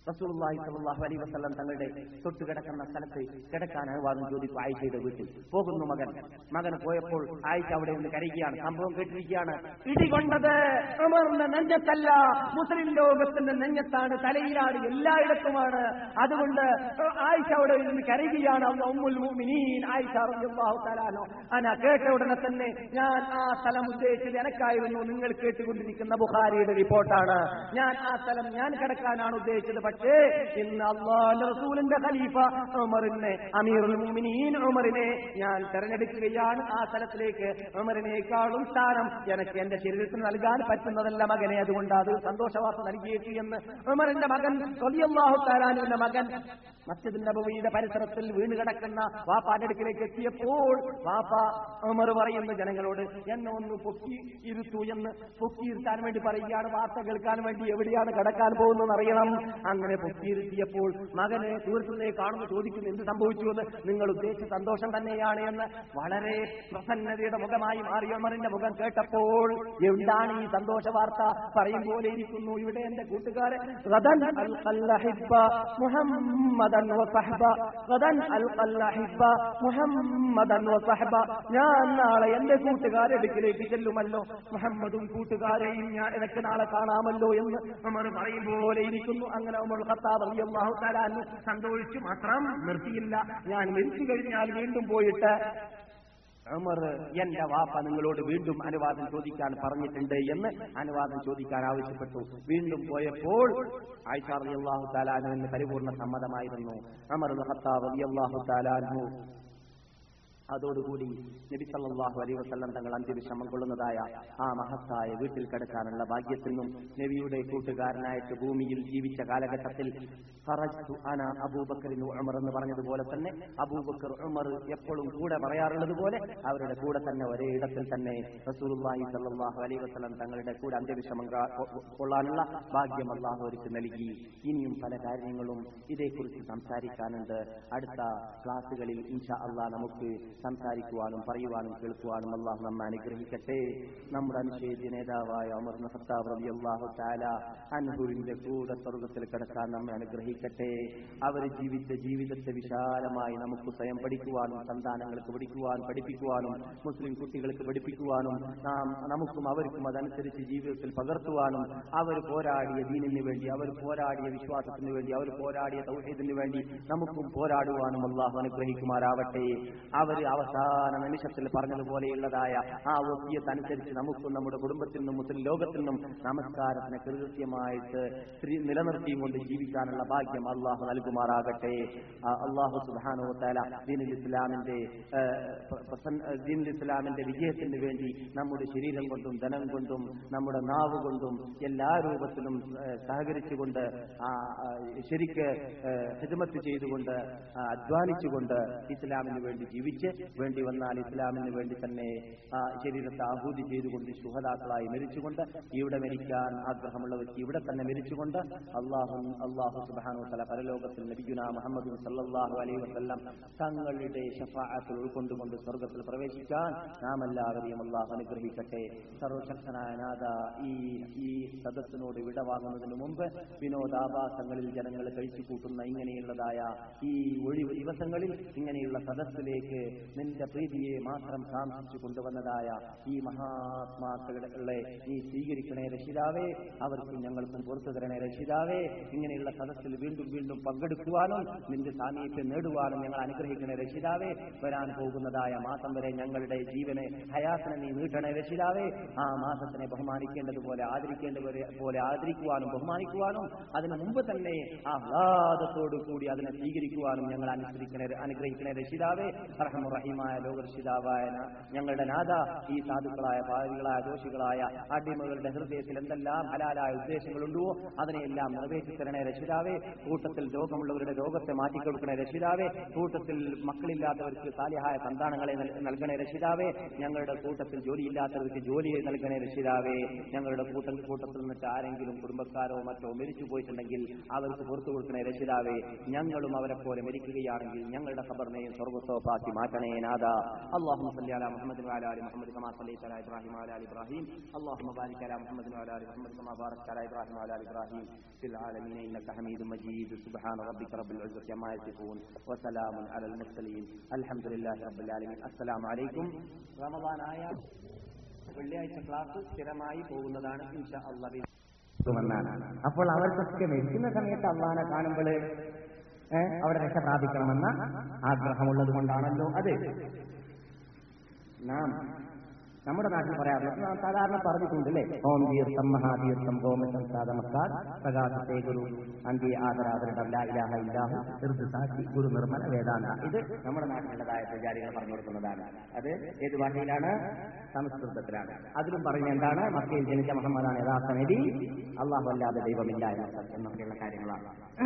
റസൂലുള്ളാഹി സ്വല്ലല്ലാഹു അലൈഹി വസല്ലം തങ്ങളുടെ തൊട്ട് കിടക്കുന്ന സ്ഥലത്ത് കിടക്കാൻ അനുവാദം ചോദിച്ചു ആയിഷയുടെ വീട്ടിൽ പോകുന്നു മകൻ മകൻ പോയപ്പോൾ ആയിഷ അവിടെ നിന്ന് കരയുകയാണ് സംഭവം കേട്ടിരിക്കുകയാണ് ഇടികൊണ്ടത് ഉമറിന്റെ നെഞ്ചത്തല്ല മുസ്ലിം ലോകത്തിന്റെ നെഞ്ഞത്താണ് തലയിലാണ് എല്ലായിടത്തുമാണ് അതുകൊണ്ട് ആയിഷ അവിടെ നിന്ന് കരയുകയാണ് അവൾ ഉമ്മുൽ മുഅ്മിനീൻ ആയിഷ റളിയല്ലാഹു തആല അൻഹ. അന കേട്ട ഉടനെ തന്നെ ഞാൻ ആ സ്ഥലം ഉദ്ദേശിച്ചത് എനക്കായിരുന്നു നിങ്ങൾ കേട്ടുകൊണ്ടിരിക്കുന്ന ബുഖാരിയുടെ റിപ്പോർട്ടാണ് ഞാൻ ആ സ്ഥലം ഞാൻ കിടക്കാനാണ് ഉദ്ദേശിച്ചത് പക്ഷേ ഇന്ന് അള്ളാഹുന്റെ റസൂലിന്റെ ഖലീഫ ഉമറിനെ അമീറുൽ മുഅ്മിനീൻ ഉമറിനെ ഞാൻ തെരഞ്ഞെടുക്കുകയാണ് ആ സ്ഥലത്തിലേക്ക് ഉമറിനേക്കാളും സ്ഥാനം എനിക്ക് എന്റെ ശരീരത്തിന് നൽകാൻ പറ്റുന്നതല്ല മകനെ അതുകൊണ്ട് അത് സന്തോഷവാർത്ത നൽകിയേക്കു എന്ന് ഉമറിന്റെ മകൻ റളിയല്ലാഹു തആലാനുവിന്റെ മകൻ മസ്ജിദ് നബവിയുടെ പരിസരത്തിൽ വീണ് കിടക്കുന്ന വാപ്പാന്റെ അടുക്കിലേക്ക് എത്തിയപ്പോൾ വാപ്പ ഉമർ പറയുന്ന ജനങ്ങളോട് എന്നെ ഒന്ന് പൊക്കി ഇരുത്തു എന്ന് പൊക്കി ഇരുത്താൻ വേണ്ടി പറയുകയാണ് വാർത്ത കേൾക്കാൻ വേണ്ടി എവിടെയാണ് കിടക്കാൻ പോകുന്നതെന്ന് അറിയണം അങ്ങനെ പൊക്കിയിരുത്തിയപ്പോൾ മകനെ സുഹൃത്തുനെ കാണുന്നു ചോദിക്കുന്നു എന്ത് സംഭവിച്ചു എന്ന് നിങ്ങൾ ഉദ്ദേശിച്ച സന്തോഷം തന്നെയാണ് എന്ന് വളരെ പ്രസന്നതയുടെ മുഖമായി മാറിയ ഉമറിന്റെ മുഖം കേട്ടപ്പോൾ എന്താണ് ഈ സന്തോഷ വാർത്ത പറയും പോലെ ഇരിക്കുന്നു ഇവിടെ എന്റെ കൂട്ടുകാരെ റദൻ അൽ ഖല്ലഹിബ്ബ മുഹമ്മദൻ വസഹബ റദൻ അൽ ഖല്ലഹിബ്ബ മുഹമ്മദൻ വസഹബ ഞാൻ നാളെ എന്റെ കൂട്ടുകാരെ അടുക്കിലേക്ക് ചെല്ലുമല്ലോ മുഹമ്മദും കൂട്ടുകാരെയും ഞാൻ എനിക്ക് നാളെ കാണാമല്ലോ എന്ന് ഉമർ പറയും പോലെ ഇരിക്കുന്നു അങ്ങനെ ഉമർ ഖത്താബ് റളിയല്ലാഹു തആല അൻഹു സന്തോഷിച്ചു മാത്രം നിർത്തിയില്ല ഞാൻ മരിച്ചു കഴിഞ്ഞാൽ വീണ്ടും പോയിട്ട് ഉമർ എന്റെ വാപ്പ നിങ്ങളോട് വീണ്ടും അനുവാദം ചോദിക്കാൻ പറഞ്ഞിട്ടുണ്ട് എന്ന് അനുവാദം ചോദിക്കാൻ ആവശ്യപ്പെട്ടു വീണ്ടും പോയപ്പോൾ ആയിഷ റളിയല്ലാഹു താലാനുവിന് പരിപൂർണ്ണ സമ്മതമായിരുന്നു അമർ ഖത്താബ് റളിയല്ലാഹു താലാനു അതോടുകൂടി നബി സല്ലല്ലാഹു അലൈഹി വസല്ലം തങ്ങൾ അന്ത്യവിശ്രമം കൊള്ളുന്നതായ ആ മഹത്തായ വീട്ടിൽ കിടക്കാനുള്ള ഭാഗ്യത്തിനും നബിയുടെ കൂട്ടുകാരനായിട്ട് ഭൂമിയിൽ ജീവിച്ച കാലഘട്ടത്തിൽ ഖറജ്തു അന അബൂബക്കറിന് ഉമർ എന്ന് പറഞ്ഞതുപോലെ തന്നെ അബൂബക്കർ ഉമർ എപ്പോഴും കൂടെ പറയാറുള്ളത് പോലെ അവരുടെ കൂടെ തന്നെ ഒരേ ഇടത്തിൽ തന്നെ റസൂലുള്ളാഹി സല്ലല്ലാഹു അലൈഹി വസല്ലം തങ്ങളുടെ കൂടെ അന്ത്യവിശ്രമം കാ- കൊ- കൊള്ളാനുള്ള ഭാഗ്യം അള്ളാഹു അവർക്ക് നൽകി ഇനിയും പല കാര്യങ്ങളും ഇതേക്കുറിച്ച് സംസാരിക്കാനുണ്ട് അടുത്ത ക്ലാസ്സുകളിൽ ഇൻഷാ അള്ളാഹ് നമുക്ക് സംസാരിക്കുവാനും പറയുവാനും കേൾക്കുവാനും അള്ളാഹു നമ്മെ അനുഗ്രഹിക്കട്ടെ നമ്മുടെ അനുശേദ്യ നേതാവായ അമർ ഖത്താബ് റബി അള്ളാഹു താല അൻഹുവിന്റെ കൂടെ സ്വർഗത്തിൽ കിടക്കാൻ നമ്മെ അനുഗ്രഹിക്കട്ടെ അവർ ജീവിച്ച ജീവിതത്തെ വിശാലമായി നമുക്ക് സ്വയം പഠിക്കുവാനും സന്താനങ്ങൾക്ക് പഠിക്കുവാനും പഠിപ്പിക്കുവാനും മുസ്ലിം കുട്ടികൾക്ക് പഠിപ്പിക്കുവാനും നാം നമുക്കും അവർക്കും അതനുസരിച്ച് ജീവിതത്തിൽ പകർത്തുവാനും അവർ പോരാടിയ ദീനിന് വേണ്ടി അവർ പോരാടിയ വിശ്വാസത്തിന് വേണ്ടി അവർ പോരാടിയ തൗഹീദിന് വേണ്ടി നമുക്കും പോരാടുവാനും അള്ളാഹു അനുഗ്രഹിക്കുമാറാവട്ടെ അവർ അവസാന നിമിഷത്തിൽ പറഞ്ഞതുപോലെയുള്ളതായ ആ വസ്യത്ത് അനുസരിച്ച് നമുക്കും നമ്മുടെ കുടുംബത്തിൽ നിന്നും മുസ്ലിം ലോകത്തിൽ നിന്നും നമസ്കാരത്തിനെ കൃത്യമായിട്ട് ശ്രീ- നിലനിർത്തിയും കൊണ്ട് ജീവിക്കാനുള്ള ഭാഗ്യം അള്ളാഹു നൽകുമാറാകട്ടെ ആ അള്ളാഹു സുബാനോ തല ദീനുൽ ഇസ്ലാമിന്റെ ആ, പ്ര- പ്രസന്ന- ആ, ദീനുൽ ഇസ്ലാമിന്റെ വിജയത്തിന് വേണ്ടി നമ്മുടെ ശരീരം കൊണ്ടും ധനം കൊണ്ടും നമ്മുടെ നാവ് കൊണ്ടും എല്ലാ രൂപത്തിലും ആ, സഹകരിച്ചുകൊണ്ട് ആ, ആ, ശരിക്ക് ആ, ഹിദ്മത്ത് ചെയ്തുകൊണ്ട് ആ, അധ്വാനിച്ചുകൊണ്ട് ഇസ്ലാമിന് വേണ്ടി ജീവിച്ച് വേണ്ടി വന്നാൽ ഇസ്ലാമിന് വേണ്ടി തന്നെ ആ, ശരീരത്തെ ആഹൂതി ചെയ്തുകൊണ്ട് ശുഹതാക്കളായി മരിച്ചുകൊണ്ട് ഇവിടെ മരിക്കാൻ ആഗ്രഹമുള്ളവർക്ക് ഇവിടെ തന്നെ മരിച്ചുകൊണ്ട് അള്ളാഹു അള്ളാഹു സുബാനു തല പരലോകത്തിൽ നബിഗുന മുഹമ്മദ് സല്ലല്ലാഹു അലൈഹി വസല്ലം തങ്ങളുടെ ഷഫാഅത്തിൽ ഉൾക്കൊണ്ടുകൊണ്ട് സ്വർഗത്തിൽ പ്രവേശിക്കാൻ നാം എല്ലാവരെയും അള്ളാഹു അനുഗ്രഹിക്കട്ടെ സർവശക്തനായ നാഥ ഈ ഈ സദസ്സിനോട് വിട വാങ്ങുന്നതിന് മുമ്പ് വിനോദാഭാസങ്ങളിൽ ജനങ്ങൾ കഴിച്ചു കൂട്ടുന്ന ഇങ്ങനെയുള്ളതായ ഈ ഒഴിവ് ദിവസങ്ങളിൽ ഇങ്ങനെയുള്ള സദസ്സിലേക്ക് നിന്റെ പ്രീതിയെ മാത്രം കാംക്ഷിച്ചു കൊണ്ടുവന്നതായ ഈ മഹാത്മാക്കളെ നീ സ്വീകരിക്കണേ രക്ഷിതാവേ അവർക്കും ഞങ്ങൾക്കും പുറത്തു തരണേ രക്ഷിതാവേ ഇങ്ങനെയുള്ള സദസ്സിൽ വീണ്ടും വീണ്ടും പങ്കെടുക്കുവാനും നിന്റെ സാമീപ്യം നേടുവാനും ഞങ്ങൾ അനുഗ്രഹിക്കണേ രക്ഷിതാവേ വരാൻ പോകുന്നതായ മാസം വരെ ഞങ്ങളുടെ ജീവനെ ഹയാത്തിനെ നീ നീട്ടണേ രക്ഷിതാവേ ആ മാസത്തിനെ ബഹുമാനിക്കേണ്ടതുപോലെ ആദരിക്കേണ്ടതുപോലെ പോലെ ആദരിക്കുവാനും ബഹുമാനിക്കുവാനും അതിനു മുമ്പ് തന്നെ ആഹ്ലാദത്തോടു കൂടി അതിനെ സ്വീകരിക്കുവാനും ഞങ്ങൾ അനുസരിക്കണേ അനുഗ്രഹിക്കണേ രക്ഷിതാവേ റഹമുറഹിമായ ലോകരക്ഷിതാവായ ന- ഞങ്ങളുടെ നാഥ ഈ സാധുക്കളായ പാവികളായ ദോഷികളായ അടിമകളുടെ ഹൃദയത്തിൽ എന്തെല്ലാം ഹലാലായ ഉദ്ദേശങ്ങളുണ്ടോ അതിനെയെല്ലാം നിറവേറ്റി തരണേ രക്ഷിതാവേ കൂട്ടത്തിൽ രോഗമുള്ളവരുടെ രോഗത്തെ മാറ്റിക്കൊടുക്കണേ രക്ഷിതാവേ കൂട്ടത്തിൽ മക്കളില്ലാത്തവർക്ക് സാലിഹായ സന്താനങ്ങളെ നൽ- നൽകണേ രക്ഷിതാവേ ഞങ്ങളുടെ കൂട്ടത്തിൽ ജോലിയില്ലാത്തവർക്ക് ജോലിയെ നൽകണേ രക്ഷിതാവേ ഞങ്ങളുടെ കൂട്ടം കൂട്ടത്തിൽ നിന്നിട്ട് ആരെങ്കിലും കുടുംബക്കാരോ മറ്റോ മരിച്ചു പോയിട്ടുണ്ടെങ്കിൽ അവർക്ക് പുറത്തു കൊടുക്കണേ രക്ഷിതാവേ ഞങ്ങളും അവരെ പോലെ മരിക്കുകയാണെങ്കിൽ ഞങ്ങളുടെ ഖബറിനെയും സ്വർഗത്തോപ്പാക്കി മാറ്റണേ نادى اللهم صل على محمد وعلى ال محمد كما صليت على ابراهيم وعلى ال ابراهيم اللهم بارك على محمد وعلى ال محمد كما باركت على ابراهيم وعلى ال ابراهيم في العالمين انك حميد مجيد سبحان ربك رب العزه عما يصفون وسلام على المرسلين الحمد لله رب العالمين السلام عليكم رمضان ആയ വെള്ളിയാഴ്ച ക്ലാസ് സ്ഥിരമായി പോകുന്നതാണ് ഇൻഷാ അള്ളാഹ് എന്നാണ് അപ്പോൾ അവർക്കൊക്കെ മരിക്കുന്ന സമയത്ത് അള്ളാനെ കാണുമ്പോൾ അവിടെ രക്ഷ പ്രാപിക്കണമെന്ന ആഗ്രഹമുള്ളത് കൊണ്ടാണല്ലോ അത് നാം നമ്മുടെ നാട്ടിൽ പറയാറുള്ളത് നാം സാധാരണ പറഞ്ഞിട്ടുണ്ട് അല്ലേ ഓം തീർത്ഥം മഹാതീർത്ഥം ഗോമസം സാധമക്കാർ പ്രകാശത്തെ ഗുരു അന്തി ആദരാദരം ഇലാഹ ഇല്ലാഹു ഋതു സാക്ഷി ഗുരു നിർമ്മല വേദാന്ത ഇത് നമ്മുടെ നാട്ടിലുള്ളതായ പൂജാരികൾ പറഞ്ഞു കൊടുക്കുന്നതാണ് അത് ഏത് ഭാഷയിലാണ് സംസ്കൃതത്തിലാണ് അതിലും പറഞ്ഞ എന്താണ് മക്കയിൽ ജനിച്ച മുഹമ്മദാണ് യഥാർത്ഥ നബി അള്ളാഹു അല്ലാതെ ദൈവമില്ല എന്നർത്ഥം എന്നൊക്കെയുള്ള കാര്യങ്ങളാണ്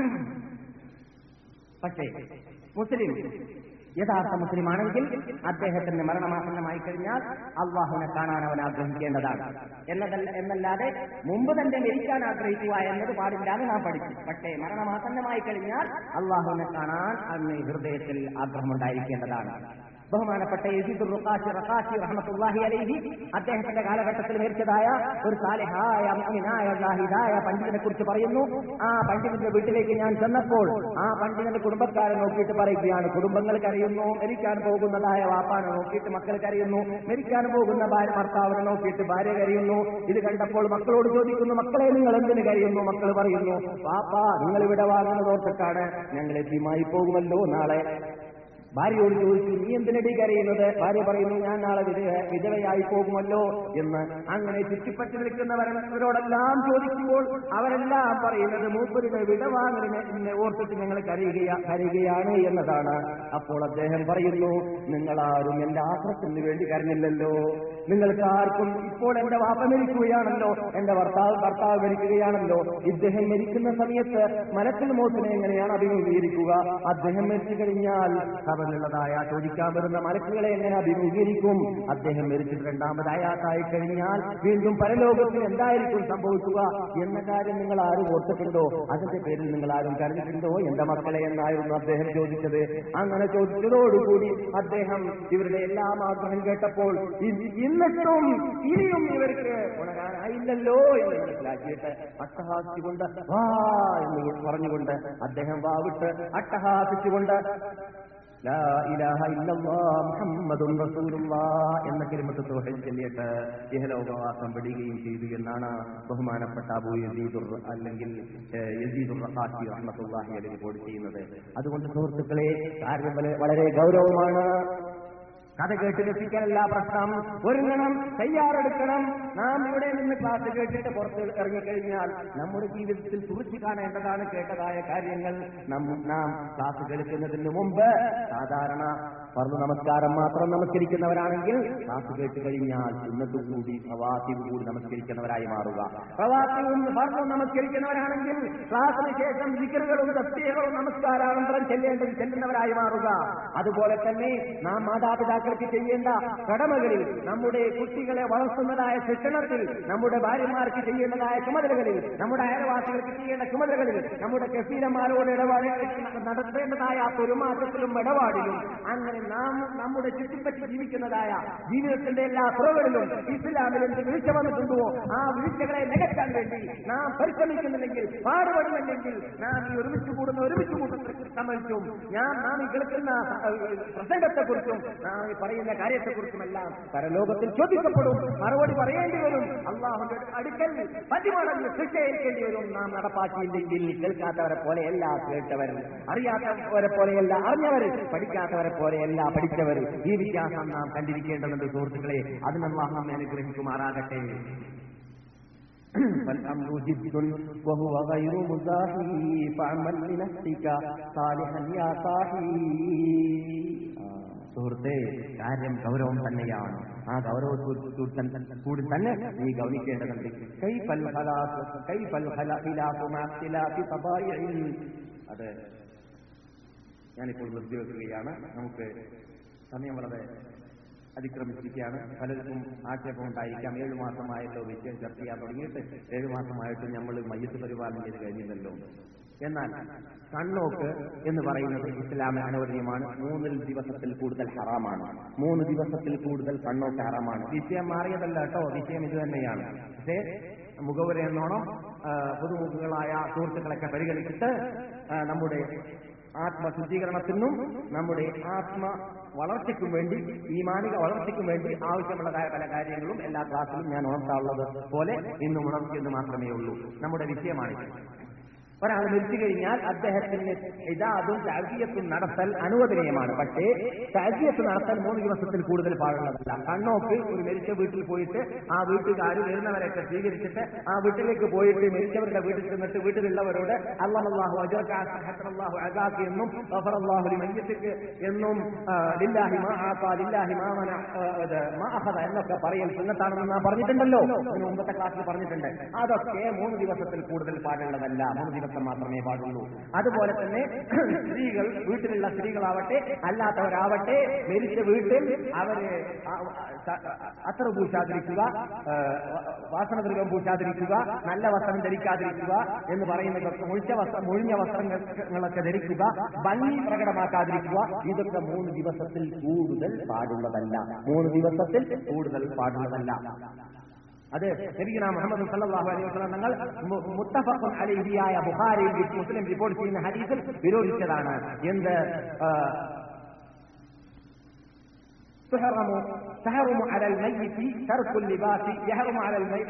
പക്ഷേ മുസ്ലിം യഥാർത്ഥ മുസ്ലിം ആണെങ്കിൽ അദ്ദേഹത്തിന് മരണമാസന്നമായി കഴിഞ്ഞാൽ അള്ളാഹുവിനെ കാണാൻ അവൻ ആഗ്രഹിക്കേണ്ടതാണ് എന്നതല്ല എന്നല്ലാതെ മുമ്പ് തന്നെ മരിക്കാൻ ആഗ്രഹിക്കുക എന്നത് പാടില്ലാതെ നാം പഠിച്ചു പക്ഷേ മരണമാസന്നമായി കഴിഞ്ഞാൽ അള്ളാഹുവിനെ കാണാൻ അവന് ഹൃദയത്തിൽ ആഗ്രഹമുണ്ടായിരിക്കേണ്ടതാണ് ബഹുമാനപ്പെട്ട യസീദുർ റുഖാശി റഖാശി റഹ്മത്തുള്ളാഹി അലൈഹി അദ്ദേഹത്തിന്റെ കാലഘട്ടത്തിൽ മരിച്ചതായ ഒരു സാലിഹായ മുഅ്മിനായ സാഹിദായ പണ്ഡിതനെ കുറിച്ച് പറയുന്നു ആ പണ്ഡിതന്റെ വീട്ടിലേക്ക് ഞാൻ ചെന്നപ്പോൾ ആ പണ്ഡിതന്റെ കുടുംബക്കാരെ നോക്കിയിട്ട് പറയുകയാണ് കുടുംബങ്ങൾ കരയുന്നു മരിക്കാൻ പോകുന്നതായ വാപ്പാനെ നോക്കിയിട്ട് മക്കൾ കരയുന്നു മരിക്കാൻ പോകുന്ന ഭാര്യ ഭർത്താവിനെ നോക്കിയിട്ട് ഭാര്യ കരയുന്നു ഇത് കണ്ടപ്പോൾ മക്കളോട് ചോദിക്കുന്നു മക്കളെ നിങ്ങൾ എന്തിന് കരയുന്നു മക്കൾ പറയുന്നു വാപ്പാ നിങ്ങൾ ഇവിടെ വാങ്ങുന്നത് ഓർത്തിട്ടാണ് ഞങ്ങൾ എത്തിയുമായി പോകുമല്ലോ നാളെ ഭാര്യയോട് ചോദിച്ചു നീ എന്തിനടി കരയുന്നത് ഭാര്യ പറയുന്നു ഞാൻ നാളെ വിധവ വിധവയായി പോകുമല്ലോ എന്ന് അങ്ങനെ ചുറ്റിപ്പറ്റി നിൽക്കുന്നവരോടെല്ലാം ചോദിക്കുമ്പോൾ അവരെല്ലാം പറയുന്നത് മൂപ്പരുടെ വിടവാങ്ങലിനെ ഓർത്തിട്ട് ഞങ്ങൾ കരയുകയാ കരയുകയാണ് എന്നതാണ് അപ്പോൾ അദ്ദേഹം പറയുന്നു നിങ്ങളാരും എന്റെ ആശ്രത്തിന് വേണ്ടി കരഞ്ഞില്ലല്ലോ നിങ്ങൾക്ക് ആർക്കും ഇപ്പോൾ എന്റെ വാപ്പ മരിക്കുകയാണല്ലോ എന്റെ ഭർത്താവ് ഭർത്താവ് മരിക്കുകയാണല്ലോ ഇദ്ദേഹം മരിക്കുന്ന സമയത്ത് മലത്തിൽ മോത്തിനെ എങ്ങനെയാണ് അഭിമുഖീകരിക്കുക അദ്ദേഹം മരിച്ചു കഴിഞ്ഞാൽ അവനുള്ളതായ ചോദിക്കാൻ വരുന്ന മലക്കുകളെ എങ്ങനെ അഭിമുഖീകരിക്കും അദ്ദേഹം മരിച്ചിട്ട് രണ്ടാമതായാത്തായി കഴിഞ്ഞാൽ വീണ്ടും പരലോകത്തിൽ എന്തായിരിക്കും സംഭവിക്കുക എന്ന കാര്യം നിങ്ങൾ ആരും ഓർത്തിട്ടുണ്ടോ അതിന്റെ പേരിൽ നിങ്ങൾ ആരും കരുതിയിട്ടുണ്ടോ എന്റെ മക്കളെ എന്നായിരുന്നു അദ്ദേഹം ചോദിച്ചത് അങ്ങനെ ചോദിച്ചതോടുകൂടി അദ്ദേഹം ഇവരുടെ എല്ലാം ആഗ്രഹം കേട്ടപ്പോൾ ഇ- എന്നിട്ടും ഇനിയും ഇവർക്ക് ഉണരാനായില്ലല്ലോ എന്ന് മനസ്സിലാക്കിയിട്ട് അട്ടഹാസിച്ചുകൊണ്ട് വാ എന്ന് പറഞ്ഞുകൊണ്ട് അദ്ദേഹം വാവിട്ട് അട്ടഹാസിച്ചുകൊണ്ട് ലാ ഇലാഹ ഇല്ലല്ലാഹ് മുഹമ്മദുൻ റസൂലുള്ളാഹ് എന്ന കലിമത്ത് തൗഹീദ് ചൊല്ലിയിട്ട് ഇഹലോകവാസം വിടുകയും ചെയ്തു എന്നാണ് ബഹുമാനപ്പെട്ട അബൂ യസീദുർ അല്ലെങ്കിൽ ഏഹ്, യസീദുർ റഹാത്തി റഹ്മത്തുള്ളാഹി അലൈഹി റിപ്പോർട്ട് ചെയ്യുന്നത് അതുകൊണ്ട് സുഹൃത്തുക്കളെ കാര്യം വളരെ- വളരെ ഗൗരവമാണ് കഥ കേട്ട് രസിക്കാനല്ല പ്രശ്നം ഒരുങ്ങണം തയ്യാറെടുക്കണം നാം ഇവിടെ നിന്ന് ക്ലാസ് കേട്ടിട്ട് പുറത്ത് ഇറങ്ങിക്കഴിഞ്ഞാൽ നമ്മുടെ ജീവിതത്തിൽ കുറിച്ച് കാണേണ്ടതാണ് കേട്ടതായ കാര്യങ്ങൾ നം- നാം ക്ലാസ് കേൾക്കുന്നതിന് മുമ്പ് സാധാരണ പറഞ്ഞു നമസ്കാരം മാത്രം നമസ്കരിക്കുന്നവരാണെങ്കിൽ ക്ലാസ് കേട്ട് കഴിഞ്ഞാൽ ഇന്നത്തു കൂടി പ്രവാസിയും കൂടി നമസ്കരിക്കുന്നവരായി മാറുക പ്രവാസിയും പറഞ്ഞു നമസ്കരിക്കുന്നവരാണെങ്കിൽ ക്ലാസ്സിന് ശേഷം വിക്കറുകളും സത്യകളും നമസ്കാരാനന്തരം ചെല്ലേണ്ടത് ചെല്ലുന്നവരായി മാറുക അതുപോലെ തന്നെ നാം മാതാപിതാക്കൾക്ക് ചെയ്യേണ്ട കടമകളിൽ നമ്മുടെ കുട്ടികളെ വളർത്തുന്നതായ ശിക്ഷണത്തിൽ നമ്മുടെ ഭാര്യമാർക്ക് ചെയ്യേണ്ടതായ ചുമതലകളിൽ നമ്മുടെ അയൽവാസികൾക്ക് ചെയ്യേണ്ട ചുമതലകളിൽ നമ്മുടെ കെഫീലന്മാരോട് ഇടപാട് നടത്തേണ്ടതായ പെരുമാറ്റത്തിലും ഇടപാടിലും അങ്ങനെ നാം നമ്മുടെ ചുറ്റിപ്പറ്റി ജീവിക്കുന്നതായ ജീവിതത്തിന്റെ എല്ലാ തുറകളിലും ഇസ്ലാമിൽ എന്ത് വീഴ്ച വന്നിട്ടുണ്ടോ ആ വീഴ്ചകളെ നികത്താൻ വേണ്ടി നാം പരിശ്രമിക്കുന്നില്ലെങ്കിൽ പാടുപെടുന്നില്ലെങ്കിൽ നാം ഈ ഒരുമിച്ച് കൂടുന്ന ഒരുമിച്ച് കൂട്ടത്തെ സംബന്ധിച്ചും ഞാൻ നാം ഈ കേൾക്കുന്ന പ്രസംഗത്തെക്കുറിച്ചും നാം ഈ പറയുന്ന കാര്യത്തെക്കുറിച്ചുമെല്ലാം പരലോകത്തിൽ ചോദിക്കപ്പെടും മറുപടി പറയേണ്ടി വരും അള്ളാഹുന്റെ അടുക്കൽ പതിമടങ്ങ് ശിക്ഷയേൽക്കേണ്ടി വരും നാം നടപ്പാക്കിയില്ലെങ്കിൽ കേൾക്കാത്തവരെ പോലെയല്ല കേട്ടവർ അറിയാത്തവരെ പോലെയല്ല അറിഞ്ഞവർ പഠിക്കാത്തവരെ പോലെയല്ല പഠിച്ചവർ ഈ വ്യത്യാസം നാം കണ്ടിരിക്കേണ്ടതുണ്ട് സുഹൃത്തുക്കളെ അതിനുള്ള നമ്മെ അനുഗ്രഹിക്കുമാറാകട്ടെ فالأمر جد وهو غير مزاحي فاعمل لنفسك صالحا يا صاحي സുഹൃത്തെ കാര്യം ഗൗരവം തന്നെയാണ് ആ ഗൗരവത്തോട് കൂടി തന്നെ നീ ഗൗനിക്കേണ്ടതുണ്ട് കൈഫൽ ഖലാസ് കൈഫൽ ഖലാഖിലാഖു മാ ഇഖ്തിലാഫി തബായിഇൻ അത് ഞാനിപ്പോൾ നിർത്തിവെക്കുകയാണ് നമുക്ക് സമയം വളരെ അതിക്രമിച്ചിരിക്കുകയാണ് പലർക്കും ആക്ഷേപം ഉണ്ടായിരിക്കാം ഏഴു മാസമായല്ലോ വിഷയം ചർച്ച ചെയ്യാൻ തുടങ്ങിയിട്ട് ഏഴു മാസമായിട്ട് നമ്മൾ മയ്യത്ത് പരിപാലനം ചെയ്ത് കഴിഞ്ഞില്ലല്ലോ എന്നാൽ കണ്ണോക്ക് എന്ന് പറയുന്നത് ഇസ്ലാമിൽ അനുവദനീയമാണ് മൂന്നിൽ ദിവസത്തിൽ കൂടുതൽ ഹറാമാണ് മൂന്ന് ദിവസത്തിൽ കൂടുതൽ കണ്ണോക്ക് ഹറാമാണ് വിഷയം മാറിയതല്ല കേട്ടോ വിഷയം ഇത് തന്നെയാണ് പക്ഷേ മുഖവര എന്നോണം ആ, പുതുമുഖങ്ങളായ സുഹൃത്തുക്കളൊക്കെ പരിഗണിച്ചിട്ട് ആ, നമ്മുടെ ആത്മശുദ്ധീകരണത്തിനും നമ്മുടെ ആത്മ വളർച്ചയ്ക്കും വേണ്ടി ഈ മാനിക വളർച്ചയ്ക്കും വേണ്ടി ആവശ്യമുള്ളതായ പല കാര്യങ്ങളും എല്ലാ ക്ലാസ്സിലും ഞാൻ ഉണർത്താറുള്ളത് പോലെ ഇന്ന് ഉണർത്തിയെന്ന് മാത്രമേ ഉള്ളൂ നമ്മുടെ വിഷയമാണിത് ഒരാൾ മരിച്ചു കഴിഞ്ഞാൽ അദ്ദേഹത്തിന് ഇതാതും താഴ്ചയത്തും നടത്തൽ അനുവദനീയമാണ് പക്ഷേ താഴ്ചയത്ത് നടത്തൽ മൂന്ന് ദിവസത്തിൽ കൂടുതൽ പാടുള്ളതല്ല കണ്ണോക്ക് ഒരു മരിച്ച വീട്ടിൽ പോയിട്ട് ആ വീട്ടുകാർ വരുന്നവരെയൊക്കെ സ്വീകരിച്ചിട്ട് ആ വീട്ടിലേക്ക് പോയിട്ട് മരിച്ചവരുടെ വീട്ടിൽ ചെന്നിട്ട് വീട്ടിലുള്ളവരോട് അള്ളാഹു അജാഹു അജാക്ക് എന്നും അള്ളാഹു മയ്യത്തിക്ക് എന്നും ആ, ലില്ലാഹി മാ ആത്താ, ലില്ലാഹി മാ മന, ആ, ഇത്, മാ അഖദ എന്നൊക്കെ പറയൽ സുന്നത്താണെന്ന് നാം പറഞ്ഞിട്ടുണ്ടല്ലോ അതിന് മുമ്പത്തെ ക്ലാസ്സിൽ പറഞ്ഞിട്ടുണ്ട് അതൊക്കെ മൂന്ന് ദിവസത്തിൽ കൂടുതൽ പാടുള്ളതല്ല മൂന്ന് ദിവസം മാത്രമേ പാടുള്ളൂ അതുപോലെ തന്നെ സ്ത്രീകൾ വീട്ടിലുള്ള സ്ത്രീകളാവട്ടെ അല്ലാത്തവരാവട്ടെ മരിച്ച വീട്ടിൽ അവര് ആ- ആ- അത്ര പൂശാതിരിക്കുക ആ, വാസനദ്രവ്യം പൂശാതിരിക്കുക നല്ല വസ്ത്രം ധരിക്കാതിരിക്കുക എന്ന് പറയുന്നതൊക്കെ മുഴിച്ച വസ്ത്രം മുഴിഞ്ഞ വസ്ത്രങ്ങളൊക്കെ ധരിക്കുക ഭംഗി പ്രകടമാക്കാതിരിക്കുക ഇതൊക്കെ മൂന്ന് ദിവസത്തിൽ കൂടുതൽ പാടുള്ളതല്ല മൂന്ന് ദിവസത്തിൽ കൂടുതൽ പാടുള്ളതല്ല അത് നബിഗുന മുഹമ്മദ് സല്ലല്ലാഹു അലൈഹി വസല്ലം തങ്ങൾ മു- മുത്തഫഖുൻ അലൈഹിയായ ബുഖാരിയിൽ മുസ്ലിം റിപ്പോർട്ട് ചെയ്യുന്ന ഹദീസിൽ വിരോധിച്ചതാണ് എന്ത് ആ, تحرم تحرم على الميت ترك اللباس يحرم على الميت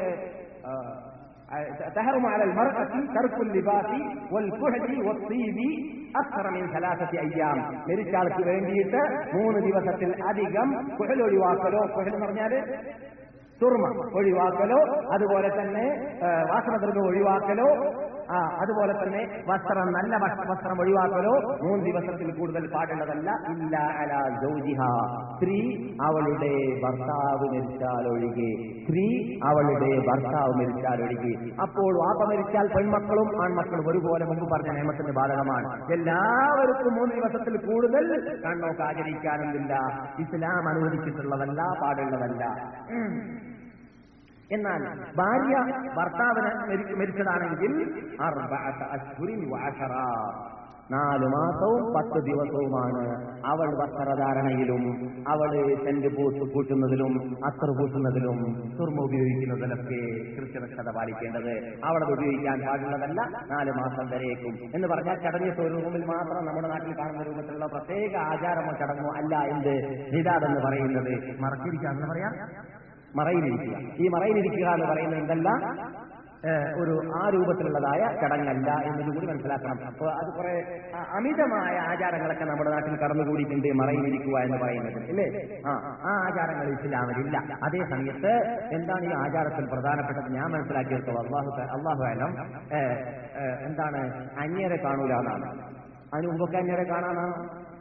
تحرم على المرأة ترك اللباس والكحل والطيب أكثر من ثلاثة أيام മരിച്ചാൾക്ക് വേണ്ടിയിട്ട് മൂന്ന് ദിവസത്തിൽ അധികം കുഹൽ ഒഴിവാക്കലോ കുഹൽ എന്ന് പറഞ്ഞാല് സുർമ ഒഴിവാക്കലോ അതുപോലെ തന്നെ ആ, വാസനദ്രവ്യം ഒഴിവാക്കലോ ആ അതുപോലെ തന്നെ വസ്ത്രം നല്ല വസ്- വസ്ത്രം ഒഴിവാക്കലോ മൂന്ന് ദിവസത്തിൽ കൂടുതൽ പാടുള്ളതല്ല ഇല്ല അല ജൗജിഹ സ്ത്രീ അവളുടെ ഭർത്താവ് മരിച്ചാൽ ഒഴികെ സ്ത്രീ അവളുടെ ഭർത്താവ് മരിച്ചാൽ ഒഴികെ അപ്പോൾ വാപ്പ മരിച്ചാൽ പെൺമക്കളും ആൺമക്കളും ഒരുപോലെ മുമ്പ് പറഞ്ഞ നിയമത്തിന് ബാധകമാണ് എല്ലാവർക്കും മൂന്ന് ദിവസത്തിൽ കൂടുതൽ കണ്ണോക്ക് ആചരിക്കാനൊന്നില്ല ഇസ്ലാം അനുവദിച്ചിട്ടുള്ളതല്ല പാടുള്ളതല്ല ഉം. എന്നാൽ ഭാര്യ ഭർത്താവിന് മരി- മരിച്ചതാണെങ്കിൽ അർബഅത അശ്ഹുരിൻ വഅശറ. നാല് മാസവും പത്ത് ദിവസവുമാണ് അവൾ വസ്ത്രധാരണയിലും അവള് സെന്റ് പൂത്ത് കൂട്ടുന്നതിലും അത്ര പൂട്ടുന്നതിലും സുർമ ഉപയോഗിക്കുന്നതിലൊക്കെ കൃത്യനിഷ്ഠത പാലിക്കേണ്ടത് അവളത് ഉപയോഗിക്കാൻ പാടുള്ളതല്ല നാല് മാസം വരേക്കും എന്ന് പറഞ്ഞാൽ ചടങ്ങിയ സ്വരൂപത്തിൽ മാത്രം നമ്മുടെ നാട്ടിൽ കാണുന്ന രൂപത്തിലുള്ള പ്രത്യേക ആചാരമോ ചടങ്ങോ അല്ല എന്ത് നിതാദെന്ന് പറയുന്നത് മറച്ചിരിക്കാന്ന് പറയാം മറയിലിരിക്കുക ഈ മറയിലിരിക്കുക എന്ന് പറയുന്നത് എന്തല്ല ഏഹ്, ഒരു ആ രൂപത്തിലുള്ളതായ ചടങ്ങല്ല എന്നത് കൂടി മനസ്സിലാക്കണം അപ്പൊ അത് കുറെ അ- അമിതമായ ആചാരങ്ങളൊക്കെ നമ്മുടെ നാട്ടിൽ കടന്നുകൂടിയിട്ടുണ്ട് മറയിലിരിക്കുക എന്ന് പറയുന്നത് ഇല്ലേ ആ ആ ആചാരങ്ങൾ ഇസ്ലാമിലില്ല അതേ സമയത്ത് എന്താണ് ഈ ആചാരത്തിൽ പ്രധാനപ്പെട്ടത് ഞാൻ മനസ്സിലാക്കിയെടുത്തത് അള്ളാഹു ത- അള്ളാഹു ആലം ഏഹ്, ഏഹ്, എന്താണ് അന്യരെ കാണൂല എന്നാണ് അതിന് മുമ്പൊക്കെ അന്യരെ കാണാനാണ്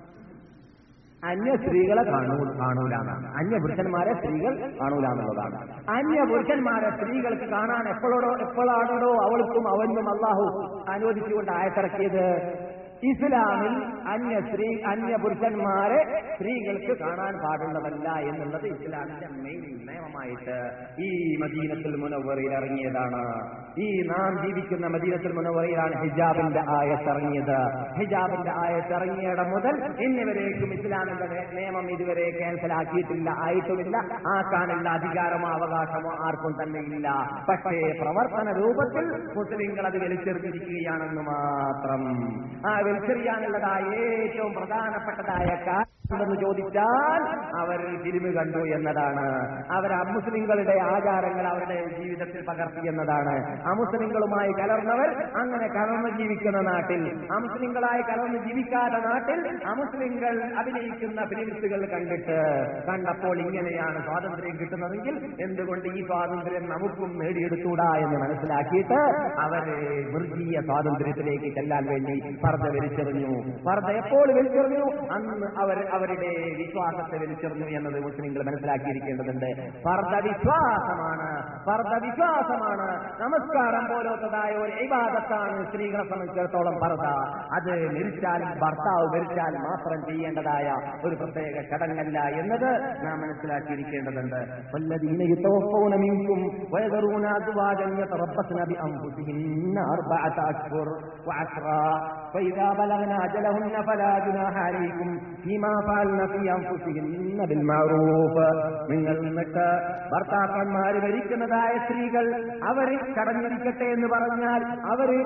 അന്യ സ്ത്രീകളെ കാണൂ കാണൂലെന്നാണ് അന്യ പുരുഷന്മാരെ സ്ത്രീകൾ കാണൂല എന്നുള്ളതാണ് അന്യ പുരുഷന്മാരെ സ്ത്രീകൾക്ക് കാണാൻ എപ്പോഴോടോ എപ്പോഴാണോ അവൾക്കും അവനും അള്ളാഹു അനുവദിച്ചുകൊണ്ട് ആയത്തിറക്കിയത് ഇസ്ലാമിൽ അന്യ സ്ത്രീ അന്യ പുരുഷന്മാരെ സ്ത്രീകൾക്ക് കാണാൻ പാടുള്ളതല്ല എന്നുള്ളത് ഇസ്ലാമിന്റെ മെയിൻ നിയമമായിട്ട് ഈ മദീനത്തിൽ മുനവറയിൽ ഇറങ്ങിയതാണ് ഈ നാം ജീവിക്കുന്ന മദീനത്തിൽ മുനവറയിലാണ് ഹിജാബിന്റെ ആയത്ത് ഇറങ്ങിയത് ഹിജാബിന്റെ ആയത്ത് ഇറങ്ങിയിടം മുതൽ ഇന്നിവരേക്കും ഇസ്ലാമിന്റെ നേ- നിയമം ഇതുവരെ ക്യാൻസൽ ആക്കിയിട്ടില്ല ആയിട്ടുമില്ല ആക്കാനുള്ള അധികാരമോ അവകാശമോ ആർക്കും തന്നെ ഇല്ല പക്ഷേ പ്രവർത്തന രൂപത്തിൽ മുസ്ലിങ്ങൾ അത് വലിച്ചെറിഞ്ഞിരിക്കുകയാണെന്ന് മാത്രം ആ വലിച്ചെറിയാനുള്ളതായ ഏറ്റവും പ്രധാനപ്പെട്ടതായ കാര്യം എന്തെന്ന് ചോദിച്ചാൽ അവർ ഫിലിമ് കണ്ടു എന്നതാണ് അവർ അമുസ്ലിങ്ങളുടെ ആചാരങ്ങൾ അവരുടെ ജീവിതത്തിൽ പകർത്തി എന്നതാണ് അമുസ്ലിങ്ങളുമായി കലർന്നവർ അങ്ങനെ കലർന്ന് ജീവിക്കുന്ന നാട്ടിൽ അമുസ്ലിങ്ങളായി കലർന്ന് ജീവിക്കാത്ത നാട്ടിൽ അമുസ്ലിങ്ങൾ അഭിനയിക്കുന്ന ഫിലിംസുകൾ കണ്ടിട്ട് കണ്ടപ്പോൾ ഇങ്ങനെയാണ് സ്വാതന്ത്ര്യം കിട്ടുന്നതെങ്കിൽ എന്തുകൊണ്ട് ഈ സ്വാതന്ത്ര്യം നമുക്കും നേടിയെടുത്തൂടാ എന്ന് മനസ്സിലാക്കിയിട്ട് അവര് മൃഗീയ സ്വാതന്ത്ര്യത്തിലേക്ക് ചെല്ലാൻ വേണ്ടി പർദ്ദ വലിച്ചെറിഞ്ഞു പർദ്ദ എപ്പോൾ വലിച്ചെറിഞ്ഞു അന്ന് അവർ അവരുടെ വിശ്വാസത്തെ വലിച്ചെറിഞ്ഞു എന്നത് മുസ്ലിങ്ങൾ മനസ്സിലാക്കിയിരിക്കേണ്ടതുണ്ട് പർദ്ദ വിശ്വാസമാണ് പർദ്ദ വിശ്വാസമാണ് നമസ്കാരം പോലത്തതായ ഒരു ഇബാദത്താണ് സ്ത്രീകളെ സംബന്ധിച്ചിടത്തോളം പർദ്ദ അത് മരിച്ചാൽ ഭർത്താവ് മരിച്ചാൽ മാത്രം ചെയ്യേണ്ടതായ ഒരു പ്രത്യേക ചടങ്ങല്ല എന്നത് നാം മനസ്സിലാക്കിയിരിക്കേണ്ടതുണ്ട് والذين يتوفون منكم ويذرون أزواجا يتربصن بأنفسهن أربعة أشهر وعشرا فإذا بلغن أجلهن فلا جناح عليكم فيما فعلن في أنفسهن بالمعروف നിങ്ങൾ എന്നിട്ട് ഭർത്താക്കന്മാര് ഭരിക്കുന്നതായ സ്ത്രീകൾ അവര് കടഞ്ഞിരിക്കട്ടെ എന്ന് പറഞ്ഞാൽ അവര്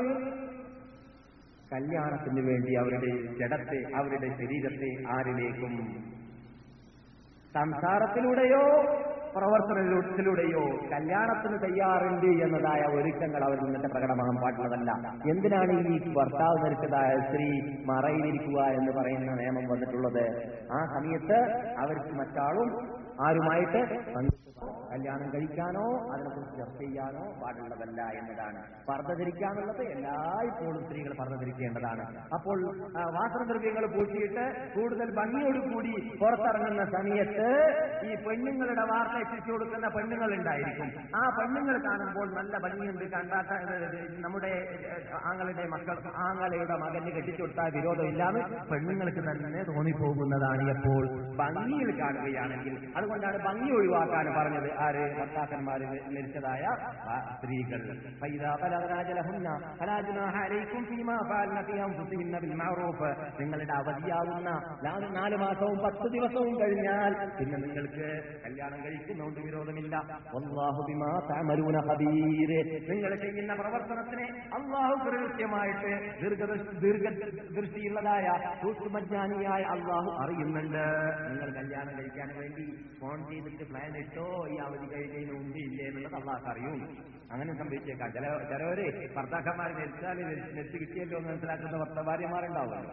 കല്യാണത്തിന് വേണ്ടി അവരുടെ ജഡത്തെ അവരുടെ ശരീരത്തെ ആരിലേക്കും സംസാരത്തിലൂടെയോ പ്രവർത്തനത്തിലൂടെയോ കല്യാണത്തിന് തയ്യാറുണ്ട് എന്നതായ ഒരുക്കങ്ങൾ അവരിൽ നിന്നിട്ട് പ്രകടമാകാൻ പാടുള്ളതല്ല എന്തിനാണ് ഈ ഭർത്താവ് മരിച്ചതായ സ്ത്രീ മറയിലിരിക്കുക എന്ന് പറയുന്ന നിയമം വന്നിട്ടുള്ളത് ആ സമയത്ത് അവർക്ക് മറ്റാളും ആരുമായിട്ട് കല്യാണം കഴിക്കാനോ അതിനെക്കുറിച്ച് ചർച്ച ചെയ്യാനോ പാടുള്ളതല്ല എന്നതാണ് പർദ്ദ ധരിക്കാനുള്ളത് എല്ലായ്പ്പോഴും സ്ത്രീകൾ പർദ്ദ ധരിക്കേണ്ടതാണ് അപ്പോൾ ആ, വാസനദ്രവ്യങ്ങൾ പൂട്ടിയിട്ട് കൂടുതൽ ഭംഗിയോടുകൂടി പുറത്തിറങ്ങുന്ന സമയത്ത് ഈ പെണ്ണുങ്ങളുടെ വാർത്ത എത്തിച്ചു കൊടുക്കുന്ന പെണ്ണുങ്ങൾ ഉണ്ടായിരിക്കും ആ പെണ്ണുങ്ങൾ കാണുമ്പോൾ നല്ല ഭംഗിയുണ്ട് കണ്ടാത്ത നമ്മുടെ ഏഹ്, ആങ്ങളുടെ മക്കൾ ആങ്ങളയുടെ മകന് കെട്ടിച്ചുകൊടുത്താൽ വിരോധമില്ലാന്ന് പെണ്ണുങ്ങൾക്ക് തന്നെ തോന്നിപ്പോകുന്നതാണ് എപ്പോൾ ഭംഗിയിൽ കാണുകയാണെങ്കിൽ അതുകൊണ്ടാണ് ഭംഗി ഒഴിവാക്കാൻ പറഞ്ഞത് ആര് ഭർത്താക്കന്മാര് മരിച്ചതായ ആ സ്ത്രീകൾ ഫൈദാ ബലഗ്നാജലഹുന്ന ഫലാ ജുനാഹ അലൈക്കും ഫീമാ ഫഅൽന ഫീ അൻഫുസിഹിന്ന ബിൽ മഅറൂഫ് നിങ്ങളുടെ അവധിയാവുന്ന നാല് നാല് മാസവും പത്ത് ദിവസവും കഴിഞ്ഞാൽ പിന്നെ നിങ്ങൾക്ക് കല്യാണം കഴിക്കുന്നതുകൊണ്ട് വിരോധമില്ല വല്ലാഹു ബിമാ തഅമലൂന ഖബീർ നിങ്ങൾ ചെയ്യുന്ന പ്രവർത്തനത്തിനെ അള്ളാഹു കൃത്യമായിട്ട് ദീർഘ ദീർഘദൃഷ്ടിയുള്ളതായ സൂക്ഷ്മജ്ഞാനിയായ അള്ളാഹു അറിയുന്നുണ്ട് നിങ്ങൾ കല്യാണം കഴിക്കാൻ വേണ്ടി ഫോൺ ചെയ്തിട്ട് പ്ലാൻ ഇട്ടോ ഈ അവധി കഴിഞ്ഞതിന് ഉണ്ട് ഇല്ലേ എന്നുള്ളത് അള്ളാഹ് അറിയും അങ്ങനെ സംഭവിച്ചേക്കാം ചില ചിലവര് ഭർത്താക്കന്മാർ മരിച്ചാൽ നെറ്റ് കിട്ടിയല്ലോ എന്ന് മനസ്സിലാക്കുന്ന ഭർത്ത ഭാര്യമാരുണ്ടാവുമല്ലോ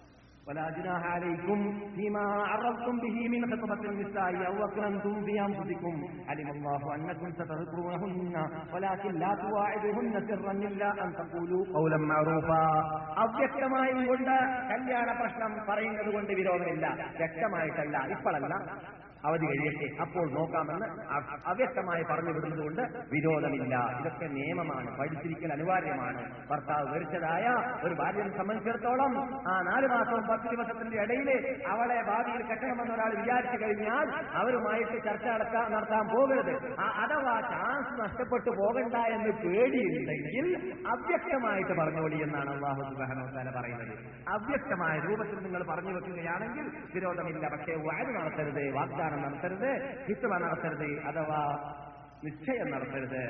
ولا جناح عليكم فيما عرضتم به من خطبة النساء أو أكرمتم في أنفسكم علم الله أنكم ستذكرونهن ولكن لا تواعدهن سرا إلا أن تقولوا قولا معروفا അവ്യക്തമായും കൊണ്ട് കല്യാണ പ്രശ്നം പറയുന്നത് കൊണ്ട് വിരോധമില്ല വ്യക്തമായിട്ടല്ല ഇപ്പോഴല്ല അവധി കഴിയട്ടെ അപ്പോൾ നോക്കാമെന്ന് അ- അവ്യക്തമായി പറഞ്ഞു വിടുന്നതുകൊണ്ട് വിരോധമില്ല ഇതൊക്കെ നിയമമാണ് പഠിച്ചിരിക്കൽ അനിവാര്യമാണ് ഭർത്താവ് മരിച്ചതായ ഒരു ഭാര്യനെ സംബന്ധിച്ചിടത്തോളം ആ നാല് മാസവും പത്ത് ദിവസത്തിന്റെ ഇടയിൽ അവളെ ഭാവിയിൽ കെട്ടണമെന്ന് ഒരാൾ വിചാരിച്ചു കഴിഞ്ഞാൽ അവരുമായിട്ട് ചർച്ച നടത്താൻ നടത്താൻ പോകരുത് ആ അഥവാ ചാൻസ് നഷ്ടപ്പെട്ടു പോകണ്ട എന്ന് പേടിയുണ്ടെങ്കിൽ അവ്യക്തമായിട്ട് പറഞ്ഞോളി എന്നാണ് അള്ളാഹു സുബാനോത്താല പറയുന്നത് അവ്യക്തമായ രൂപത്തിൽ നിങ്ങൾ പറഞ്ഞു വെക്കുകയാണെങ്കിൽ വിരോധമില്ല പക്ഷേ വാഴ് നടത്തരുത് വാഗ്ദാനം നടത്തരുത് ഹിത്വ നടത്തരുത് അഥവാ നിശ്ചയം നടത്തരുത്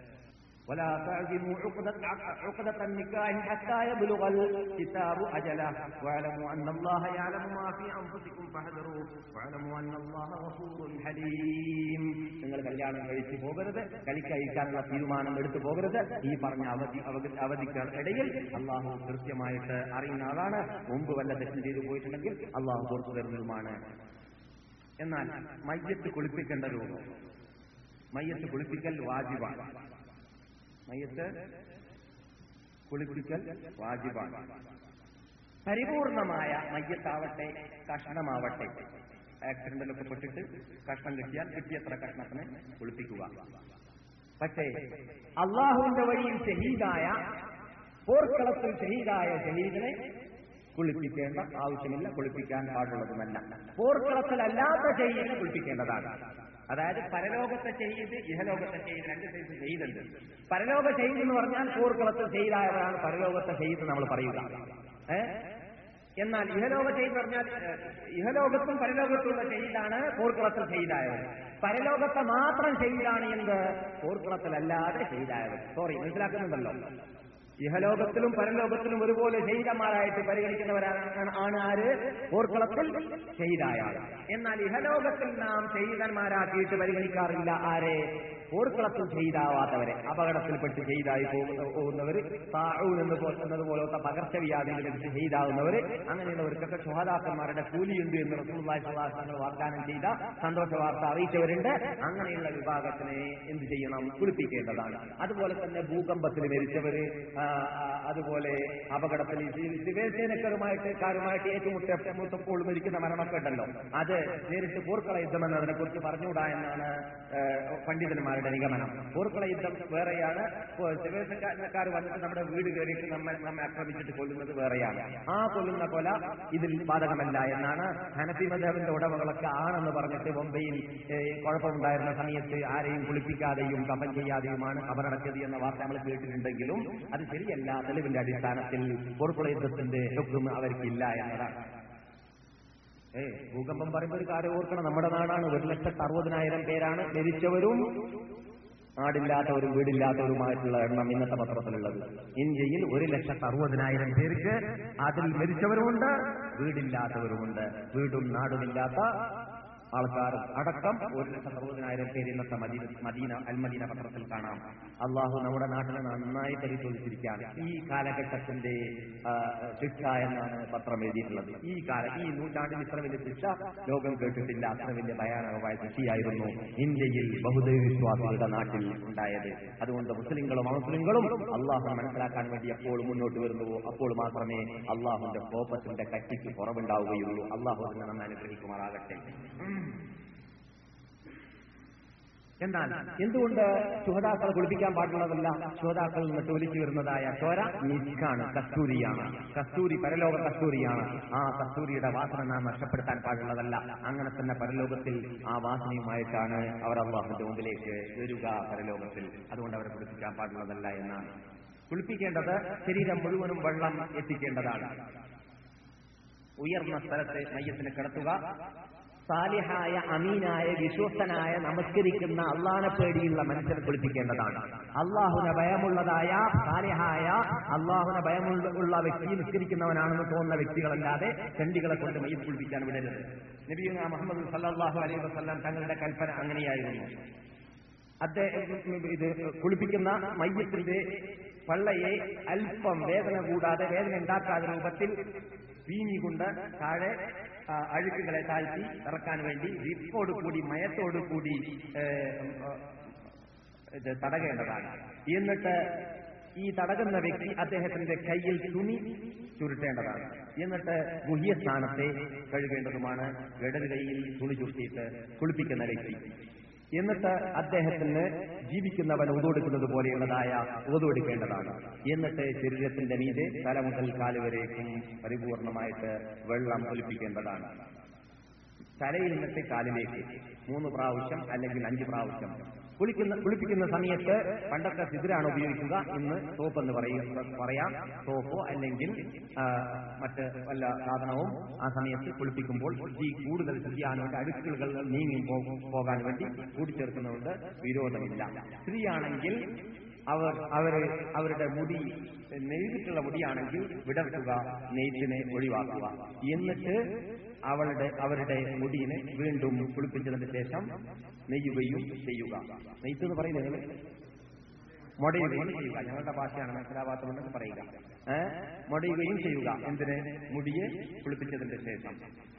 ولا تعزموا عقدة عقدة النكاح حتى يبلغ الكتاب أجله واعلموا أن الله يعلم ما في أنفسكم فاحذروه واعلموا أن الله غفور حليم നിങ്ങൾ കല്യാണം കഴിച്ചു പോകരുത് കളിക്കഴിക്കാനുള്ള തീരുമാനം എടുത്തു പോകരുത് ഈ പറഞ്ഞ അവധി അവധി- അവധിക്ക് ഇടയിൽ അള്ളാഹു കൃത്യമായിട്ട് അറിയുന്ന ആളാണ് മുമ്പ് വല്ല തെറ്റും ചെയ്തു പോയിട്ടുണ്ടെങ്കിൽ അള്ളാഹു പുറത്തു തരുന്നതുമാണ് എന്നാൽ മയ്യത്ത് കുളിപ്പിക്കേണ്ട രൂപം മയ്യത്ത് കുളിപ്പിക്കൽ വാജിബാണ് മയ്യത്ത് കുളിപ്പിക്കൽ വാജിബാണ് പരിപൂർണമായ മയ്യത്താവട്ടെ കഷ്ണമാവട്ടെ ആക്സിഡന്റിലൊക്കെ പെട്ടിട്ട് കഷ്ണം കിട്ടിയാൽ കിട്ടിയത്ര കഷ്ണത്തിന് കുളിപ്പിക്കുക പക്ഷേ അള്ളാഹുവിന്റെ വഴിയിൽ ഷഹീദായ പോർക്കളത്തിൽ ഷഹീദായ ഷഹീദിനെ കുളിപ്പിക്കേണ്ട ആവശ്യമില്ല കുളിപ്പിക്കാൻ പാടുള്ളതുമല്ല പോർക്കളത്തിലല്ലാത്ത ഷഹീദിനെ കുളിപ്പിക്കേണ്ടതാണ് അതായത് പരലോകത്തെ ചെയ്ത് ഇഹലോകത്തെ ചെയ്ത് രണ്ട് സൈസ് ചെയ്തുണ്ട് പരലോക ചെയ്ത് എന്ന് പറഞ്ഞാൽ പോർക്കളത്തിൽ ചെയ്തായവരാണ് പരലോകത്തെ ചെയ്ത് നമ്മൾ പറയുക ഏ? എന്നാൽ ഇഹലോക ചെയ്ത് പറഞ്ഞാൽ ഏ, ഇഹലോകത്തും പരലോകത്തുള്ള ചെയ്താണ് പോർക്കളത്തിൽ ചെയ്തായവർ പരലോകത്തെ മാത്രം ചെയ്താണ് എന്ത് പോർക്കളത്തിലല്ലാതെ ചെയ്തായവർ സോറി മനസ്സിലാക്കുന്നുണ്ടല്ലോ ഇഹലോകത്തിലും പരലോകത്തിലും ഒരുപോലെ ശൈതന്മാരായിട്ട് പരിഗണിക്കുന്നവരാണ് ആണ് ആര് പോർക്കളത്തിൽ ചെയ്തായ ആൾ എന്നാൽ ഇഹലോകത്തിൽ നാം ചെയ്തന്മാരാക്കിയിട്ട് പരിഗണിക്കാറില്ല ആരെ പോർക്കളത്തിൽ ചെയ്താവാത്തവരെ അപകടത്തിൽപ്പെട്ട് ചെയ്തായി പോകുന്ന- പോകുന്നവര് താഴൂൻ എന്ന് പോ- എന്നതുപോലത്തെ പകർച്ചവ്യാധികൾ ലഭിച്ച് ചെയ്താവുന്നവര് അങ്ങനെയുള്ളവർക്കൊക്കെ ശുഹദാക്കന്മാരുടെ കൂലിയുണ്ട് എന്ന് റസൂള്ളാഹിങ്ങൾ വാഗ്ദാനം ചെയ്ത സന്തോഷ വാർത്ത അറിയിച്ചവരുണ്ട് അങ്ങനെയുള്ള വിഭാഗത്തിനെ എന്ത് ചെയ്യണം കുളിപ്പിക്കേണ്ടതാണ് അതുപോലെ തന്നെ ഭൂകമ്പത്തിൽ മരിച്ചവര് ആ, ആ, ആ, അതുപോലെ അപകടത്തിൽ ഈ ശിവസേനക്കാരുമായിട്ട് കാരുമായിട്ട് ഏറ്റുമുട്ട മുത്തപ്പോൾ മരിക്കുന്ന മരണമൊക്കെ ഉണ്ടല്ലോ അത് നേരിട്ട് പോർക്കള യുദ്ധം എന്നതിനെ കുറിച്ച് പറഞ്ഞുകൂടാ എന്നാണ് ഏ, പണ്ഡിതന്മാരുടെ നിഗമനം പോർക്കള യുദ്ധം വേറെയാണ് ശിവസേനക്കാർ വന്നിട്ട് നമ്മുടെ വീട് കയറിയിട്ട് നമ്മെ നമ്മെ ആക്രമിച്ചിട്ട് കൊല്ലുന്നത് വേറെയാണ് ആ കൊല്ലുന്ന കൊല ഇതിൽ ബാധകമല്ല എന്നാണ് ഹനഫി മദബിന്റെ ഉടമകളൊക്കെ ആണെന്ന് പറഞ്ഞിട്ട് ബൊംബെയിൽ ഏ, കുഴപ്പമുണ്ടായിരുന്ന സമയത്ത് ആരെയും കുളിപ്പിക്കാതെയും കപം ചെയ്യാതെയുമാണ് കബറടക്കിയത് എന്ന വാർത്ത നമ്മൾ കേട്ടിട്ടുണ്ടെങ്കിലും അത് ശരിയല്ല തെളിവിന്റെ അടിസ്ഥാനത്തിൽ പൊറുക്കുള യുദ്ധത്തിന്റെ ഹുക്കും അവർക്കില്ല എന്നതാണ് ഏ ഭൂകമ്പം പറയുമ്പോൾ ഒരു കാര്യം ഓർക്കണം നമ്മുടെ നാടാണ് ഒരു ലക്ഷത്തി അറുപതിനായിരം പേരാണ് മരിച്ചവരും നാടില്ലാത്തവരും വീടില്ലാത്തവരുമായിട്ടുള്ള എണ്ണം ഇന്നത്തെ പത്രത്തിലുള്ളത് ഇന്ത്യയിൽ ഒരു ലക്ഷത്തി അറുപതിനായിരം പേർക്ക് അതിൽ മരിച്ചവരുമുണ്ട് വീടില്ലാത്തവരുമുണ്ട് വീടും നാടുമില്ലാത്ത ആൾക്കാരും അടക്കം ഒരു ലക്ഷത്തി അറുപതിനായിരം പേര് ഇന്നത്തെ മദീന മദീന അൽമദീന പത്രത്തിൽ കാണാം അള്ളാഹു നമ്മുടെ നാട്ടിനെ നന്നായി പരിശോധിച്ചിരിക്കുകയാണ് ഈ കാലഘട്ടത്തിന്റെ ആ, ശിക്ഷ എന്നാണ് പത്രം എഴുതിയിട്ടുള്ളത് ഈ കാല ഈ നൂറ്റാണ്ടിൽ ഇത്ര വലിയ ശിക്ഷ ലോകം കേട്ടിട്ടില്ല അത്ര വലിയ ഭയാനകമായ ശിക്ഷയായിരുന്നു ഇന്ത്യയിൽ ബഹുദൈവ വിശ്വാസികളുടെ നാട്ടിൽ ഉണ്ടായത് അതുകൊണ്ട് മുസ്ലിങ്ങളും അമുസ്ലിങ്ങളും അള്ളാഹു മനസ്സിലാക്കാൻ വേണ്ടി എപ്പോൾ മുന്നോട്ട് വരുന്നുവോ അപ്പോൾ മാത്രമേ അള്ളാഹുന്റെ കോപത്തിന്റെ കട്ടിക്ക് കുറവുണ്ടാവുകയുള്ളൂ അള്ളാഹു അതിനെ നമ്മെ അനുഗ്രഹിക്കുമാറാകട്ടെ എന്നാൽ എന്തുകൊണ്ട് ശുഹതാക്കളെ കുളിപ്പിക്കാൻ പാടുള്ളതല്ല ശുഹതാക്കളിൽ നിന്ന് ഒലിച്ചു വരുന്നതായ ചോര നിസ്കാണ് കസ്തൂരിയാണ് കസ്തൂരി പരലോക കസ്തൂരിയാണ് ആ കസ്തൂരിയുടെ വാസന നാം നഷ്ടപ്പെടുത്താൻ പാടുള്ളതല്ല അങ്ങനെ തന്നെ പരലോകത്തിൽ ആ വാസനയുമായിട്ടാണ് അവർ അള്ളാഹുന്റെ മുമ്പിലേക്ക് വരിക പരലോകത്തിൽ അതുകൊണ്ട് അവരെ കുളിപ്പിക്കാൻ പാടുള്ളതല്ല എന്നാണ് കുളിപ്പിക്കേണ്ടത് ശരീരം മുഴുവനും വെള്ളം എത്തിക്കേണ്ടതാണ് ഉയർന്ന സ്ഥലത്ത് മയ്യത്തിന് കിടത്തുക സാലിഹായ അമീനായ വിശ്വസ്തനായ നമസ്കരിക്കുന്ന അള്ളാനെ പേടിയുള്ള മനുഷ്യനെ കുളിപ്പിക്കേണ്ടതാണ് അള്ളാഹുന ഭയമുള്ളതായ സാലിഹായ അള്ളാഹുന ഭയമുള്ള ഉള്ള വ്യക്തി നിസ്കരിക്കുന്നവനാണെന്ന് തോന്നുന്ന വ്യക്തികളല്ലാതെ ചണ്ടികളെ കൊണ്ട് മയ്യ കുളിപ്പിക്കാൻ വിടരുത് നബിയുന മുഹമ്മദ് സല്ലാഹു അലൈഹി വസ്ലാം തങ്ങളുടെ കൽപ്പന അങ്ങനെയായിരുന്നു അദ്ദേഹം ഇത് കുളിപ്പിക്കുന്ന മയ്യത്തിന്റെ പള്ളയെ അല്പം വേദന കൂടാതെ വേദന ഉണ്ടാക്കാത്ത രൂപത്തിൽ വീഞ്ഞി കൊണ്ട് താഴെ ആ, അഴുക്കുകളെ താഴ്ത്തി ഇറക്കാൻ വേണ്ടി വിപ്പോട് കൂടി മയത്തോടു കൂടി ഏ, ആ, ഇത് തടകേണ്ടതാണ് എന്നിട്ട് ഈ തടകുന്ന വ്യക്തി അദ്ദേഹത്തിന്റെ കയ്യിൽ തുണി ചുരുട്ടേണ്ടതാണ് എന്നിട്ട് ഗുഹ്യസ്ഥാനത്തെ കഴുകേണ്ടതുമാണ് ഇടത് കൈയിൽ തുണി ചുരുട്ടിയിട്ട് കുളിപ്പിക്കുന്ന വ്യക്തി എന്നിട്ട് അദ്ദേഹത്തിന് ജീവിക്കുന്നവൻ ഒതുകൊടുക്കുന്നത് പോലെയുള്ളതായ ഒതുകൊടുക്കേണ്ടതാണ് എന്നിട്ട് ശരീരത്തിന്റെ മീതെ തല മുതൽ കാല് വരേക്കും പരിപൂർണമായിട്ട് വെള്ളം ഒലിപ്പിക്കേണ്ടതാണ് തലയിൽ നിന്നിട്ട് കാലിലേക്ക് മൂന്ന് പ്രാവശ്യം അല്ലെങ്കിൽ അഞ്ച് പ്രാവശ്യം കുളിക്കുന്ന കുളിപ്പിക്കുന്ന സമയത്ത് പണ്ടൊക്കെ സിദിരാണ് ഉപയോഗിക്കുക ഇന്ന് സോപ്പ് എന്ന് പറയുക പറയാം സോപ്പോ അല്ലെങ്കിൽ ആ, മറ്റ് വല്ല സാധനവും ആ സമയത്ത് കുളിപ്പിക്കുമ്പോൾ ഈ കൂടുതൽ ചെയ്യാൻ വേണ്ടി അഴുക്കുകൾ നീങ്ങി പോ- പോകാൻ വേണ്ടി കൂട്ടിച്ചേർക്കുന്നതുകൊണ്ട് വിരോധമില്ല സ്ത്രീയാണെങ്കിൽ അവർ അവര് അവരുടെ മുടി നെയ്തിട്ടുള്ള മുടിയാണെങ്കിൽ വിടർത്തുക നെയ്ത്തിനെ ഒഴിവാക്കുക എന്നിട്ട് അവളുടെ അവരുടെ മുടിയിനെ വീണ്ടും കുളിപ്പിച്ചതിന് ശേഷം നെയ്യുകയും ചെയ്യുക നെയ്ത്ത് എന്ന് പറയുന്നത് നിങ്ങൾ മൊടയുകയും ചെയ്യുക ഞങ്ങളുടെ ഭാഷയാണ് മനസ്സിലാവാത്തതുണ്ടെന്ന് പറയുക ഏ മൊടയുകയും ചെയ്യുക എന്തിന് മുടിയെ കുളിപ്പിച്ചതിന്റെ ശേഷം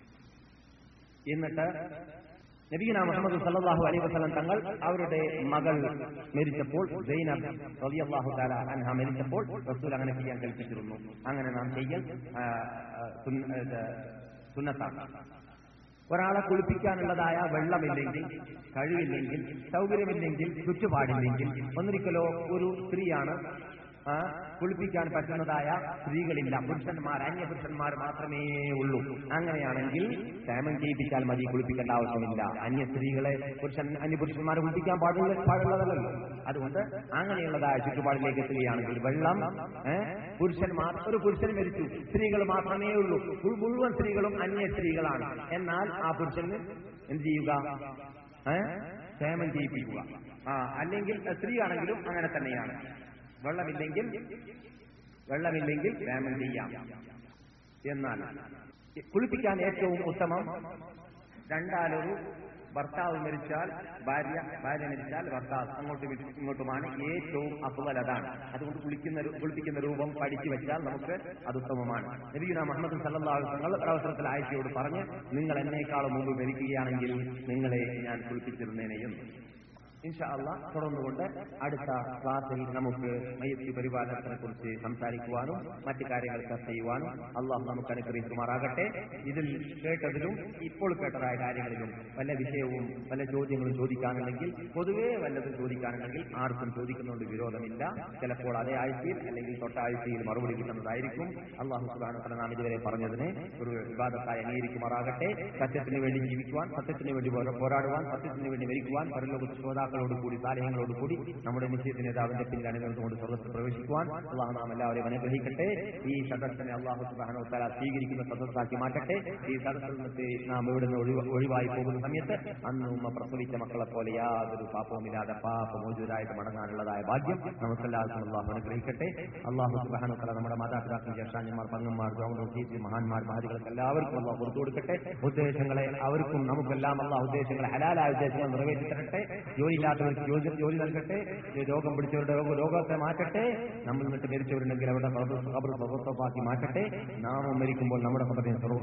എന്നിട്ട് നബീന മുഹമ്മദ് സല്ലല്ലാഹു അലൈഹി വസല്ലം തങ്ങൾ അവരുടെ മകൾ മരിച്ചപ്പോൾ സൈനബ് റളിയല്ലാഹു തആല അൻഹ മരിച്ചപ്പോൾ റസൂൽ അങ്ങനെ ചെയ്യാൻ കൽപ്പിച്ചിരുന്നു അങ്ങനെ നാം ചെയ്യൽ ആ, ആ, സുന്ന- ഇത് സുന്നത്താണ് ഒരാളെ കുളിപ്പിക്കാനുള്ളതായ വെള്ളമില്ലെങ്കിൽ കഴിവില്ലെങ്കിൽ സൗകര്യമില്ലെങ്കിൽ ചുറ്റുപാടില്ലെങ്കിൽ ഒന്നിരിക്കലോ ഒരു സ്ത്രീയാണ് ആ, കുളിപ്പിക്കാൻ പറ്റുന്നതായ സ്ത്രീകളില്ല പുരുഷന്മാർ അന്യപുരുഷന്മാർ മാത്രമേ ഉള്ളൂ അങ്ങനെയാണെങ്കിൽ ക്ഷേമം ചെയ്യിപ്പിച്ചാൽ മതി കുളിപ്പിക്കേണ്ട ആവശ്യമില്ല അന്യ സ്ത്രീകളെ പുരുഷൻ അന്യപുരുഷന്മാരെ കുളിപ്പിക്കാൻ പാടുള്ള പാടുള്ളതല്ലോ അതുകൊണ്ട് അങ്ങനെയുള്ളതായ ചുറ്റുപാടിലേക്ക് എത്തുകയാണെങ്കിൽ വെള്ളം ഏ, പുരുഷന്മാർ ഒരു പുരുഷൻ മരിച്ചു സ്ത്രീകൾ മാത്രമേ ഉള്ളൂ മുഴു- മുഴുവൻ സ്ത്രീകളും അന്യ സ്ത്രീകളാണ് എന്നാൽ ആ പുരുഷന് എന്ത് ചെയ്യുക ഏ, ക്ഷേമം ചെയ്യിപ്പിക്കുക ആ അല്ലെങ്കിൽ സ്ത്രീയാണെങ്കിലും അങ്ങനെ തന്നെയാണ് വെള്ളമില്ലെങ്കിൽ വെള്ളമില്ലെങ്കിൽ ക്ഷേമം ചെയ്യാം എന്നാൽ കുളിപ്പിക്കാൻ ഏറ്റവും ഉത്തമം രണ്ടാലൊരു ഭർത്താവ് മരിച്ചാൽ ഭാര്യ ഭാര്യ മരിച്ചാൽ ഭർത്താവ് അങ്ങോട്ടും ഇങ്ങോട്ടും- ഇങ്ങോട്ടുമാണ് ഏറ്റവും അഫ്വൽ അതാണ് അതുകൊണ്ട് കുളിക്കുന്ന രു- കുളിപ്പിക്കുന്ന രൂപം പഠിച്ചു വെച്ചാൽ നമുക്ക് അത് ഉത്തമമാണ് നബീന മുഹമ്മദ് സല്ലല്ലാഹു തങ്ങൾ ഒരവസരത്തിൽ ആയിഷയോട് പറഞ്ഞ് നിങ്ങൾ എന്നേക്കാളും മുമ്പ് മരിക്കുകയാണെങ്കിൽ നിങ്ങളെ ഞാൻ കുളിപ്പിച്ചിരുന്നേനെയും ഇൻഷാ അള്ളാ തുടർന്നുകൊണ്ട് അടുത്ത ക്ലാസ്സിൽ നമുക്ക് മയ്യത്തി പരിപാലനത്തിനെ കുറിച്ച് സംസാരിക്കുവാനും മറ്റു കാര്യങ്ങൾ ചർച്ച ചെയ്യുവാനും അള്ളാഹു നമുക്ക് അനുഗ്രഹിക്കുമാറാകട്ടെ ഇതിൽ കേട്ടതിലും ഇപ്പോൾ കേട്ടതായ കാര്യങ്ങളിലും വല്ല വിഷയവും വല്ല ചോദ്യങ്ങളും ചോദിക്കാനുണ്ടെങ്കിൽ പൊതുവേ വല്ലതും ചോദിക്കാനുണ്ടെങ്കിൽ ആർക്കും ചോദിക്കുന്നതുകൊണ്ട് വിരോധമില്ല ചിലപ്പോൾ അതേ ആഴ്ചയിൽ അല്ലെങ്കിൽ തൊട്ടാഴ്ചയിൽ മറുപടി കിട്ടുന്നതായിരിക്കും അള്ളാഹു സുബാന നാം ഇതുവരെ പറഞ്ഞതിനെ ഒരു വിവാദത്തായി അംഗീകരിക്കുമാറാകട്ടെ സത്യത്തിന് വേണ്ടി ജീവിക്കുവാൻ സത്യത്തിന് വേണ്ടി പോരാ- പോരാടുവാൻ സത്യത്തിന് വേണ്ടി മരിക്കുവാൻ പരലോക ശ്രോതാക്കളോട് കൂടി സാലഹ്യങ്ങളോട് കൂടി നമ്മുടെ നിശ്ചയത്തിന് നേതാവിന്റെ പിന്നിൽ അണിനിർന്നുകൊണ്ട് സ്വർഗത്തിൽ പ്രവേശിക്കുവാൻ അള്ളാഹു നാം എല്ലാവരെയും അനുഗ്രഹിക്കട്ടെ ഈ സദസ്സിനെ അള്ളാഹു സുബാനോ തല സ്വീകരിക്കുന്ന സദസ്സാക്കി മാറ്റട്ടെ ഈ സദസ്സിൽ നിന്ന് നാം ഇവിടുന്ന് ഒഴിവ- ഒഴിവായി പോകുന്ന സമയത്ത് അന്ന് ഉമ്മ പ്രസവിച്ച മക്കളെ പോലെ യാതൊരു പാപവുമില്ലാതെ പാപമോചിതരായിട്ട് മടങ്ങാനുള്ളതായ ഭാഗ്യം നമുക്കെല്ലാവർക്കും അള്ളാഹു അനുഗ്രഹിക്കട്ടെ അള്ളാഹു സുബാനോ തല നമ്മുടെ മാതാപിതാക്കൾ ജ്യേഷ്ഠാന്യന്മാർ പങ്ങന്മാർ ഗൗരവ മഹാന്മാർ മഹതികൾക്ക് എല്ലാവർക്കും അള്ളാഹു കൊടുത്തു കൊടുക്കട്ടെ ഉദ്ദേശങ്ങളെ അവർക്കും നമുക്കെല്ലാം അള്ളാഹു ഉദ്ദേശങ്ങളെ ഹലാലായ ഉദ്ദേശങ്ങൾ നിറവേറ്റി തരട്ടെ ജോലിയില്ലാത്തവർക്ക് ജോലി ജോലി നൽകട്ടെ ഈ രോഗം പിടിച്ചവരുടെ രോഗ- രോഗത്തെ മാറ്റട്ടെ നമ്മൾ നിന്നിട്ട് മരിച്ചവരുണ്ടെങ്കിൽ അവരുടെ ഖബർ ഖബർ സ്വതന്ത്രമാക്കി മാറ്റട്ടെ നാമം മരിക്കുമ്പോൾ നമ്മുടെ ഖബറിനെ